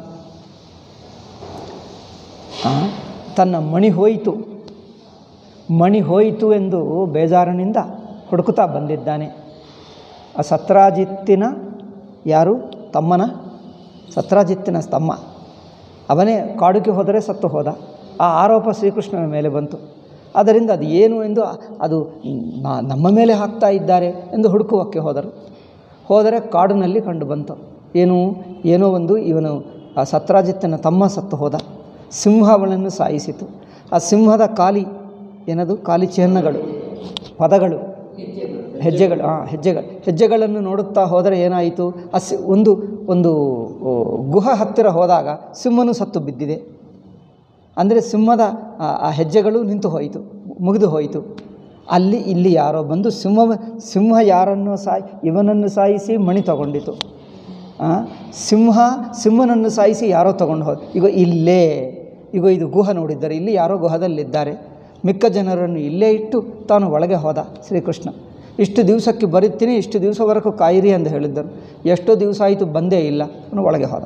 ಆ, ತನ್ನ ಮಣಿ ಹೋಯಿತು ಮಣಿ ಹೋಯಿತು ಎಂದು ಬೇಜಾರಿನಿಂದ ಹುಡುಕುತ್ತಾ ಬಂದಿದ್ದಾನೆ ಆ ಸತ್ರಾಜಿತ್ತಿನ ಯಾರು ತಮ್ಮನ ಸತ್ರಾಜಿತ್ತಿನ ತಮ್ಮ ಅವನೇ ಕಾಡುಗೆ ಹೋದರೆ ಸತ್ತು ಹೋದ ಆ ಆರೋಪ ಶ್ರೀಕೃಷ್ಣನ ಮೇಲೆ ಬಂತು ಅದರಿಂದ ಅದು ಏನು ಎಂದು ಅದು ನಾ- ನಮ್ಮ ಮೇಲೆ ಹಾಕ್ತಾ ಇದ್ದಾರೆ ಎಂದು ಹುಡುಕುವಕ್ಕೆ ಹೋದರು ಹೋದರೆ ಕಾಡಿನಲ್ಲಿ ಕಂಡು ಬಂತು ಏನು ಏನೋ ಒಂದು ಇವನು ಆ ಸತ್ರಾಜಿತ್ತನ ತಮ್ಮ ಸತ್ತು ಹೋದ ಸಿಂಹ ಅವಳನ್ನು ಸಾಯಿಸಿತು ಆ ಸಿಂಹದ ಕಾಲಿ ಏನದು ಕಾಲಿ ಚಿಹ್ನಗಳು ಪದಗಳು ಹೆಜ್ಜೆಗಳು ಹಾಂ ಹೆಜ್ಜೆಗಳು ಹೆಜ್ಜೆಗಳನ್ನು ನೋಡುತ್ತಾ ಹೋದರೆ ಏನಾಯಿತು ಆ ಸಿ ಒಂದು ಒಂದು ಓ, ಗುಹ ಹತ್ತಿರ ಹೋದಾಗ ಸಿಂಹನು ಸತ್ತು ಬಿದ್ದಿದೆ ಅಂದರೆ ಸಿಂಹದ ಆ- ಆ ಹೆಜ್ಜೆಗಳು ನಿಂತು ಹೋಯಿತು ಮುಗಿದು ಹೋಯಿತು ಅಲ್ಲಿ ಇಲ್ಲಿ ಯಾರೋ ಬಂದು ಸಿಂಹ ಸಿಂಹ ಯಾರನ್ನು ಸಾಯಿ ಇವನನ್ನು ಸಾಯಿಸಿ ಮಣಿ ತಗೊಂಡಿತು ಆ, ಸಿಂಹ ಸಿಂಹನನ್ನು ಸಾಯಿಸಿ ಯಾರೋ ತಗೊಂಡು ಹೋದ ಈಗ ಇಲ್ಲೇ ಈಗ ಇದು ಗುಹ ನೋಡಿದ್ದಾರೆ ಇಲ್ಲಿ ಯಾರೋ ಗುಹದಲ್ಲಿದ್ದಾರೆ ಮಿಕ್ಕ ಜನರನ್ನು ಇಲ್ಲೇ ಇಟ್ಟು ತಾನು ಒಳಗೆ ಹೋದ ಶ್ರೀಕೃಷ್ಣ ಇಷ್ಟು ದಿವಸಕ್ಕೆ ಬರುತ್ತೀನಿ ಇಷ್ಟು ದಿವಸವರೆಗೂ ಕಾಯಿರಿ ಎಂದು ಹೇಳಿದ್ದರು ಎಷ್ಟೋ ದಿವಸ ಆಯಿತು ಬಂದೇ ಇಲ್ಲ ಅವನು ಒಳಗೆ ಹೋದ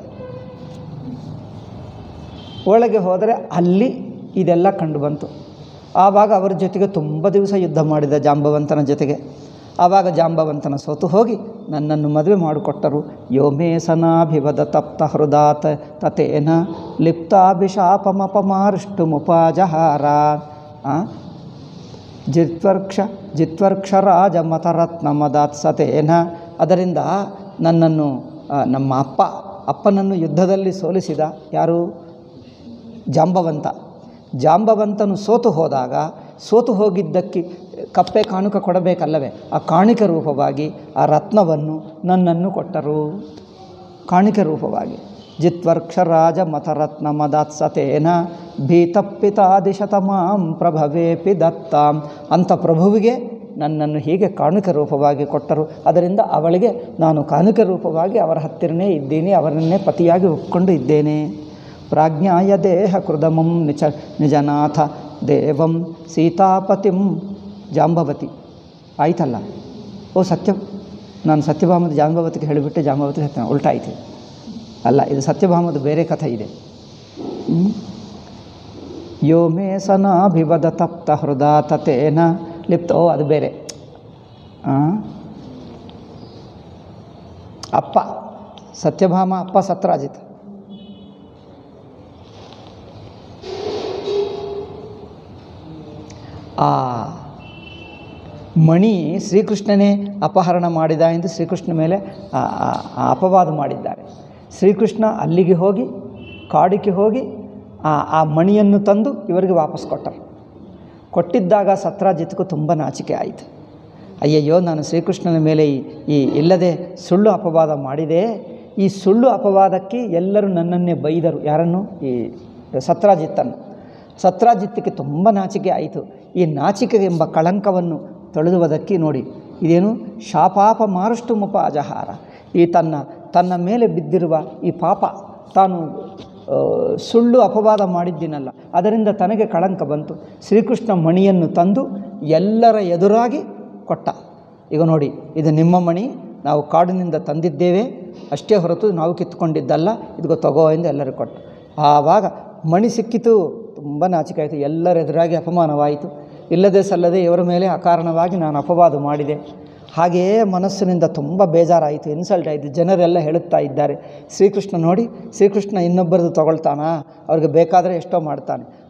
ಒಳಗೆ ಹೋದರೆ ಅಲ್ಲಿ ಇದೆಲ್ಲ ಕಂಡು ಬಂತು ಆವಾಗ ಅವರ ಜೊತೆಗೆ ತುಂಬ ದಿವಸ ಯುದ್ಧ ಮಾಡಿದ ಜಾಂಬವಂತನ ಜೊತೆಗೆ ಆವಾಗ ಜಾಂಬವಂತನ ಸೋತು ಹೋಗಿ ನನ್ನನ್ನು ಮದುವೆ ಮಾಡಿಕೊಟ್ಟರು ಯೋಮೇಸನಾಭಿವದ ತಪ್ತ ಹೃದಾತ ತತೇನ ಲಿಪ್ತಾಭಿಶಾಪಮಪಮಾರುಷ್ಟುಮುಪಾಜಹಾರ ಜಿತ್ವರ್ಕ್ಷ ಜಿತ್ವರ್ಕ್ಷರಾಜ ಮತರತ್ನ ಮದಾತ್ಸತೇನ ಅದರಿಂದ ನನ್ನನ್ನು ಆ, ನಮ್ಮ ಅಪ್ಪ ಅಪ್ಪನನ್ನು ಯುದ್ಧದಲ್ಲಿ ಸೋಲಿಸಿದ ಯಾರು ಜಾಂಬವಂತ ಜಾಂಬವಂತನು ಸೋತು ಹೋದಾಗ ಸೋತು ಹೋಗಿದ್ದಕ್ಕೆ ಕಪ್ಪೆ ಕಾಣುಕ ಕೊಡಬೇಕಲ್ಲವೇ ಆ ಕಾಣಿಕೆ ರೂಪವಾಗಿ ಆ ರತ್ನವನ್ನು ನನ್ನನ್ನು ಕೊಟ್ಟರು ಕಾಣಿಕೆ ರೂಪವಾಗಿ ಜಿತ್ವರ್ಕ್ಷರಾಜ ಮತರತ್ನ ಮದಾತ್ಸತೇನ ಭೀತಪ್ಪಿತಾದಿಶತಮಾಂ ಪ್ರಭವೇಪಿ ದತ್ತಾಂ ಅಂಥ ಪ್ರಭುವಿಗೆ ನನ್ನನ್ನು ಹೀಗೆ ಕಾಣಿಕೆ ರೂಪವಾಗಿ ಕೊಟ್ಟರು ಅದರಿಂದ ಅವಳಿಗೆ ನಾನು ಕಾಣಿಕೆ ರೂಪವಾಗಿ ಅವರ ಹತ್ತಿರನೇ ಇದ್ದೀನಿ ಅವರನ್ನೇ ಪತಿಯಾಗಿ ಒಪ್ಕೊಂಡು ಇದ್ದೇನೆ ಪ್ರಾಜ್ಞಾಯ ದೇಹ ಕೃದಮಂ ನಿಚ ನಿಜನಾಥ ದೇವಂ ಸೀತಾಪತಿಂ ಜಾಂಬವತಿ ಆಯ್ತಲ್ಲ ಓ ಸತ್ಯ ನಾನು ಸತ್ಯಭಾಮದ ಜಾಂಬವತಿಗೆ ಹೇಳಿಬಿಟ್ಟೆ ಜಾಂಬವತಿ ಸತ್ಯ ಉಲ್ಟಾಯಿತು ಅಲ್ಲ ಇದು ಸತ್ಯಭಾಮದ ಬೇರೆ ಕಥೆ ಇದೆ ಹ್ಮ್? ಯೋ ಮೇ ಸನಾಭಿವದ ತಪ್ತ ಹೃದಾ ತತೇನ ಲಿಪ್ತ ಓ ಅದು ಬೇರೆ ಆ? ಅಪ್ಪ ಸತ್ಯಭಾಮ ಅಪ್ಪ ಸತ್ರಾಜಿತ್ ಆ ಮಣಿ ಶ್ರೀಕೃಷ್ಣನೇ ಅಪಹರಣ ಮಾಡಿದ ಎಂದು ಶ್ರೀಕೃಷ್ಣ ಮೇಲೆ ಆ- ಆ- ಆ ಅಪವಾದ ಮಾಡಿದ್ದಾರೆ ಶ್ರೀಕೃಷ್ಣ ಅಲ್ಲಿಗೆ ಹೋಗಿ ಕಾಡಿಗೆ ಹೋಗಿ ಆ ಆ ಮಣಿಯನ್ನು ತಂದು ಇವರಿಗೆ ವಾಪಸ್ ಕೊಟ್ಟರು ಕೊಟ್ಟಿದ್ದಾಗ ಸತ್ರಾಜಿತ್ಗೂ ತುಂಬ ನಾಚಿಕೆ ಆಯಿತು ಅಯ್ಯಯ್ಯೋ ನಾನು ಶ್ರೀಕೃಷ್ಣನ ಮೇಲೆ ಈ ಈ ಇಲ್ಲದೆ ಸುಳ್ಳು ಅಪವಾದ ಮಾಡಿದೆ ಈ ಸುಳ್ಳು ಅಪವಾದಕ್ಕೆ ಎಲ್ಲರೂ ನನ್ನನ್ನೇ ಬೈದರು ಯಾರನ್ನು ಈ ಸತ್ರಾಜಿತ್ತನ್ನು ಸತ್ರಾಜಿತ್ತಕ್ಕೆ ತುಂಬ ನಾಚಿಕೆ ಆಯಿತು ಈ ನಾಚಿಕೆ ಎಂಬ ಕಳಂಕವನ್ನು ತೊಳೆದುವುದಕ್ಕೆ ನೋಡಿ ಇದೇನು ಶಾಪಾಪ ಮಾರಷ್ಟು ಮುಪ ಅಜಹಾರ ಈ ತನ್ನ ತನ್ನ ಮೇಲೆ ಬಿದ್ದಿರುವ ಈ ಪಾಪ ತಾನು ಆ, ಸುಳ್ಳು ಅಪವಾದ ಮಾಡಿದ್ದೀನಲ್ಲ ಅದರಿಂದ ತನಗೆ ಕಳಂಕ ಬಂತು ಶ್ರೀಕೃಷ್ಣ ಮಣಿಯನ್ನು ತಂದು ಎಲ್ಲರ ಎದುರಾಗಿ ಕೊಟ್ಟ ಈಗ ನೋಡಿ ಇದು ನಿಮ್ಮ ಮಣಿ ನಾವು ಕಾಡಿನಿಂದ ತಂದಿದ್ದೇವೆ ಅಷ್ಟೇ ಹೊರತು ನಾವು ಕಿತ್ಕೊಂಡಿದ್ದಲ್ಲ ಇದಕ್ಕೆ ತಗೋ ಎಂದು ಎಲ್ಲರಿಗೂ ಕೊಟ್ಟು ಆವಾಗ ಮಣಿ ಸಿಕ್ಕಿತು ತುಂಬ ನಾಚಿಕೆ ಆಯಿತು ಎಲ್ಲರ ಎದುರಾಗಿ ಅಪಮಾನವಾಯಿತು ಇಲ್ಲದೆ ಸಲ್ಲದೆ ಇವರ ಮೇಲೆ ಅಕಾರಣವಾಗಿ ನಾನು ಅಪವಾದ ಮಾಡಿದೆ ಹಾಗೆಯೇ ಮನಸ್ಸಿನಿಂದ ತುಂಬ ಬೇಜಾರಾಯಿತು ಇನ್ಸಲ್ಟ್ ಆಯಿತು ಜನರೆಲ್ಲ ಹೇಳುತ್ತಾ ಇದ್ದಾರೆ ಶ್ರೀಕೃಷ್ಣ ನೋಡಿ ಶ್ರೀಕೃಷ್ಣ ಇನ್ನೊಬ್ಬರದು ತಗೊಳ್ತಾನಾ ಅವ್ರಿಗೆ ಬೇಕಾದರೆ ಎಷ್ಟೋ ಮಾಡ್ತಾನೆ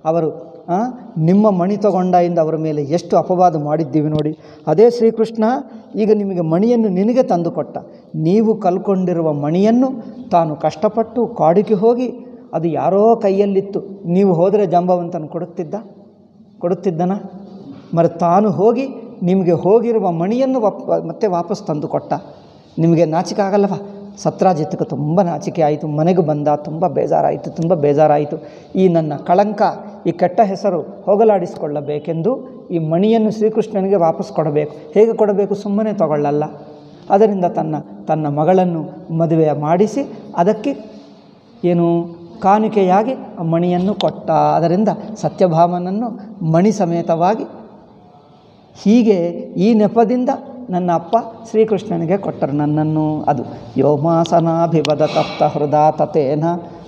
ಅವರು ಆ, ನಿಮ್ಮ ಮಣಿ ತಗೊಂಡಾಯಿಂದ ಅವರ ಮೇಲೆ ಎಷ್ಟು ಅಪವಾದ ಮಾಡಿದ್ದೀವಿ ನೋಡಿ ಅದೇ ಶ್ರೀಕೃಷ್ಣ ಈಗ ನಿಮಗೆ ಮಣಿಯನ್ನು ನಿನಗೆ ತಂದುಕೊಟ್ಟ ನೀವು ಕಲ್ಕೊಂಡಿರುವ ಮಣಿಯನ್ನು ತಾನು ಕಷ್ಟಪಟ್ಟು ಕಾಡಿಗೆ ಹೋಗಿ ಅದು ಯಾರೋ ಕೈಯಲ್ಲಿತ್ತು ನೀವು ಹೋದರೆ ಜಾಂಬವಂತನ ಕೊಡುತ್ತಿದ್ದ ಕೊಡುತ್ತಿದ್ದನ మరి ತಾನು ಹೋಗಿ ನಿಮಗೆ ಹೋಗಿರುವ ಮಣಿಯನ್ನು ವಾಪ್ ಮತ್ತೆ ವಾಪಸ್ ತಂದು ಕೊಟ್ಟ ನಿಮಗೆ ನಾಚಿಕೆ ಆಗಲ್ಲವ ಸತ್ರಾಜಿತ್ಗೆ ತುಂಬ ನಾಚಿಕೆ ಆಯಿತು ಮನೆಗೆ ಬಂದ ತುಂಬ ಬೇಜಾರಾಯಿತು ತುಂಬ ಬೇಜಾರಾಯಿತು ಈ ನನ್ನ ಕಳಂಕ ಈ ಕೆಟ್ಟ ಹೆಸರು ಹೋಗಲಾಡಿಸಿಕೊಳ್ಳಬೇಕೆಂದು ಈ ಮಣಿಯನ್ನು ಶ್ರೀಕೃಷ್ಣನಿಗೆ ವಾಪಸ್ ಕೊಡಬೇಕು ಹೇಗೆ ಕೊಡಬೇಕು ಸುಮ್ಮನೆ ತಗೊಳ್ಳಲ್ಲ ಅದರಿಂದ ತನ್ನ ತನ್ನ ಮಗಳನ್ನು ಮದುವೆ ಮಾಡಿಸಿ ಅದಕ್ಕೆ ಏನು ಕಾಣಿಕೆಯಾಗಿ ಆ ಮಣಿಯನ್ನು ಕೊಟ್ಟ ಅದರಿಂದ ಸತ್ಯಭಾಮನನ್ನು ಮಣಿ ಸಮೇತವಾಗಿ ಹೀಗೆ ಈ ನೆಪದಿಂದ ನನ್ನ ಅಪ್ಪ ಶ್ರೀಕೃಷ್ಣನಿಗೆ ಕೊಟ್ಟರು ನನ್ನನ್ನು ಅದು ಯೋಮಾಸನಾಭಿವದ ತಪ್ತ ಹೃದಾ ತತೇನ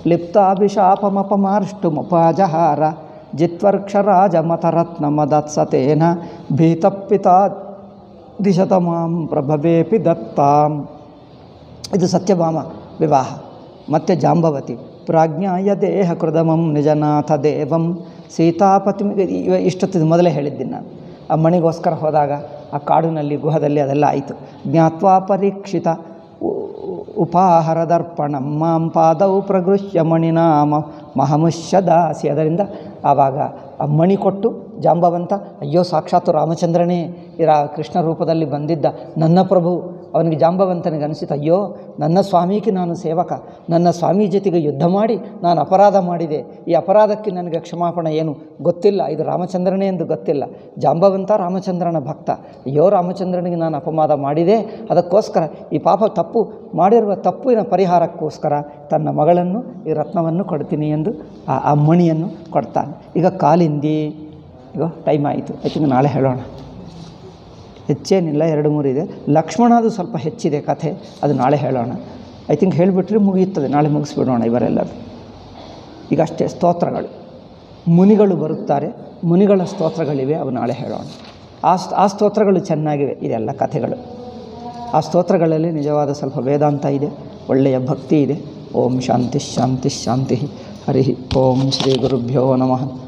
ಲಿಪ್ತಾಭಿಶಾಪಮಪಮಾರ್ಷ್ಟುಮುಪಾಜಹಾರ ಜಿತ್ವರ್ಕ್ಷರಾಜ ಮತರತ್ನ ಮದತ್ಸತೇನ ಭೀತಪ್ಪಿತಾ ದಿಶತ ಮಾಂ ಪ್ರಭವೇಪಿ ದತ್ತಾಂ ಇದು ಸತ್ಯಭಾಮ ವಿವಾಹ ಮತ್ತು ಜಾಂಬವತಿ ಪ್ರಾಜ್ಞಾಯ ದೇಹ ಕೃದಮಂ ನಿಜನಾಥ ದೇವಂ ಸೀತಾಪತಿ ಇವ ಇಷ್ಟೊತ್ತಿದ್ದು ಮೊದಲೇ ಹೇಳಿದ್ದೀನಿ ನಾನು ಆ ಮಣಿಗೋಸ್ಕರ ಹೋದಾಗ ಆ ಕಾಡಿನಲ್ಲಿ ಗುಹದಲ್ಲಿ ಅದೆಲ್ಲ ಆಯಿತು ಜ್ಞಾತ್ವಾ ಪರೀಕ್ಷಿತ ಉ- ಉ- ಉಪಾಹಾರ ದರ್ಪಣಂ ಮಾಂ ಪಾದೌ ಪ್ರಗೃಹ್ಯ ಮಣಿನಾಮ ಮಹಮುಷ್ಯ ದಾಸಿ ಅದರಿಂದ ಆವಾಗ ಆ ಮಣಿ ಕೊಟ್ಟು ಜಾಂಬವಂತ ಅಯ್ಯೋ ಸಾಕ್ಷಾತ್ತು ರಾಮಚಂದ್ರನೇ ಈ ರಾ ಕೃಷ್ಣ ರೂಪದಲ್ಲಿ ಬಂದಿದ್ದ ನನ್ನ ಪ್ರಭು ಅವನಿಗೆ ಜಾಂಬವಂತನಿಗೆ ಅನಿಸಿತು ಅಯ್ಯೋ ನನ್ನ ಸ್ವಾಮಿಗೆ ನಾನು ಸೇವಕ ನನ್ನ ಸ್ವಾಮಿ ಜೊತೆಗೆ ಯುದ್ಧ ಮಾಡಿ ನಾನು ಅಪರಾಧ ಮಾಡಿದೆ ಈ ಅಪರಾಧಕ್ಕೆ ನನಗೆ ಕ್ಷಮಾಪಣೆ ಏನು ಗೊತ್ತಿಲ್ಲ ಇದು ರಾಮಚಂದ್ರನೇ ಎಂದು ಗೊತ್ತಿಲ್ಲ ಜಾಂಬವಂತ ರಾಮಚಂದ್ರನ ಭಕ್ತ ಅಯ್ಯೋ ರಾಮಚಂದ್ರನಿಗೆ ನಾನು ಅಪಮಾದ ಮಾಡಿದೆ ಅದಕ್ಕೋಸ್ಕರ ಈ ಪಾಪ ತಪ್ಪು ಮಾಡಿರುವ ತಪ್ಪಿನ ಪರಿಹಾರಕ್ಕೋಸ್ಕರ ತನ್ನ ಮಗಳನ್ನು ಈ ರತ್ನವನ್ನು ಕೊಡ್ತೀನಿ ಎಂದು ಆ ಆ ಮಣಿಯನ್ನು ಕೊಡ್ತಾನೆ ಈಗ ಕಾಲಿಂದಿ ಈಗ ಟೈಮ್ ಆಯಿತು ಐ ತಿಂಕ್ ನಾಳೆ ಹೇಳೋಣ ಹೆಚ್ಚೇನಿಲ್ಲ ಎರಡು ಮೂರು ಇದೆ ಲಕ್ಷ್ಮಣದು ಸ್ವಲ್ಪ ಹೆಚ್ಚಿದೆ ಕಥೆ ಅದು ನಾಳೆ ಹೇಳೋಣ ಐ ಥಿಂಕ್ ಹೇಳಿಬಿಟ್ರೆ ಮುಗಿಯುತ್ತದೆ ನಾಳೆ ಮುಗಿಸ್ಬಿಡೋಣ ಇವರೆಲ್ಲರೂ ಈಗ ಅಷ್ಟೇ ಸ್ತೋತ್ರಗಳು ಮುನಿಗಳು ಬರುತ್ತಾರೆ ಮುನಿಗಳ ಸ್ತೋತ್ರಗಳಿವೆ ಅವು ನಾಳೆ ಹೇಳೋಣ ಆ ಸ್- ಆ ಸ್ತೋತ್ರಗಳು ಚೆನ್ನಾಗಿವೆ ಇದೆಲ್ಲ ಕಥೆಗಳು ಆ ಸ್ತೋತ್ರಗಳಲ್ಲಿ ನಿಜವಾದ ಸ್ವಲ್ಪ ವೇದಾಂತ ಇದೆ ಒಳ್ಳೆಯ ಭಕ್ತಿ ಇದೆ ಓಂ ಶಾಂತಿ ಶಾಂತಿ ಶಾಂತಿ ಹರಿ ಓಂ ಶ್ರೀ ಗುರುಭ್ಯೋ ನಮಃ